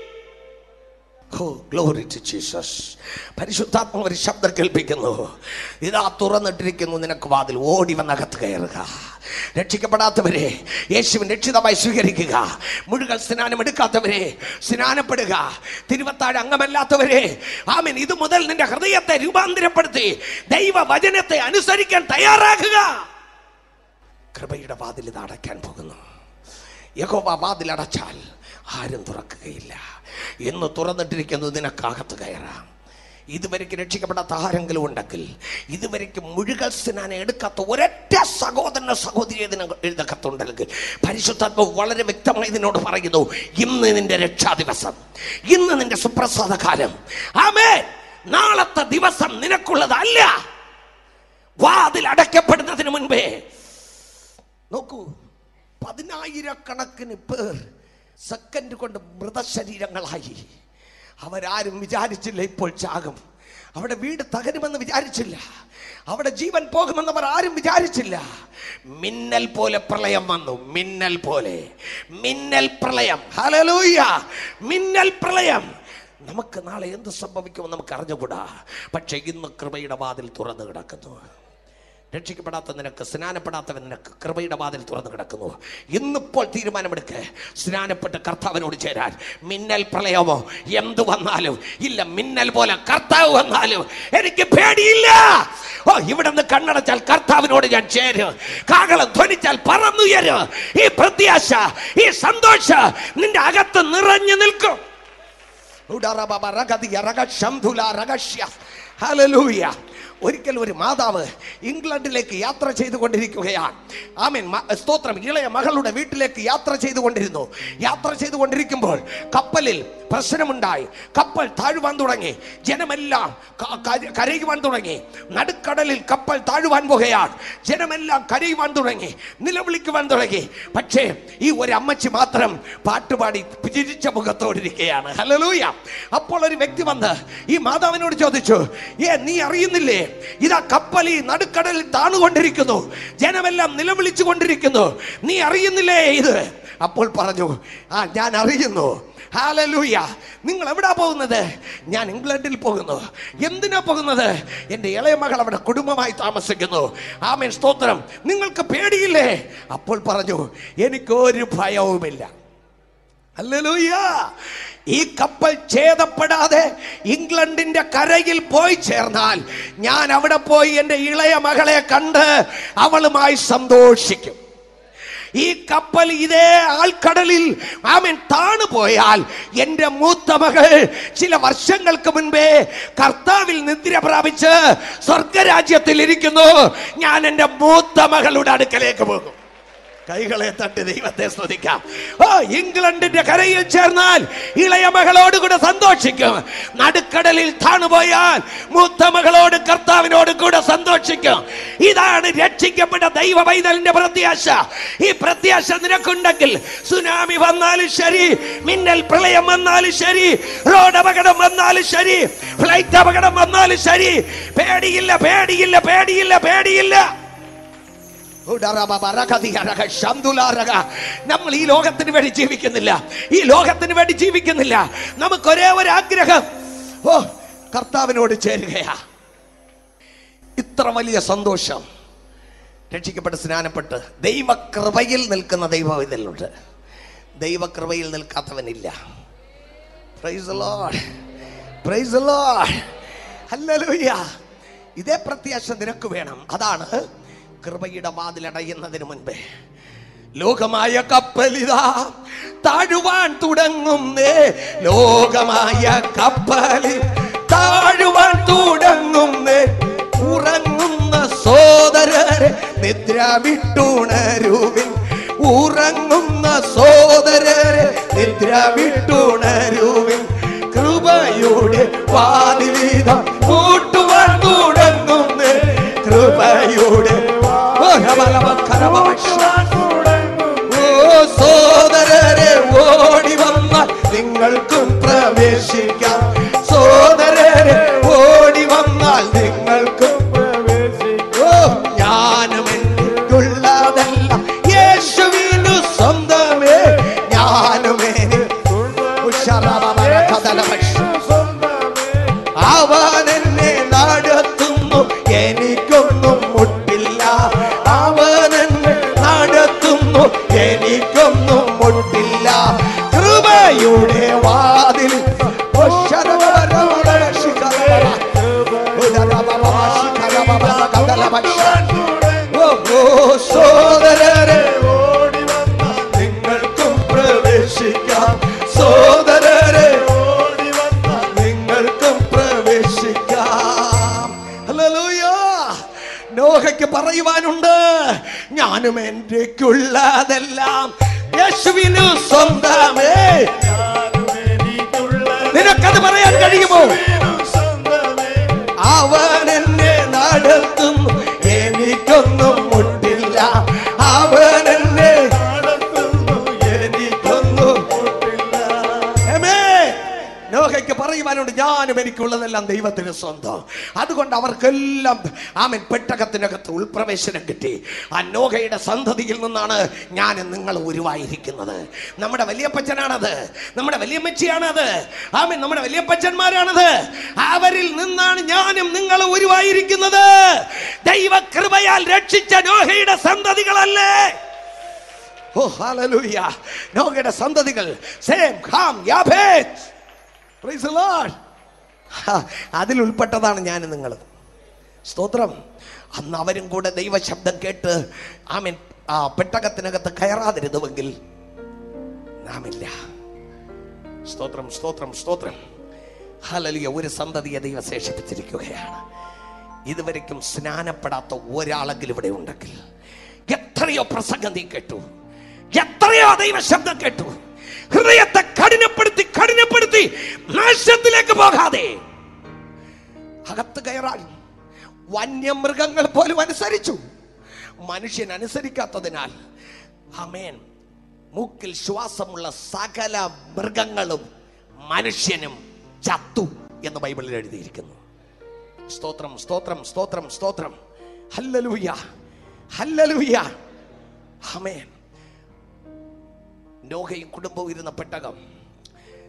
ഓ ഗ്ലോറി ടു ജീസസ് പരിശുദ്ധാത്മ ഒരു ശബ്ദം കേൾപ്പിക്കുന്നു ഇതാ തുറന്നിട്ടിരിക്കുന്നു നിനക്ക് വാതിൽ ഓടി വന്നകത്ത് കയറുക രക്ഷിക്കപ്പെടാത്തവരെ യേശുവിൻ രക്ഷിതമായി സ്വീകരിക്കുക മുഴുകൽ സ്നാനം എടുക്കാത്തവരെ സ്നാനപ്പെടുക തിരുവത്താഴ് അംഗമല്ലാത്തവരെ ആമൻ ഇത് മുതൽ നിന്റെ ഹൃദയത്തെ രൂപാന്തരപ്പെടുത്തി ദൈവ വചനത്തെ അനുസരിക്കാൻ തയ്യാറാക്കുക കൃപയുടെ വാതിൽ ഇത് അടയ്ക്കാൻ പോകുന്നു യഹോവ വാതിൽ അടച്ചാൽ ആരും തുറക്കുകയില്ല എന്ന് തുറന്നിട്ടിരിക്കുന്നു നിനക്കകത്ത് കയറാം ഇതുവരെയ്ക്ക് രക്ഷിക്കപ്പെടാത്ത ആരെങ്കിലും ഉണ്ടെങ്കിൽ ഇതുവരെയ്ക്ക് മുഴുകൽ സ്നാനം എടുക്കാത്ത ഒരൊറ്റ സഹോദരന സഹോദരി ഇതിന് എഴുതക്കത്തുണ്ടെങ്കിൽ പരിശുദ്ധാത്മ വളരെ വ്യക്തമായി ഇതിനോട് പറയുന്നു ഇന്ന് നിന്റെ രക്ഷാദിവസം ഇന്ന് നിന്റെ സുപ്രസാദ കാലം ആമേ നാളത്തെ ദിവസം നിനക്കുള്ളതല്ല വാതിൽ അടയ്ക്കപ്പെടുന്നതിന് മുൻപേ നോക്കൂ പതിനായിരക്കണക്കിന് പേർ സെക്കൻഡ് കൊണ്ട് മൃതശരീരങ്ങളായി അവരാരും വിചാരിച്ചില്ല ഇപ്പോൾ ചാകും അവിടെ വീട് തകരുമെന്ന് വിചാരിച്ചില്ല അവിടെ ജീവൻ പോകുമെന്ന് അവർ ആരും വിചാരിച്ചില്ല മിന്നൽ പോലെ പ്രളയം വന്നു മിന്നൽ പോലെ മിന്നൽ പ്രളയം ഹലലൂയ മിന്നൽ പ്രളയം നമുക്ക് നാളെ എന്ത് സംഭവിക്കുമെന്ന് നമുക്ക് അറിഞ്ഞുകൂടാ പക്ഷെ ഇന്ന് കൃപയുടെ വാതിൽ തുറന്നു കിടക്കുന്നു രക്ഷിക്കപ്പെടാത്ത നിനക്ക് സ്നാനപ്പെടാത്തവൻ നിനക്ക് കൃപയുടെ വാതിൽ തുറന്നു കിടക്കുന്നു ഇന്നിപ്പോൾ തീരുമാനമെടുക്ക് സ്നാനപ്പെട്ട് കർത്താവിനോട് ചേരാൻ മിന്നൽ പ്രളയമോ എന്തു വന്നാലും ഇല്ല മിന്നൽ പോലെ കർത്താവ് വന്നാലും എനിക്ക് പേടിയില്ല ഓ ഇവിടെ നിന്ന് കണ്ണടച്ചാൽ കർത്താവിനോട് ഞാൻ ചേരും കാകളം ധ്വനിച്ചാൽ പറന്നുയരും ഈ പ്രത്യാശ ഈ സന്തോഷ നിന്റെ അകത്ത് നിറഞ്ഞു നിൽക്കും ഉടറബബ റഗദിയ റഗശംധുല റഗശ്യ. ഹല്ലേലൂയ. ഒരിക്കൽ ഒരു മാതാവ് ഇംഗ്ലണ്ടിലേക്ക് യാത്ര ചെയ്തുകൊണ്ടിരിക്കുകയാണ് ആമീൻ മ- സ്തോത്രം ഇളയ മകളുടെ വീട്ടിലേക്ക് യാത്ര ചെയ്തുകൊണ്ടിരുന്നു യാത്ര ചെയ്തുകൊണ്ടിരിക്കുമ്പോൾ കപ്പലിൽ പ്രശ്നമുണ്ടായി കപ്പൽ താഴുവാൻ തുടങ്ങി ജനമെല്ലാം ക- ക- കരയുവാൻ തുടങ്ങി നടുക്കടലിൽ കപ്പൽ താഴുവാൻ പോകുകയാണ് ജനമെല്ലാം കരയുവാൻ തുടങ്ങി നിലവിളിക്കുവാൻ തുടങ്ങി പക്ഷേ ഈ ഒരു അമ്മച്ചി മാത്രം പാട്ടുപാടി ചിരിച്ച മുഖത്തോടിരിക്കുകയാണ് ഹലലൂയ അപ്പോൾ ഒരു വ്യക്തി വന്ന് ഈ മാതാവിനോട് ചോദിച്ചു ഏ നീ അറിയുന്നില്ലേ ഇതാ കപ്പൽ ഈ നടുക്കടലിൽ താണുകൊണ്ടിരിക്കുന്നു ജനമെല്ലാം നിലവിളിച്ചു കൊണ്ടിരിക്കുന്നു നീ അറിയുന്നില്ലേ ഇത് അപ്പോൾ പറഞ്ഞു ആ ഞാൻ അറിയുന്നു ഹാലലൂയ നിങ്ങൾ എവിടാ പോകുന്നത് ഞാൻ ഇംഗ്ലണ്ടിൽ പോകുന്നു എന്തിനാ പോകുന്നത് എൻ്റെ ഇളയ മകൾ അവിടെ കുടുംബമായി താമസിക്കുന്നു ആമേൻ സ്തോത്രം നിങ്ങൾക്ക് പേടിയില്ലേ അപ്പോൾ പറഞ്ഞു എനിക്കൊരു ഭയവുമില്ല ഹല്ലേലൂയ ഈ കപ്പൽ ഛേദപ്പെടാതെ ഇംഗ്ലണ്ടിന്റെ കരയിൽ പോയി ചേർന്നാൽ ഞാൻ അവിടെ പോയി എൻ്റെ ഇളയ മകളെ കണ്ട് അവളുമായി സന്തോഷിക്കും ഈ കപ്പൽ ഇതേ ആൾക്കടലിൽ ആമൻ താണു പോയാൽ എൻ്റെ മൂത്ത മകൾ ചില വർഷങ്ങൾക്ക് മുൻപേ കർത്താവിൽ നിദ്ര പ്രാപിച്ച് സ്വർഗരാജ്യത്തിൽ ഇരിക്കുന്നു ഞാൻ എൻ്റെ മൂത്ത മകളുടെ അടുക്കലേക്ക് പോകും കൈകളെ തട്ടി ദൈവത്തെ സ്തുതിക്കാം ഓ ഇംഗ്ലണ്ടിന്റെ കരയിൽ ചേർന്നാൽ ഇളയ മകളോട് കൂടെ സന്തോഷിക്കും നടുക്കടലിൽ താണുപോയാൽ മൂത്ത മകളോട് കർത്താവിനോട് കൂടെ സന്തോഷിക്കും ഇതാണ് രക്ഷിക്കപ്പെട്ട ദൈവ പൈതലിന്റെ പ്രത്യാശ ഈ പ്രത്യാശ നിനക്കുണ്ടെങ്കിൽ സുനാമി വന്നാലും ശരി മിന്നൽ പ്രളയം വന്നാലും ശരി റോഡ് അപകടം വന്നാലും ശരി ഫ്ലൈറ്റ് അപകടം വന്നാലും ശരി പേടിയില്ല പേടിയില്ല പേടിയില്ല പേടിയില്ല നമ്മൾ ഈ ലോകത്തിന് വേണ്ടി ജീവിക്കുന്നില്ല ഈ ലോകത്തിന് വേണ്ടി ജീവിക്കുന്നില്ല നമുക്ക് ഒരേ ഒരു ആഗ്രഹം ഓ കർത്താവിനോട് ചേരുകയാ ഇത്ര വലിയ സന്തോഷം രക്ഷിക്കപ്പെട്ട് സ്നാനപ്പെട്ട് ദൈവകൃപയിൽ നിൽക്കുന്ന ദൈവം ഇതിലുണ്ട് ദൈവകൃപയിൽ നിൽക്കാത്തവനില്ല praise the Lord. Praise the Lord. Hallelujah. ഇതേ പ്രത്യാശ നിനക്ക് വേണം അതാണ് കൃപയുടെ വാതിലടയുന്നതിന് മുൻപേ ലോകമായ കപ്പലിതാ താഴുവാൻ തുടങ്ങുന്നേ ലോകമായ കപ്പലിൽ താഴുവാൻ തുടങ്ങുന്നേ ഉറങ്ങുന്ന സോദരരെ നിദ്ര വിട്ടുണരുവിൻ ഉറങ്ങുന്ന സോദരരെ നിദ്ര വിട്ടുണരുവിൻ കൃപയുടെ വാതിലിത കൂട്ടുവാൻ തുടങ്ങുന്നേ കൃപയുടെ ഓ സോദരരെ ഓടി വന്ന നിങ്ങൾക്കും പ്രവേശിക്കാം സോദരരെ ഓടി വന്നാൽ നിങ്ങൾക്കും ഓ ജ്ഞാനം എനിക്കുള്ളതല്ല യേശുവിനു സ്വന്തമേ ജ്ഞാനമേ അവൻ എന്നെ നടത്തുന്നു എനിക്കൊന്നും മുട്ടില്ല അവൻ എന്നെ നടത്തുന്നു എനിക്കൊന്നും മുട്ടില്ല കൃപയുടെ വാതിൽ സോദരരെ നിങ്ങൾക്കും പ്രവേശിക്കാം സോദരരെ നിങ്ങൾക്കും പ്രവേശിക്കാം ഹല്ലേലൂയ നോഹയ്ക്ക് പറയുവാനുണ്ട് ഞാനും എന്റെക്കുള്ളതെല്ലാം യേശുവിനു സ്വന്തമേ നിനക്കത് പറയാൻ കഴിയുമോ അവൻ എന്നെ നടത്തുന്നു എനിക്കൊന്നും മുട്ടില്ല അവൻ എന്നെ എനിക്കൊന്നും Amen. നോഹയ്ക്ക് പറയുവാനുണ്ട് ഞാനും എനിക്കുള്ളതെല്ലാം ദൈവത്തിന് സ്വന്തം അതുകൊണ്ട് അവർക്കെല്ലാം ആമൻ പെട്ടകത്തിനകത്ത് ഉൾപ്രവേശനം കിട്ടി ആ നോഹയുടെ സന്തതിയിൽ നിന്നാണ് ഞാൻ നിങ്ങൾ ഉരുവായിരിക്കുന്നത് നമ്മുടെ വലിയപ്പച്ചനാണത് നമ്മുടെ വലിയമ്മച്ചിയാണത് ആമൻ നമ്മുടെ വലിയപ്പച്ചന്മാരാണത് അവരിൽ നിന്നാണ് ഞാനും നിങ്ങൾ ഉരുവായിരിക്കുന്നത് ദൈവകൃപയാൽ രക്ഷിച്ച നോഹയുടെ സന്തതികളല്ലേ ഓ ഹല്ലേലൂയ നോഹയുടെ സന്തതികൾ Shem Ham Japheth praise the Lord അതിൽ ഉൾപ്പെട്ടതാണ് ഞാൻ നിങ്ങൾ സ്തോത്രം അന്ന് അവരും കൂടെ ദൈവശബ്ദം കേട്ട് ആമൻ ആ പെട്ടകത്തിനകത്ത് കയറാതിരുന്നുവെങ്കിൽ നാമില്ല സ്തോത്രം സ്തോത്രം സ്തോത്രം ഹലലിയ ഒരു സന്തതിയെ ദൈവം ശേഷിപ്പിച്ചിരിക്കുകയാണ് ഇതുവരെക്കും സ്നാനപ്പെടാത്ത ഒരാളെങ്കിലും ഇവിടെ ഉണ്ടെങ്കിൽ എത്രയോ പ്രസംഗം നീ കേട്ടു എത്രയോ ദൈവ ശബ്ദം കേട്ടു ഹൃദയത്തെ കഠിനപ്പെടുത്തി കഠിനപ്പെടുത്തി നാശത്തിലേക്ക് പോകാതെ അകത്ത് കയറാൻ വന്യമൃഗങ്ങൾ പോലും അനുസരിച്ചു മനുഷ്യൻ അനുസരിക്കാത്തതിനാൽ അമേൻ മൂക്കിൽ ശ്വാസമുള്ള സകല മൃഗങ്ങളും മനുഷ്യനും ചത്തു എന്ന് ബൈബിളിൽ എഴുതിയിരിക്കുന്നു സ്തോത്രം സ്തോത്രം സ്തോത്രം സ്തോത്രം ഹല്ലലൂയ ഹല്ലലൂയ ആമേൻ നോഹയും കുടുംബവും ഇരുന്ന പെട്ടകം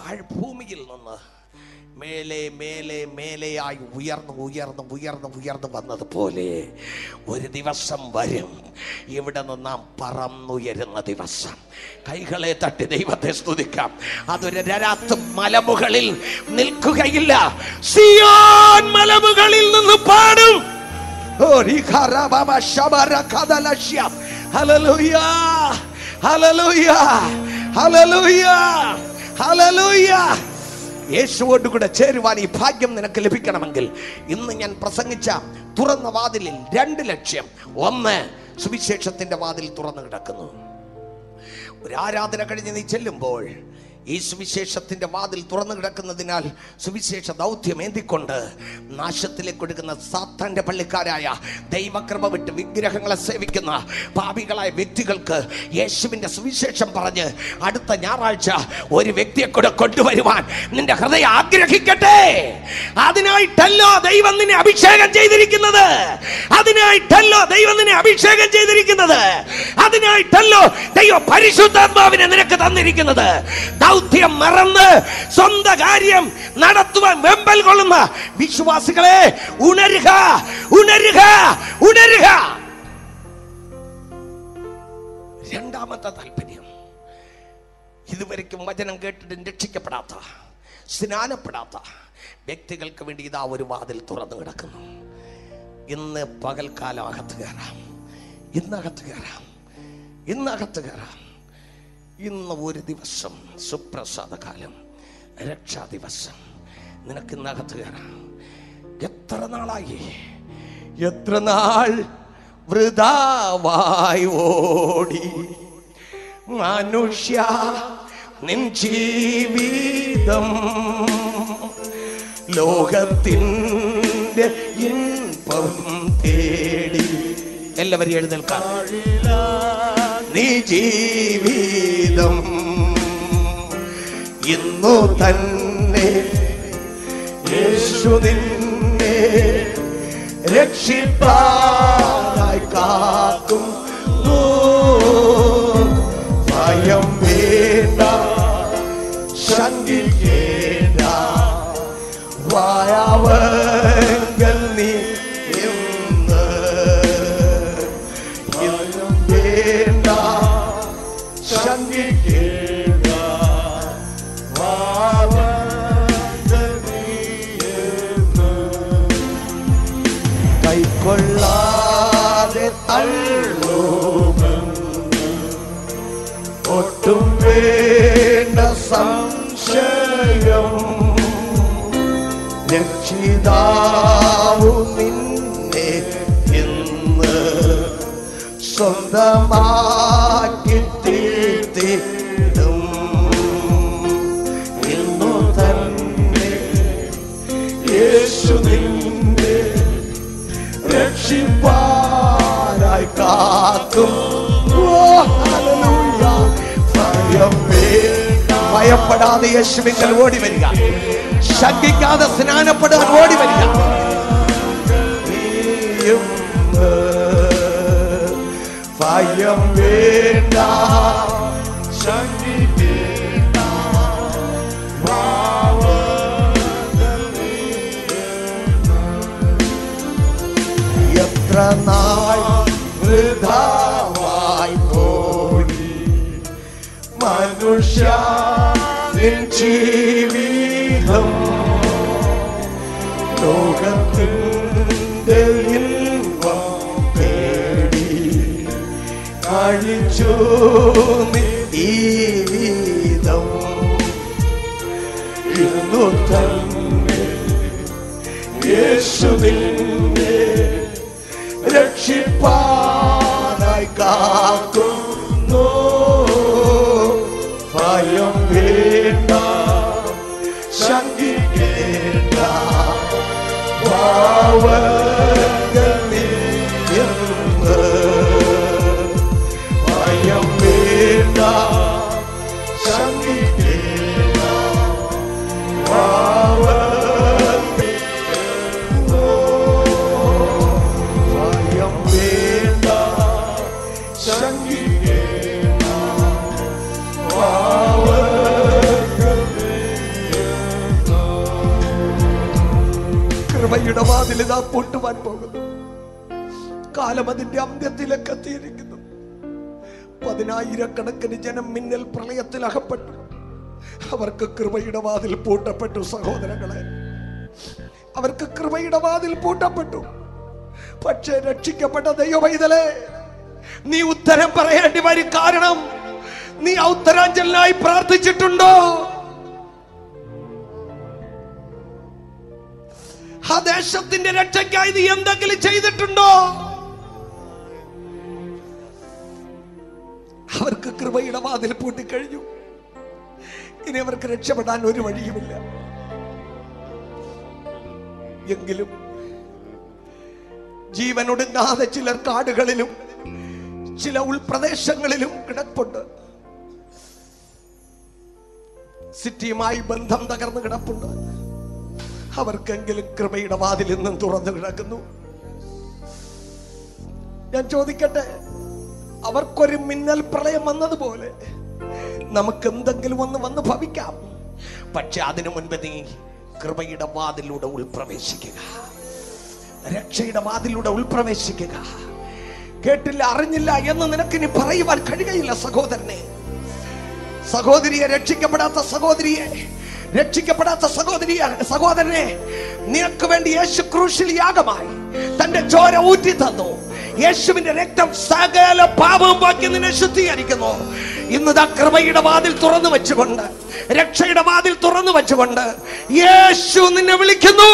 താഴ്ഭൂമിയിൽ നിന്ന് മേലെ മേലെ മേലെയായി ഉയർന്നു ഉയർന്നു ഉയർന്നു ഉയർന്നു വന്നതുപോലെ ഒരു ദിവസം വരും ഇവിടെ നിന്ന് നാം പറന്നുയരുന്ന ദിവസം കൈകളെ തട്ടി ദൈവത്തെ സ്തുതിക്കാം അതൊരു രാത്ത് മലമുകളിൽ നിൽക്കുകയില്ല സിയോൻ മലമുകളിൽ നിന്ന് പാടും ഓ, റിഖറബബ ശബര കദലശ്യ. ഹല്ലേലൂയ. ഹല്ലേലൂയ. ഹല്ലേലൂയ. ഹല്ലേലൂയ. യേശുവോട് കൂടെ ചേരുവാൻ ഈ ഭാഗ്യം നിനക്ക് ലഭിക്കണമെങ്കിൽ ഇന്ന് ഞാൻ പ്രസംഗിച്ച തുറന്ന വാതിലിൽ രണ്ട് ലക്ഷ്യം ഒന്ന് സുവിശേഷത്തിന്റെ വാതിൽ തുറന്നു കിടക്കുന്നു ഒരു ആരാധന കഴിഞ്ഞ് നീ ചെല്ലുമ്പോൾ ഈ സുവിശേഷത്തിന്റെ വാതിൽ തുറന്നു കിടക്കുന്നതിനാൽ സുവിശേഷ ദൗത്യം ഏന്തിക്കൊണ്ട് നാശത്തിലേക്ക് ഒഴുകുന്ന സാത്താന്റെ പള്ളിക്കാരായ ദൈവകൃപ വിട്ട് വിഗ്രഹങ്ങളെ സേവിക്കുന്ന പാപികളായ വ്യക്തികൾക്ക് യേശുവിന്റെ സുവിശേഷം പറഞ്ഞ് അടുത്ത ഞായറാഴ്ച ഒരു വ്യക്തിയെ കൂടെ കൊണ്ടുവരുവാൻ നിന്റെ ഹൃദയം ആഗ്രഹിക്കട്ടെ അതിനായിട്ടല്ലോ ദൈവം നിന്നെ അഭിഷേകം ചെയ്തിരിക്കുന്നത് അതിനായിട്ടല്ലോ ദൈവം നിന്നെ അഭിഷേകം ചെയ്തിരിക്കുന്നത് അതിനായിട്ടല്ലോ ദൈവം പരിശുദ്ധാത്മാവിനെ നിനക്ക് തന്നിരിക്കുന്നത് ദൗത്യം മറന്ന് സ്വന്തം കാര്യം നടത്തുവാൻ വെമ്പൽ കൊള്ളുന്ന വിശ്വാസികളെ ഉണരുക ഉണരുക ഉണരുക രണ്ടാമത്തെ താല്പര്യം ഇതുവരെക്കും വചനം കേട്ടിട്ട് രക്ഷിക്കപ്പെടാത്ത സ്നാനപ്പെടാത്ത വ്യക്തികൾക്ക് വേണ്ടി ഇതാ ഒരു വാതിൽ തുറന്നു കിടക്കുന്നു ഇന്ന് പകൽക്കാലം അകത്ത് കയറാം ഇന്ന് അകത്ത് കയറാം ഇന്ന് അകത്ത് കയറാം ഇന്ന് ഒരു ദിവസം സുപ്രസാദ കാലം രക്ഷാ ദിവസം നിനക്ക് ഇന്ന് അകത്ത് കയറാം എത്ര നാളായി എത്ര നാൾ വൃതാവായി ഓടി മനുഷ്യ നിൻ ജീവിതം ലോകത്തിൻ്റെ ഇൻപം തേടി എല്ലാവരും എഴുന്നേൽക്കാം നീ ജീവിതം ഇന്നു തന്നെ യേശു നിന്നെ രക്ഷിപ്പാനായി കാക്കും ഭയം വേണ്ട ശങ്കിക്കേണ്ട വായാവങ്കൽ നീ ഇന്ന് ഇന്നും വേണ്ട ശങ്കിക്കേണ്ട വായാവങ്കൽ നീ ഇന്ന് കൈക്കൊള്ളാതെ തള്ളുമെന്ന് ഒട്ടും വേണ്ട സംശയം രക്ഷിതാവു നിന്നെ ഇന്ന് സ്വന്തമാക്കി തീർത്തിടും ഇന്നു തന്നെ യേശു നിന്നെ രക്ഷിപ്പാനായി കാക്കും ഓ, ഹല്ലേലൂയ. ഭയം വേണ്ട. ഭയപ്പെടാതെ യേശുവിങ്കൽ ഓടി വരിക ശങ്കിക്കാതെ സ്നാനപ്പെടാൻ ഓടി വരിക നീയും ഭയം വേണ്ട ശങ്കിക്കേണ്ട എത്ര നാൾ വൃഥാവായി പോയി മനുഷ്യ നിൻ ജീവിതം ലോകത്തിൻ്റെ ഇൻപം തേടി കഴിച്ചു നീ ജീവിതം ഇന്നു തന്നെ യേശു നിന്നെ രക്ഷിപ്പാനായി കാക്കുന്നു ഭയം വേണ്ട ശങ്കിക്കേണ്ട പാവങ്ങൾ നീങ്ങുന്നു. ഭയം വേണ്ട ശങ്കിക്കേണ്ട പാവങ്ങൾ ഭയം വേണ്ട ശങ്കിക്കേണ്ട പാവങ്ങൾ കൃപയുടെ വാതിൽ ഇതാ പൂട്ടുവാൻ പോകുന്നു കാലം അതിന്റെ അന്ത്യത്തിലേക്ക് എത്തിയിരിക്കുന്നു പതിനായിരക്കണക്കിന് ജനം മിന്നൽ പ്രളയത്തിൽ അകപ്പെട്ടു അവർക്ക് കൃപയുടെ വാതിൽ പൂട്ടപ്പെട്ടു സഹോദരങ്ങളെ അവർക്ക് കൃപയുടെ വാതിൽ പൂട്ടപ്പെട്ടു പക്ഷേ രക്ഷിക്കപ്പെട്ട ദൈവവൈതലേ നീ ഉത്തരം പറയേണ്ടി വരും കാരണം നീ ആ ഉത്തരാഞ്ചലിനായി പ്രാർത്ഥിച്ചിട്ടുണ്ടോ ആ ദേശത്തിന്റെ രക്ഷയ്ക്കായി നീ എന്തെങ്കിലും ചെയ്തിട്ടുണ്ടോ അവർക്ക് കൃപയുടെ വാതിൽ പൂട്ടിക്കഴിഞ്ഞു ഇനി അവർക്ക് രക്ഷപ്പെടാൻ ഒരു വഴിയുമില്ല എങ്കിലും ജീവനൊടുങ്ങാതെ ചിലർ കാടുകളിലും ചില ഉൾപ്രദേശങ്ങളിലും കിടപ്പുണ്ട് സിറ്റിയുമായി ബന്ധം തകർന്നു കിടപ്പുണ്ട് അവർക്കെങ്കിലും കൃപയുടെ വാതിൽ നിന്നും തുറന്നു കിടക്കുന്നു ഞാൻ ചോദിക്കട്ടെ അവർക്കൊരു മിന്നൽ പ്രളയം വന്നതുപോലെ നമുക്ക് എന്തെങ്കിലും ഒന്ന് വന്ന് ഭവിക്കാം പക്ഷെ അതിനു മുൻപ് നീ കൃപയുടെ വാതിലൂടെ ഉൾപ്രവേശിക്കുക രക്ഷയുടെ വാതിലൂടെ ഉൾപ്രവേശിക്കുക കേട്ടില്ല അറിഞ്ഞില്ല എന്ന് നിനക്ക് ഇനി പറയുവാൻ കഴിയുകയില്ല സഹോദരനെ സഹോദരിയെ രക്ഷിക്കപ്പെടാത്ത സഹോദരിയെ രക്ഷിക്കപ്പെടാത്ത സഹോദരിയെ സഹോദരനെ നിനക്ക് വേണ്ടി യേശു ക്രൂശിൽ യാഗമായി തന്റെ ചോര ഊറ്റി തന്നു യേശുവിന്റെ രക്തം സകല പാപവും ബാക്കി നിന്നെ ശുദ്ധീകരിക്കുന്നു ഇന്ന് ആ കൃപയുടെ വാതിൽ തുറന്നു വെച്ചുകൊണ്ട് രക്ഷയുടെ വാതിൽ തുറന്നു വെച്ചുകൊണ്ട് യേശു നിന്നെ വിളിക്കുന്നു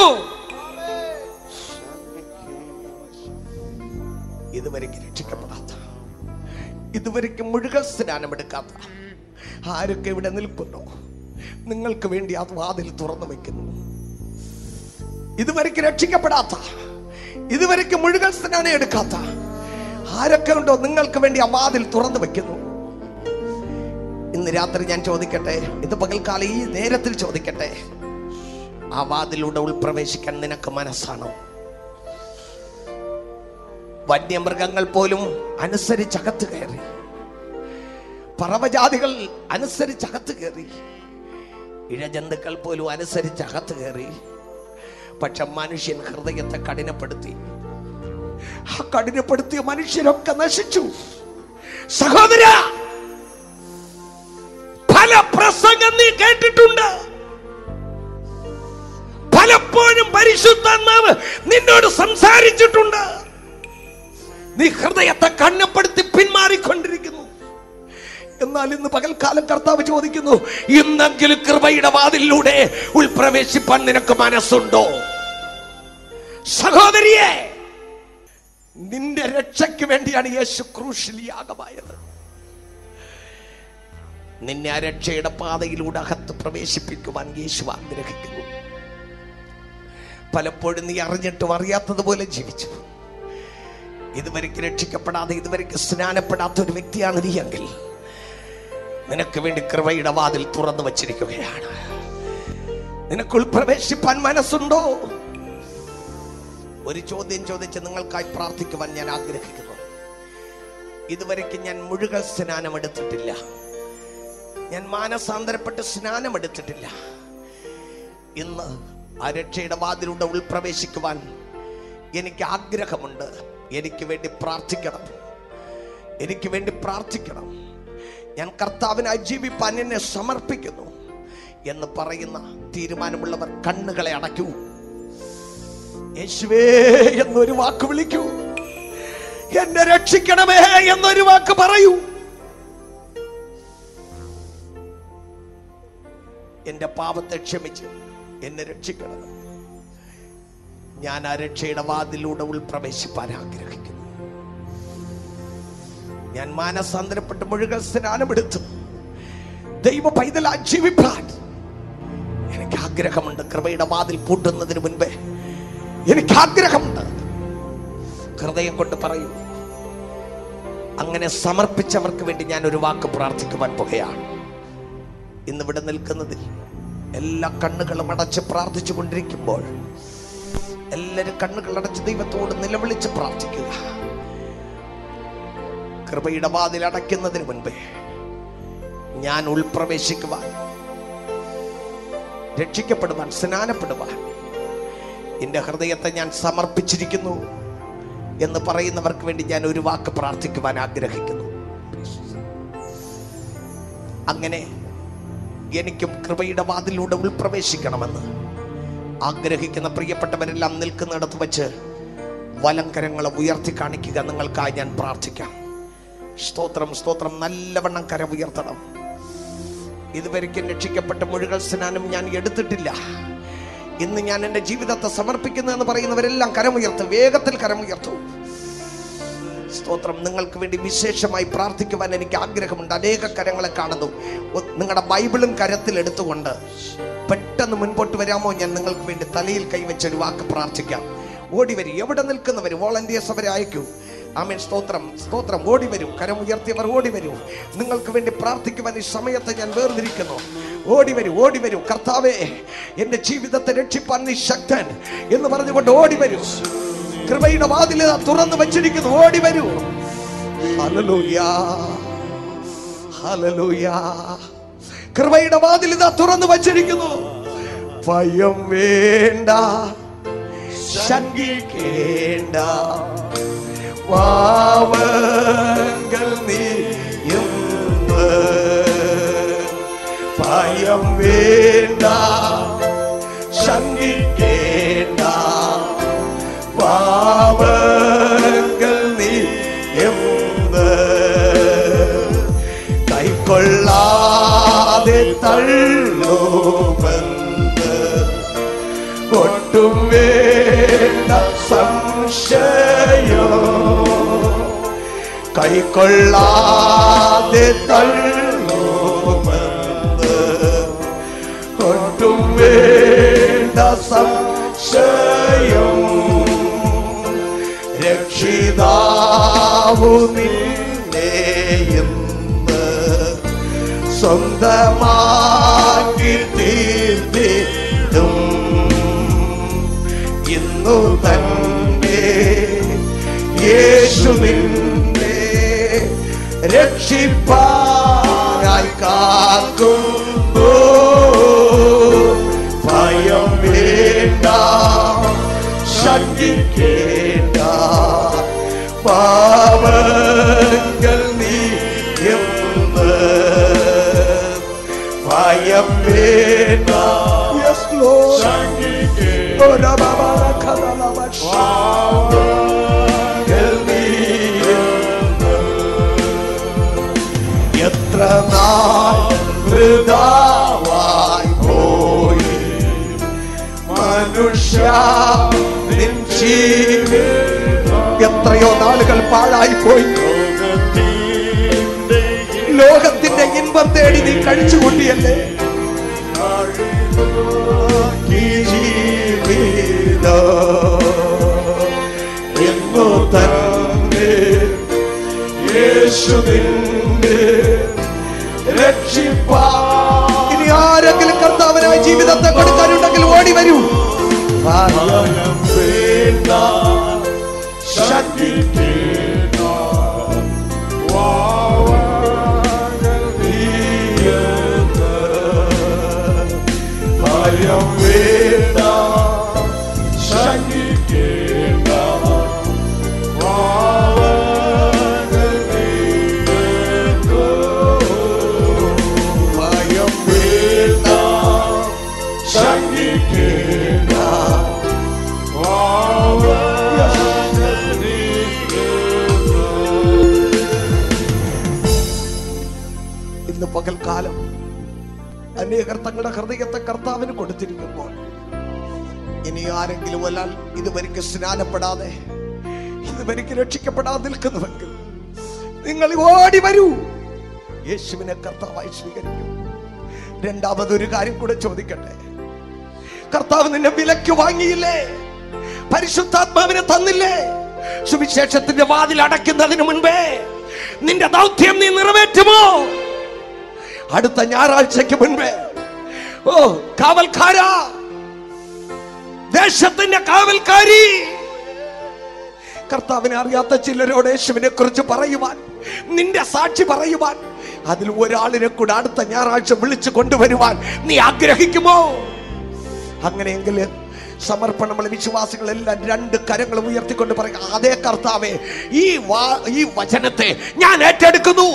ഇതുവരെയ്ക്ക് രക്ഷിക്കപ്പെടാത്ത ഇതുവരെയ്ക്ക് മുഴുകൽ സ്നാനമെടുക്കാത്ത ആരൊക്കെ ഇവിടെ നിൽക്കുന്നു നിങ്ങൾക്ക് വേണ്ടി ആ വാതിൽ തുറന്നു വെക്കുന്നു ഇതുവരെയ്ക്ക് രക്ഷിക്കപ്പെടാത്ത ഇതുവരെയ്ക്ക് മുഴുകൽ സ്നാനം എടുക്കാത്ത ആരൊക്കെ ഉണ്ടോ നിങ്ങൾക്ക് വേണ്ടി ആ വാതിൽ തുറന്നു വെക്കുന്നു ഇന്ന് രാത്രി ഞാൻ ചോദിക്കട്ടെ ഇത് പകൽക്കാലം ഈ നേരത്തിൽ ചോദിക്കട്ടെ ആ വാതിലൂടെ ഉൾപ്രവേശിക്കാൻ നിനക്ക് മനസ്സാണോ വന്യമൃഗങ്ങൾ പോലും അനുസരിച്ചകത്ത് കയറി പറവജാതികൾ അനുസരിച്ചകത്ത് കയറി ഇഴജന്തുക്കൾ പോലും അനുസരിച്ചകത്ത് കയറി പക്ഷെ മനുഷ്യൻ ഹൃദയത്തെ കഠിനപ്പെടുത്തി ആ കഠിനപ്പെടുത്തിയ മനുഷ്യരൊക്കെ നശിച്ചു സഹോദര പല പ്രസംഗം നീ കേട്ടിട്ടുണ്ട് പലപ്പോഴും പരിശുദ്ധാത്മാവ് നിന്നോട് സംസാരിച്ചിട്ടുണ്ട് നീ ഹൃദയത്തെ കണ്ണപ്പെടുത്തി പിന്മാറിക്കൊണ്ടിരിക്കുന്നു എന്നാൽ ഇന്ന് പകൽക്കാലം കർത്താവ് ചോദിക്കുന്നു ഇന്നെങ്കിലും കൃപയുടെ വാതിലൂടെ ഉൾപ്രവേശിപ്പാൻ നിനക്ക് മനസ്സുണ്ടോ സഹോദരിയെ നിന്റെ രക്ഷയ്ക്ക് വേണ്ടിയാണ് യേശു ക്രൂശിൽ യാഗമായത് നിന്നെ ആ രക്ഷയുടെ പാതയിലൂടെ അകത്ത് പ്രവേശിപ്പിക്കുവാൻ യേശു ആഗ്രഹിക്കുന്നു പലപ്പോഴും നീ അറിഞ്ഞിട്ടും അറിയാത്തതുപോലെ ജീവിച്ചു ഇതുവരെയ്ക്ക് രക്ഷിക്കപ്പെടാതെ ഇതുവരെയ്ക്ക് സ്നാനപ്പെടാത്ത ഒരു വ്യക്തിയാണ് നീ എങ്കിൽ നിനക്ക് വേണ്ടി കൃപയുടെ വാതിൽ തുറന്നു വച്ചിരിക്കുകയാണ് നിനക്ക് ഉൾപ്രവേശിപ്പാൻ മനസ്സുണ്ടോ ഒരു ചോദ്യം ചോദിച്ച് നിങ്ങൾക്കായി പ്രാർത്ഥിക്കുവാൻ ഞാൻ ആഗ്രഹിക്കുന്നു ഇതുവരെയ്ക്ക് ഞാൻ മുഴുകൽ സ്നാനം എടുത്തിട്ടില്ല ഞാൻ മാനസാന്തരപ്പെട്ട് സ്നാനം എടുത്തിട്ടില്ല ഇന്ന് ആ രക്ഷയുടെ വാതിലൂടെ ഉൾപ്രവേശിക്കുവാൻ എനിക്ക് ആഗ്രഹമുണ്ട് എനിക്ക് വേണ്ടി പ്രാർത്ഥിക്കണം എനിക്ക് വേണ്ടി പ്രാർത്ഥിക്കണം ഞാൻ കർത്താവിനായി ജീവിപ്പാൻ എന്നെ സമർപ്പിക്കുന്നു എന്ന് പറയുന്ന തീരുമാനമുള്ളവർ കണ്ണുകളെ അടയ്ക്കൂ യേശുവേ എന്നൊരു വാക്ക് വിളിക്കൂ എന്നെ രക്ഷിക്കണമേ എന്നൊരു വാക്ക് പറയൂ എന്റെ പാപത്തെ ക്ഷമിച്ച് എന്നെ രക്ഷിക്കണം ഞാൻ ആ രക്ഷയുടെ വാതിലൂടെ ഉൾപ്രവേശിപ്പാൻ ആഗ്രഹിക്കുന്നു ഞാൻ മാനസാന്തരപ്പെട്ട് മുഴുകൽ സ്നാനമെടുത്തു ദൈവ പൈതൽ ജീവിപ്പാൻ എനിക്ക് ആഗ്രഹമുണ്ട് കൃപയുടെ വാതിൽ പൂട്ടുന്നതിന് മുൻപേ എനിക്ക് ആഗ്രഹമുണ്ട് ഹൃദയം കൊണ്ട് പറയൂ അങ്ങനെ സമർപ്പിച്ചവർക്ക് വേണ്ടി ഞാൻ ഒരു വാക്ക് പ്രാർത്ഥിക്കുവാൻ പോകുകയാണ് ഇന്നിവിടെ നിൽക്കുന്നതിൽ എല്ലാ കണ്ണുകളും അടച്ച് പ്രാർത്ഥിച്ചു കൊണ്ടിരിക്കുമ്പോൾ എല്ലാവരും കണ്ണുകൾ അടച്ച് ദൈവത്തോട് നിലവിളിച്ച് പ്രാർത്ഥിക്കുക കൃപയുടെ വാതിൽ അടയ്ക്കുന്നതിന് മുൻപേ ഞാൻ ഉൾപ്രവേശിക്കുവാൻ രക്ഷിക്കപ്പെടുവാൻ സ്നാനപ്പെടുവാൻ എൻ്റെ ഹൃദയത്തെ ഞാൻ സമർപ്പിച്ചിരിക്കുന്നു എന്ന് പറയുന്നവർക്ക് വേണ്ടി ഞാൻ ഒരു വാക്ക് പ്രാർത്ഥിക്കുവാൻ ആഗ്രഹിക്കുന്നു അങ്ങനെ എനിക്കും കൃപയുടെ വാതിലൂടെ ഉൾപ്രവേശിക്കണമെന്ന് ആഗ്രഹിക്കുന്ന പ്രിയപ്പെട്ടവരെല്ലാം നിൽക്കുന്നിടത്ത് വെച്ച് വലങ്കരങ്ങളെ ഉയർത്തി കാണിക്കുക നിങ്ങൾക്കായി ഞാൻ പ്രാർത്ഥിക്കാം സ്തോത്രം സ്തോത്രം നല്ലവണ്ണം കരം ഉയർത്തണം ഇതുവരെയ്ക്കും രക്ഷിക്കപ്പെട്ട മുഴുകൽ സ്നാനം ഞാൻ എടുത്തിട്ടില്ല ഇന്ന് ഞാൻ എൻ്റെ ജീവിതത്തെ സമർപ്പിക്കുന്നു എന്ന് പറയുന്നവരെല്ലാം കരമുയർത്തും വേഗത്തിൽ കരമുയർത്തും സ്തോത്രം നിങ്ങൾക്ക് വേണ്ടി വിശേഷമായി പ്രാർത്ഥിക്കുവാൻ എനിക്ക് ആഗ്രഹമുണ്ട് അനേക കരങ്ങളെ കാണുന്നു ഒ- നിങ്ങളുടെ ബൈബിളും കരത്തിൽ എടുത്തുകൊണ്ട് പെട്ടെന്ന് മുൻപോട്ട് വരാമോ ഞാൻ നിങ്ങൾക്ക് വേണ്ടി തലയിൽ കൈവച്ച ഒരു വാക്ക് പ്രാർത്ഥിക്കാം ഓടി വരും എവിടെ നിൽക്കുന്നവർ വോളണ്ടിയേഴ്സ് അവരെ അയക്കൂ ആമേൻ സ്തോത്രം സ്തോത്രം ഓടി വരൂ കരം ഉയർത്തിയവർ ഓടി വരൂ നിങ്ങൾക്ക് വേണ്ടി പ്രാർത്ഥിക്കുവാൻ ഈ സമയത്ത് ഞാൻ വേർതിരിക്കുന്നു ഓടി വരൂ ഓടി വരൂ കർത്താവേ എന്റെ ജീവിതത്തെ രക്ഷിപ്പാൻ നീ ശക്തൻ എന്ന് പറഞ്ഞുകൊണ്ട് ഓടി വരൂ കൃപയുടെ വാതിൽ ഇതാ തുറന്നു വച്ചിരിക്കുന്നു ഓടി വരൂ ഹല്ലേലൂയ ഹല്ലേലൂയ കൃപയുടെ വാതിൽ ഇതാ തുറന്നു വച്ചിരിക്കുന്നു ഭയം വേണ്ട ശങ്കിക്കേണ്ട വാവങ്ങൾ നീ എന്ന് ഭയം വേണ്ട ശങ്കിക്കേണ്ട പാവങ്ങൾ നീ എന്ന് കൈക്കൊള്ളാതെ തള്ളുമെന്ന് ഒട്ടും വേണ്ട സംശയോ കൈക്കൊള്ളാതെ തള്ളുമെന്ന് ഒട്ടും വേണ്ട സംശയം രക്ഷിതാവു നിന്നെ ഇന്ന് സ്വന്തമാക്കി തീർത്തിടും ഇന്നു തന്നെ യേശു നിന്നെ രക്ഷിപ്പാനായി കാക്കുന്നു ഭയം വേണ്ട ശങ്കിക്കേണ്ട പാവങ്ങൾ നീ എന്ന് ഭയം വേണ്ട Yes, Lord. ഓരാ ബാബാ കഥലവ പാവങ്ങൾ നീ എന്ന്. എത്ര നാൾ വൃതാവായി പോയി മനുഷ്യ നിൻ ജീവിതം എത്രയോ നാളുകൾ പാഴായി പോയി ലോകത്തിന്റെ ഇൻപം തേടി നീ കഴിച്ചുകൂട്ടിയല്ലേ ഈ ജീവിതം എന്നു തന്നെ യേശു നിന്നെ രക്ഷിപ്പാ ഇനി ആരെങ്കിലും കർത്താവിനായി ജീവിതത്തെ കൊടുക്കാനുണ്ടെങ്കിൽ ഓടി വരൂ ഭയം വേണ്ട ശക്തിക്കേണ്ട വാവകൾ നീയെന്ന്. ഭയം വേണ്ട ശങ്കിക്കേണ്ട വാവകൾ നീയെന്ന്. ഭയം വേണ്ട ശങ്കിക്കേണ്ട വാവകൾ നീയെന്ന്. ഇന്ന് പകൽക്കാലം അനേകർ തങ്ങളുടെ ഹൃദയത്തെ കർത്താവിന് കൊടുത്തിരിക്കുമ്പോൾ ഇനി ആരെങ്കിലും ഒരാൾ ഇതുവരെക്ക് സ്നാനപ്പെടാതെ ഇതുവരെക്ക് രക്ഷിക്കപ്പെടാതെ നിൽക്കുന്നുവെങ്കിൽ നിങ്ങൾ ഓടി വരൂ യേശുവിനെ കർത്താവായി സ്വീകരിക്കും രണ്ടാമതൊരു കാര്യം കൂടെ ചോദിക്കട്ടെ കർത്താവ് നിന്നെ വിലക്ക് വാങ്ങിയില്ലേ പരിശുദ്ധാത്മാവിനെ തന്നില്ലേ സുവിശേഷത്തിന്റെ വാതിൽ അടയ്ക്കുന്നതിന് മുൻപേ നിന്റെ ദൗത്യം നീ നിറവേറ്റുമോ അടുത്ത ഞായറാഴ്ചക്ക് മുൻപേ ഓ കാവൽക്കാരാ ദേശത്തിന്റെ കാവൽക്കാരി കർത്താവിനെ അറിയാത്ത ചിലരോട് യേശുവിനെ കുറിച്ച് പറയുവാൻ നിന്റെ സാക്ഷി പറയുവാൻ അതിൽ ഒരാളിനെ കൂടെ അടുത്ത ഞായറാഴ്ച വിളിച്ചു കൊണ്ടുവരുവാൻ നീ ആഗ്രഹിക്കുമോ അങ്ങനെയെങ്കിൽ സമർപ്പണമുള്ള വിശ്വാസികളെല്ലാം രണ്ട് കരങ്ങളും ഉയർത്തിക്കൊണ്ട് പറയുക അതേ കർത്താവേ ഈ വാ- ഈ വചനത്തെ ഞാൻ ഏറ്റെടുക്കുന്നു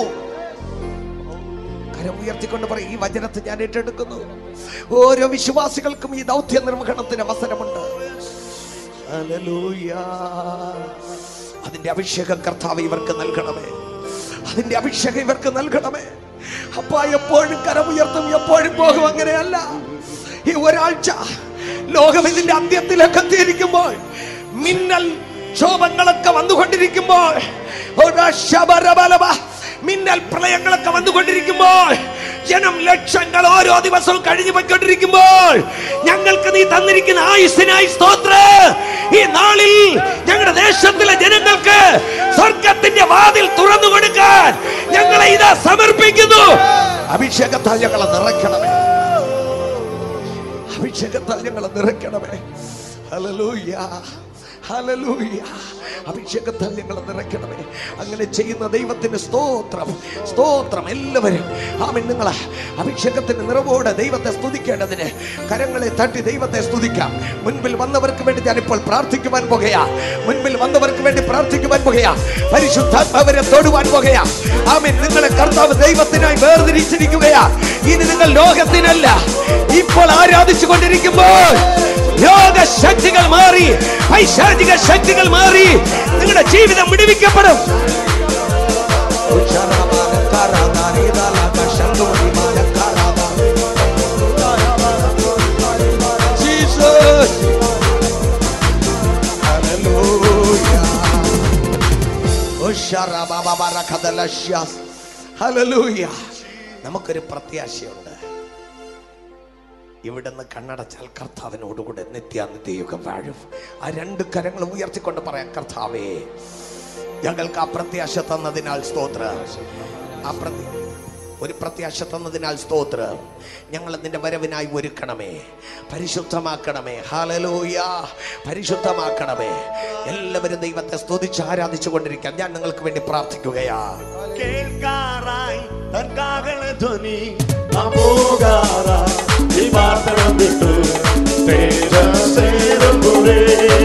കരം ഉയർത്തിക്കൊണ്ട് പറയും ഈ വചനത്തെ ഞാൻ ഏറ്റെടുക്കുന്നു ഓരോ വിശ്വാസികൾക്കും ഈ ദൗത്യ നിർവഹണത്തിന് അവസരമുണ്ട് ഹല്ലേലൂയ. അതിന്റെ അഭിഷേകം കർത്താവ് ഇവർക്ക് നൽകണമേ അതിന്റെ അഭിഷേകം ഇവർക്ക് നൽകണമേ അപ്പ എപ്പോഴും കരമുയർത്തും എപ്പോഴും പോകും അങ്ങനെയല്ല ഈ ഒരാഴ്ച ലോകം ഇതിന്റെ അന്ത്യത്തിലൊക്കെ എത്തിയിരിക്കുമ്പോൾ മിന്നൽ ക്ഷോഭങ്ങളൊക്കെ വന്നുകൊണ്ടിരിക്കുമ്പോൾ ഒരു ശബരബലബ മിന്നൽ പ്രളയങ്ങളൊക്കെ വന്നുകൊണ്ടിരിക്കുമ്പോൾ ജനം ലക്ഷങ്ങൾ ഓരോ ദിവസവും കഴിഞ്ഞു പോയിക്കൊണ്ടിരിക്കുമ്പോൾ ഞങ്ങൾക്ക് നീ തന്നിരിക്കുന്ന ആയുസ്സിനായി സ്തോത്ര ഈ നാളിൽ ഞങ്ങളുടെ ദേശത്തിലെ ജനങ്ങൾക്ക് സ്വർഗത്തിന്റെ വാതിൽ തുറന്നു കൊടുക്കാൻ ഞങ്ങളെ ഇതാ സമർപ്പിക്കുന്നു അഭിഷേകത്താൽ ഞങ്ങളെ നിറയ്ക്കണമേ അഭിഷേകത്താൽ ഞങ്ങളെ നിറയ്ക്കണമേ ഹല്ലേലൂയ ഹല്ലേലൂയ അഭിഷേകത്താൽ ഞങ്ങളെ നിറയ്ക്കണമേ അങ്ങനെ ചെയ്യുന്ന ദൈവത്തിന് സ്തോത്രം സ്തോത്രം എല്ലാവരും ആമൻ നിങ്ങൾ അഭിഷേകത്തിന്റെ നിറവോടെ ദൈവത്തെ സ്തുതിക്കേണ്ടതിന് കരങ്ങളെ തട്ടി ദൈവത്തെ സ്തുതിക്കാം മുൻപിൽ വന്നവർക്ക് വേണ്ടി ഞാനിപ്പോൾ പ്രാർത്ഥിക്കുവാൻ പോകുകയാ മുൻപിൽ വന്നവർക്ക് വേണ്ടി പ്രാർത്ഥിക്കുവാൻ പോകുകയാ പരിശുദ്ധാത്മാവരെ തൊടുവാൻ പോകുകയാ ആമൻ നിങ്ങളെ കർത്താവ് ദൈവത്തിനായി വേർതിരിച്ചിരിക്കുകയാ ഇനി നിങ്ങൾ ലോകത്തിനല്ല ഇപ്പോൾ ആരാധിച്ചു കൊണ്ടിരിക്കുമ്പോൾ രോഗ ശക്തികൾ മാറി പൈശാചിക ശക്തികൾ മാറി നിങ്ങളുടെ ജീവിതം വിടുവിക്കപ്പെടും Jesus. Hallelujah. ഉഷാറാബാബാബാറഖദലശ്യാസ്. Hallelujah. നമുക്കൊരു പ്രത്യാശയുണ്ട് ഇവിടുന്ന് കണ്ണടച്ചാൽ കർത്താവിനോടുകൂടെ നിത്യാനിത്യയുഗം വാഴും ആ രണ്ട് കരങ്ങളും ഉയർത്തിക്കൊണ്ട് പറയാം കർത്താവേ ഞങ്ങൾക്ക് ആ പ്രത്യാശ തന്നതിനാൽ സ്തോത്ര ആ പ്രത്യ ഒരു പ്രത്യാശ തന്നതിനാൽ സ്തോത്ര ഞങ്ങൾ നിന്റെ വരവിനായി ഒരുക്കണമേ പരിശുദ്ധമാക്കണമേ ഹാലലൂയ പരിശുദ്ധമാക്കണമേ എല്ലാവരും ദൈവത്തെ സ്തുതിച്ച് ആരാധിച്ചു കൊണ്ടിരിക്കാൻ ഞാൻ നിങ്ങൾക്ക് വേണ്ടി പ്രാർത്ഥിക്കുകയാ കേൾക്കാറായി തൻ കാഹള ധ്വനി അമോകാറായി ഈ പാത്രം വിട്ടു തേജസ്സേറുമ്പുരേ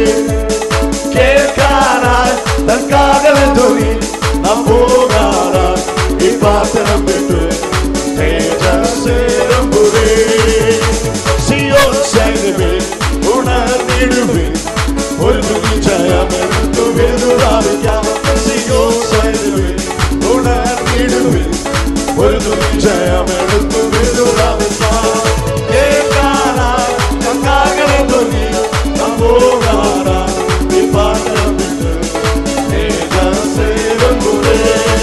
കേൾക്കാറായി തൻ കാഹള ധ്വനി അമോകാറായി ഈ പാത്രം വിട്ടു തേജസ്സേറുമ്പുരേ സിയോൻ സൈന്യമേ ഉണർന്നിടുവിൻ ഒരു തുണി ജയമെടുത്തു വെതുറാവിക്കാം സിയോൻ സൈന്യമേ ഉണർന്നിടുവിൻ ഒരു തുണി ജയമെടുത്തു വെതുറാവിക്കാം കേൾക്കാറായി കങ്കാകളെ ധ്വനി നമ്പോകാറായി ഈ പാത്രം വിട്ട് തേജസ്സേറുമ്പുരേ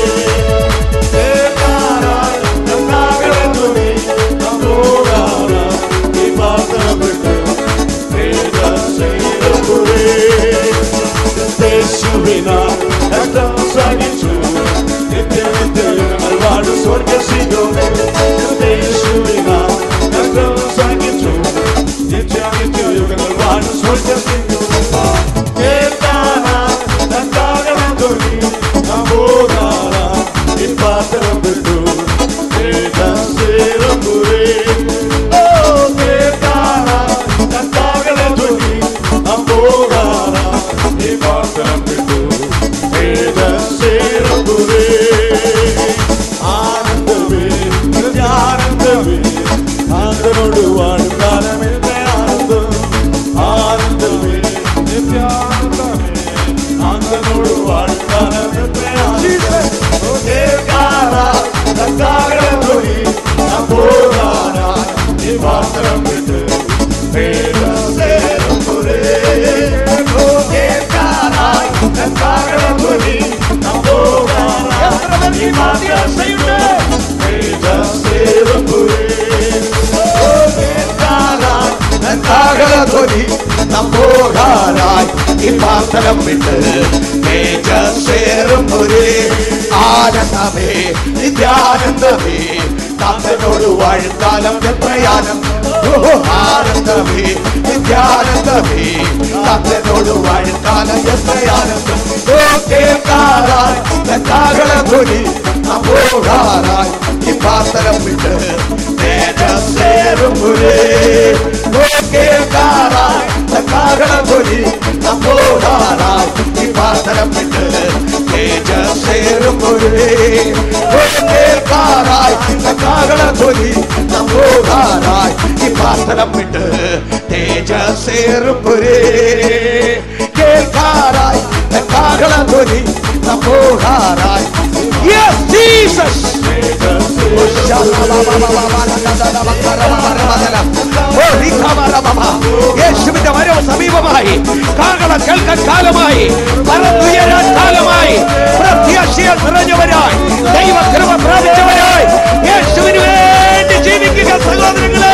കേൾക്കാറായി കങ്കാകളെ ധ്വനി നമ്പോകാറായി ഈ പാത്രം വിട്ട് തേജസ്സേറുമ്പുരേ യേശുവിനാ രക്തം സഹിച്ചു നിത്യനിത്യങ്ങൾ വാഴും സ്വർഗസിംഹമേ യേശുവിനാ രക്തം സഹിച്ചു നിത്യനിത്യങ്ങൾ വാഴും സ്വർഗസിംഹമേ കേൾക്കാനാ രണ്ടാകണം തൊഴി നമ്പോകാനാ ഈ പാത്രം വിട്ടു തേജസ്സേറുമ്പുരേ ഓ കേൾക്കാനാ രണ്ടാകണം തൊഴി നമ്പോകാനാ ഈ പാത്രം വിട്ടു തേജസ്സേറുമ്പുരേ ആനന്ദമേ ആനന്ദമേ ആനന്ദനോട് വാഴും കാലമെന്റെ ആനന്ദം ആനന്ദമേ നിത്യാനന്ദമേ ആനന്ദനോട് വാഴും കാലമെന്റെ ആനന്ദം കേൾക്കാറാ തക്കാകളെ തൊഴി നമ്പോകാനാ ഈ പാത്രം വിട്ട് തേജസ്സേറുമ്പുരേ ഓ കേൾക്കാറാ തക്കാകളെ തൊഴി നമ്പോകാനാ ഈ പാത്രം വിട്ട് തേജസ്സേറുമ്പുരേ ഓ കേൾക്കാറാ ധ്വനി നമ്പോകാനായി ഈ പാത്രം വിട്ട് തേജസ്സേറും ഒരു ആനന്ദമേ നിത്യാനന്ദമേ താത്തനോട് വാഴുകാലം എത്രയാനം ആനന്ദമേ നിത്യാനന്ദമേ താത്തനോട് വാഴുകാലം എത്രയാനന്ദം ഓ കേൾക്കാറായി കാകള ധ്വനി നമ്പോകാനായി ഈ പാത്രം വിട്ട് തേജസ്സേറും ഒരു ഓ കേൾക്കാറായി നമ്മോടാറായി ഈ പാതരം വിട്ട് തേജസ്സേറുമ്പോഴേ കേൾക്കാറായി കാകളൊലി നമ്മോടാറായി ഈ പാതരം വിട്ട് തേജസ്സേറുമ്പോഴേ കേൾക്കാറായി കാകളൊലി നമ്മോടാറായി Yes, Jesus! യേശുവിന്റെ വരവ് സമീപമായി കാകള കേൾക്കാൻ കാലമായി പറന്നുയരാൻ കാലമായി പ്രത്യാശയാൽ നിറഞ്ഞവരായി ദൈവ കൃപ പ്രാപിച്ചവരായി യേശുവിന് വേണ്ടി ജീവിക്കുക സഹോദരങ്ങളെ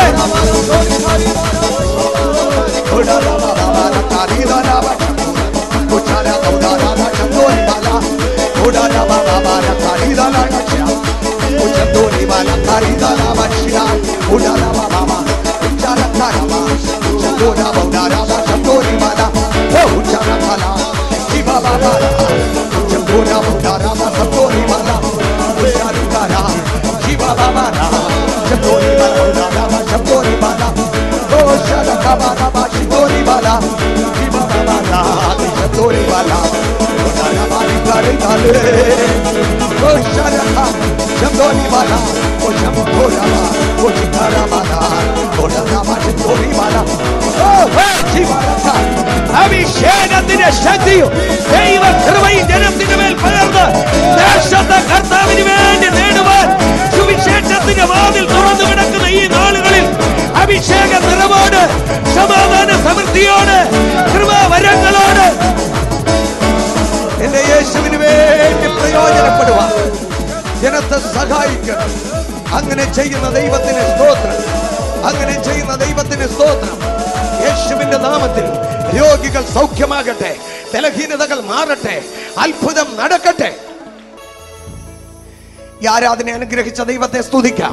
അഭിഷേകത്തിന്റെ ശക്തിയും ദൈവ കൃപയും ജനത്തിന്റെ മേൽ പകർന്ന് ദേശത്തെ കർത്താവിന് വേണ്ടി നേടുവാൻ സുവിശേഷത്തിന്റെ വാതിൽ തുറന്നു കിടക്കുന്ന ഈ നാളുകളിൽ അഭിഷേക നിറവോട് സമാധാന സമൃദ്ധിയോട് കൃപാവരങ്ങളോട് എന്റെ യേശുവിന് വേണ്ടി പ്രയോജനപ്പെടുവാൻ ജനത്തെ സഹായിക്കണം അങ്ങനെ ചെയ്യുന്ന ദൈവത്തിന് സ്തോത്രം അങ്ങനെ ചെയ്യുന്ന ദൈവത്തിന് സ്തോത്രം യേശുവിന്റെ നാമത്തിൽ രോഗികൾ സൗഖ്യമാകട്ടെ ബലഹീനതകൾ മാറട്ടെ അത്ഭുതം നടക്കട്ടെ ഈ ആരാധന അനുഗ്രഹിച്ച ദൈവത്തെ സ്തുതിക്കാം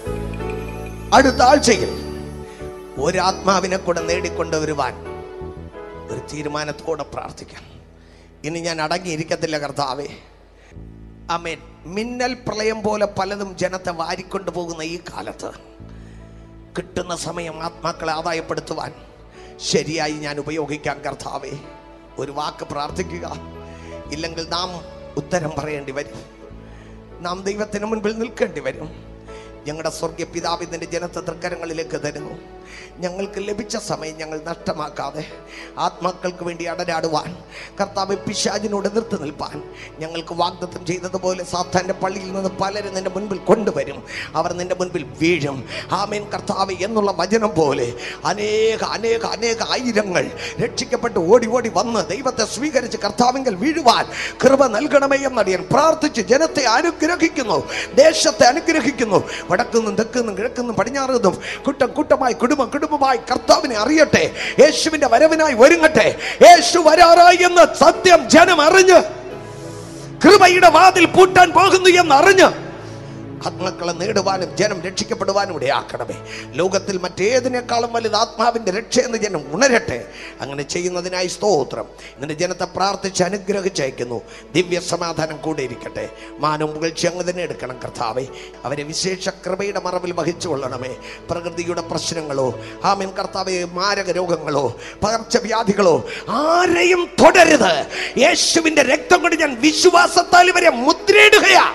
അടുത്ത ആഴ്ചയിൽ ഒരാത്മാവിനെ കൂടെ നേടിക്കൊണ്ടുവരുവാൻ ഒരു തീരുമാനത്തോടെ പ്രാർത്ഥിക്കാം ഇനി ഞാൻ അടങ്ങിയിരിക്കത്തില്ല കർത്താവേ അമേൻ മിന്നൽ പ്രളയം പോലെ പലതും ജനത്തെ വാരിക്കൊണ്ടു പോകുന്ന ഈ കാലത്ത് കിട്ടുന്ന സമയം ആത്മാക്കളെ ആദായപ്പെടുത്തുവാൻ ശരിയായി ഞാൻ ഉപയോഗിക്കാം കർത്താവേ ഒരു വാക്ക് പ്രാർത്ഥിക്കുക ഇല്ലെങ്കിൽ നാം ഉത്തരം പറയേണ്ടി വരും നാം ദൈവത്തിന് മുൻപിൽ നിൽക്കേണ്ടി വരും ഞങ്ങളുടെ സ്വർഗീയ പിതാവിൻ്റെ ജനത്തെ തൃക്കരങ്ങളിലേക്ക് തരുന്നു ഞങ്ങൾക്ക് ലഭിച്ച സമയം ഞങ്ങൾ നഷ്ടമാക്കാതെ ആത്മാക്കൾക്ക് വേണ്ടി അടരാടുവാൻ കർത്താവ് പിശാചിനോട് നിർത്തി നിൽപ്പാൻ ഞങ്ങൾക്ക് വാഗ്ദത്തം ചെയ്തതുപോലെ സാത്താൻ്റെ പള്ളിയിൽ നിന്ന് പലരും നിന്റെ മുൻപിൽ കൊണ്ടുവരും അവർ നിന്റെ മുൻപിൽ വീഴും ആമേൻ കർത്താവ് എന്നുള്ള വചനം പോലെ അനേക അനേക അനേക ആയിരങ്ങൾ രക്ഷിക്കപ്പെട്ട് ഓടി ഓടി വന്ന് ദൈവത്തെ സ്വീകരിച്ച് കർത്താവിങ്കൽ വീഴുവാൻ കൃപ നൽകണമേ എന്നടിയൻ പ്രാർത്ഥിച്ച് ജനത്തെ അനുഗ്രഹിക്കുന്നു ദേശത്തെ അനുഗ്രഹിക്കുന്നു വടക്കുന്നും തെക്കുന്നും കിഴക്കുന്നും പടിഞ്ഞാറുന്നും കൂട്ടം കൂട്ടമായി കുടുംബം കുടുംബമായി കർത്താവിനെ അറിയട്ടെ യേശുവിന്റെ വരവിനായി ഒരുങ്ങട്ടെ യേശു വരാറായി എന്ന് സത്യം ജനം അറിഞ്ഞ് കൃപയുടെ വാതിൽ പൂട്ടാൻ പോകുന്നു എന്ന് അറിഞ്ഞ് ആത്മാക്കളെ നേടുവാനും ജനം രക്ഷിക്കപ്പെടുവാനും ഇടയാക്കണമേ ലോകത്തിൽ മറ്റേതിനേക്കാളും വലുത് ആത്മാവിന്റെ രക്ഷയെന്ന് ജനം ഉണരട്ടെ അങ്ങനെ ചെയ്യുന്നതിനായി സ്തോത്രം നിന്റെ ജനത്തെ പ്രാർത്ഥിച്ച് അനുഗ്രഹിച്ചയക്കുന്നു ദിവ്യ സമാധാനം കൂടെ ഇരിക്കട്ടെ മാനവും പുകഴ്ച അങ്ങ് തന്നെ എടുക്കണം കർത്താവെ അവരെ വിശേഷ കൃപയുടെ മറവിൽ വഹിച്ചു കൊള്ളണമേ പ്രകൃതിയുടെ പ്രശ്നങ്ങളോ ആമീൻ കർത്താവെ മാരക രോഗങ്ങളോ പകർച്ചവ്യാധികളോ ആരെയും തുടരുത് യേശുവിന്റെ രക്തം കൊണ്ട് ഞാൻ വിശ്വാസത്താൽ ഇവരെ മുദ്രയിടുകയാ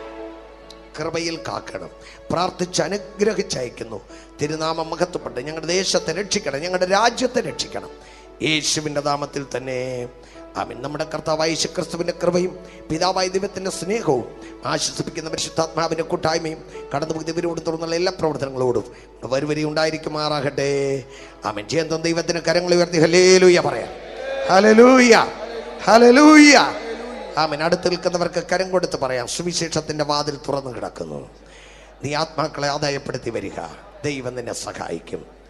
കൃപയിൽ കാക്കണം പ്രാർത്ഥിച്ച് അനുഗ്രഹിച്ചയക്കുന്നു തിരുനാമം മഹത്വപ്പെട്ട് ഞങ്ങളുടെ ദേശത്തെ രക്ഷിക്കണം ഞങ്ങളുടെ രാജ്യത്തെ രക്ഷിക്കണം യേശുവിൻ്റെ നാമത്തിൽ തന്നെ ആമീൻ നമ്മുടെ കർത്താവായ യേശുക്രിസ്തുവിൻ്റെ കൃപയും പിതാവായ ദൈവത്തിൻ്റെ സ്നേഹവും ആശ്വസിപ്പിക്കുന്ന പരിശുദ്ധാത്മാവിൻ്റെ കൂട്ടായ്മയും കടന്നു ഇവരോട് തുറന്നുള്ള എല്ലാ പ്രവർത്തനങ്ങളോടും വരുവരി ഉണ്ടായിരിക്കുമാറാകട്ടെ ആമീൻ ജയന്തം ദൈവത്തിന് കരങ്ങൾ ഉയർത്തി ഹലേലൂയ പറയാം ഹലലൂയ ഹലലൂയ ആമൻ അടുത്ത് നിൽക്കുന്നവർക്ക് കരം കൊടുത്ത് പറയാം സുവിശേഷത്തിന്റെ വാതിൽ തുറന്നു കിടക്കുന്നു നീ ആത്മാക്കളെ ആദായപ്പെടുത്തി വരിക ദൈവം നിന്നെ സഹായിക്കും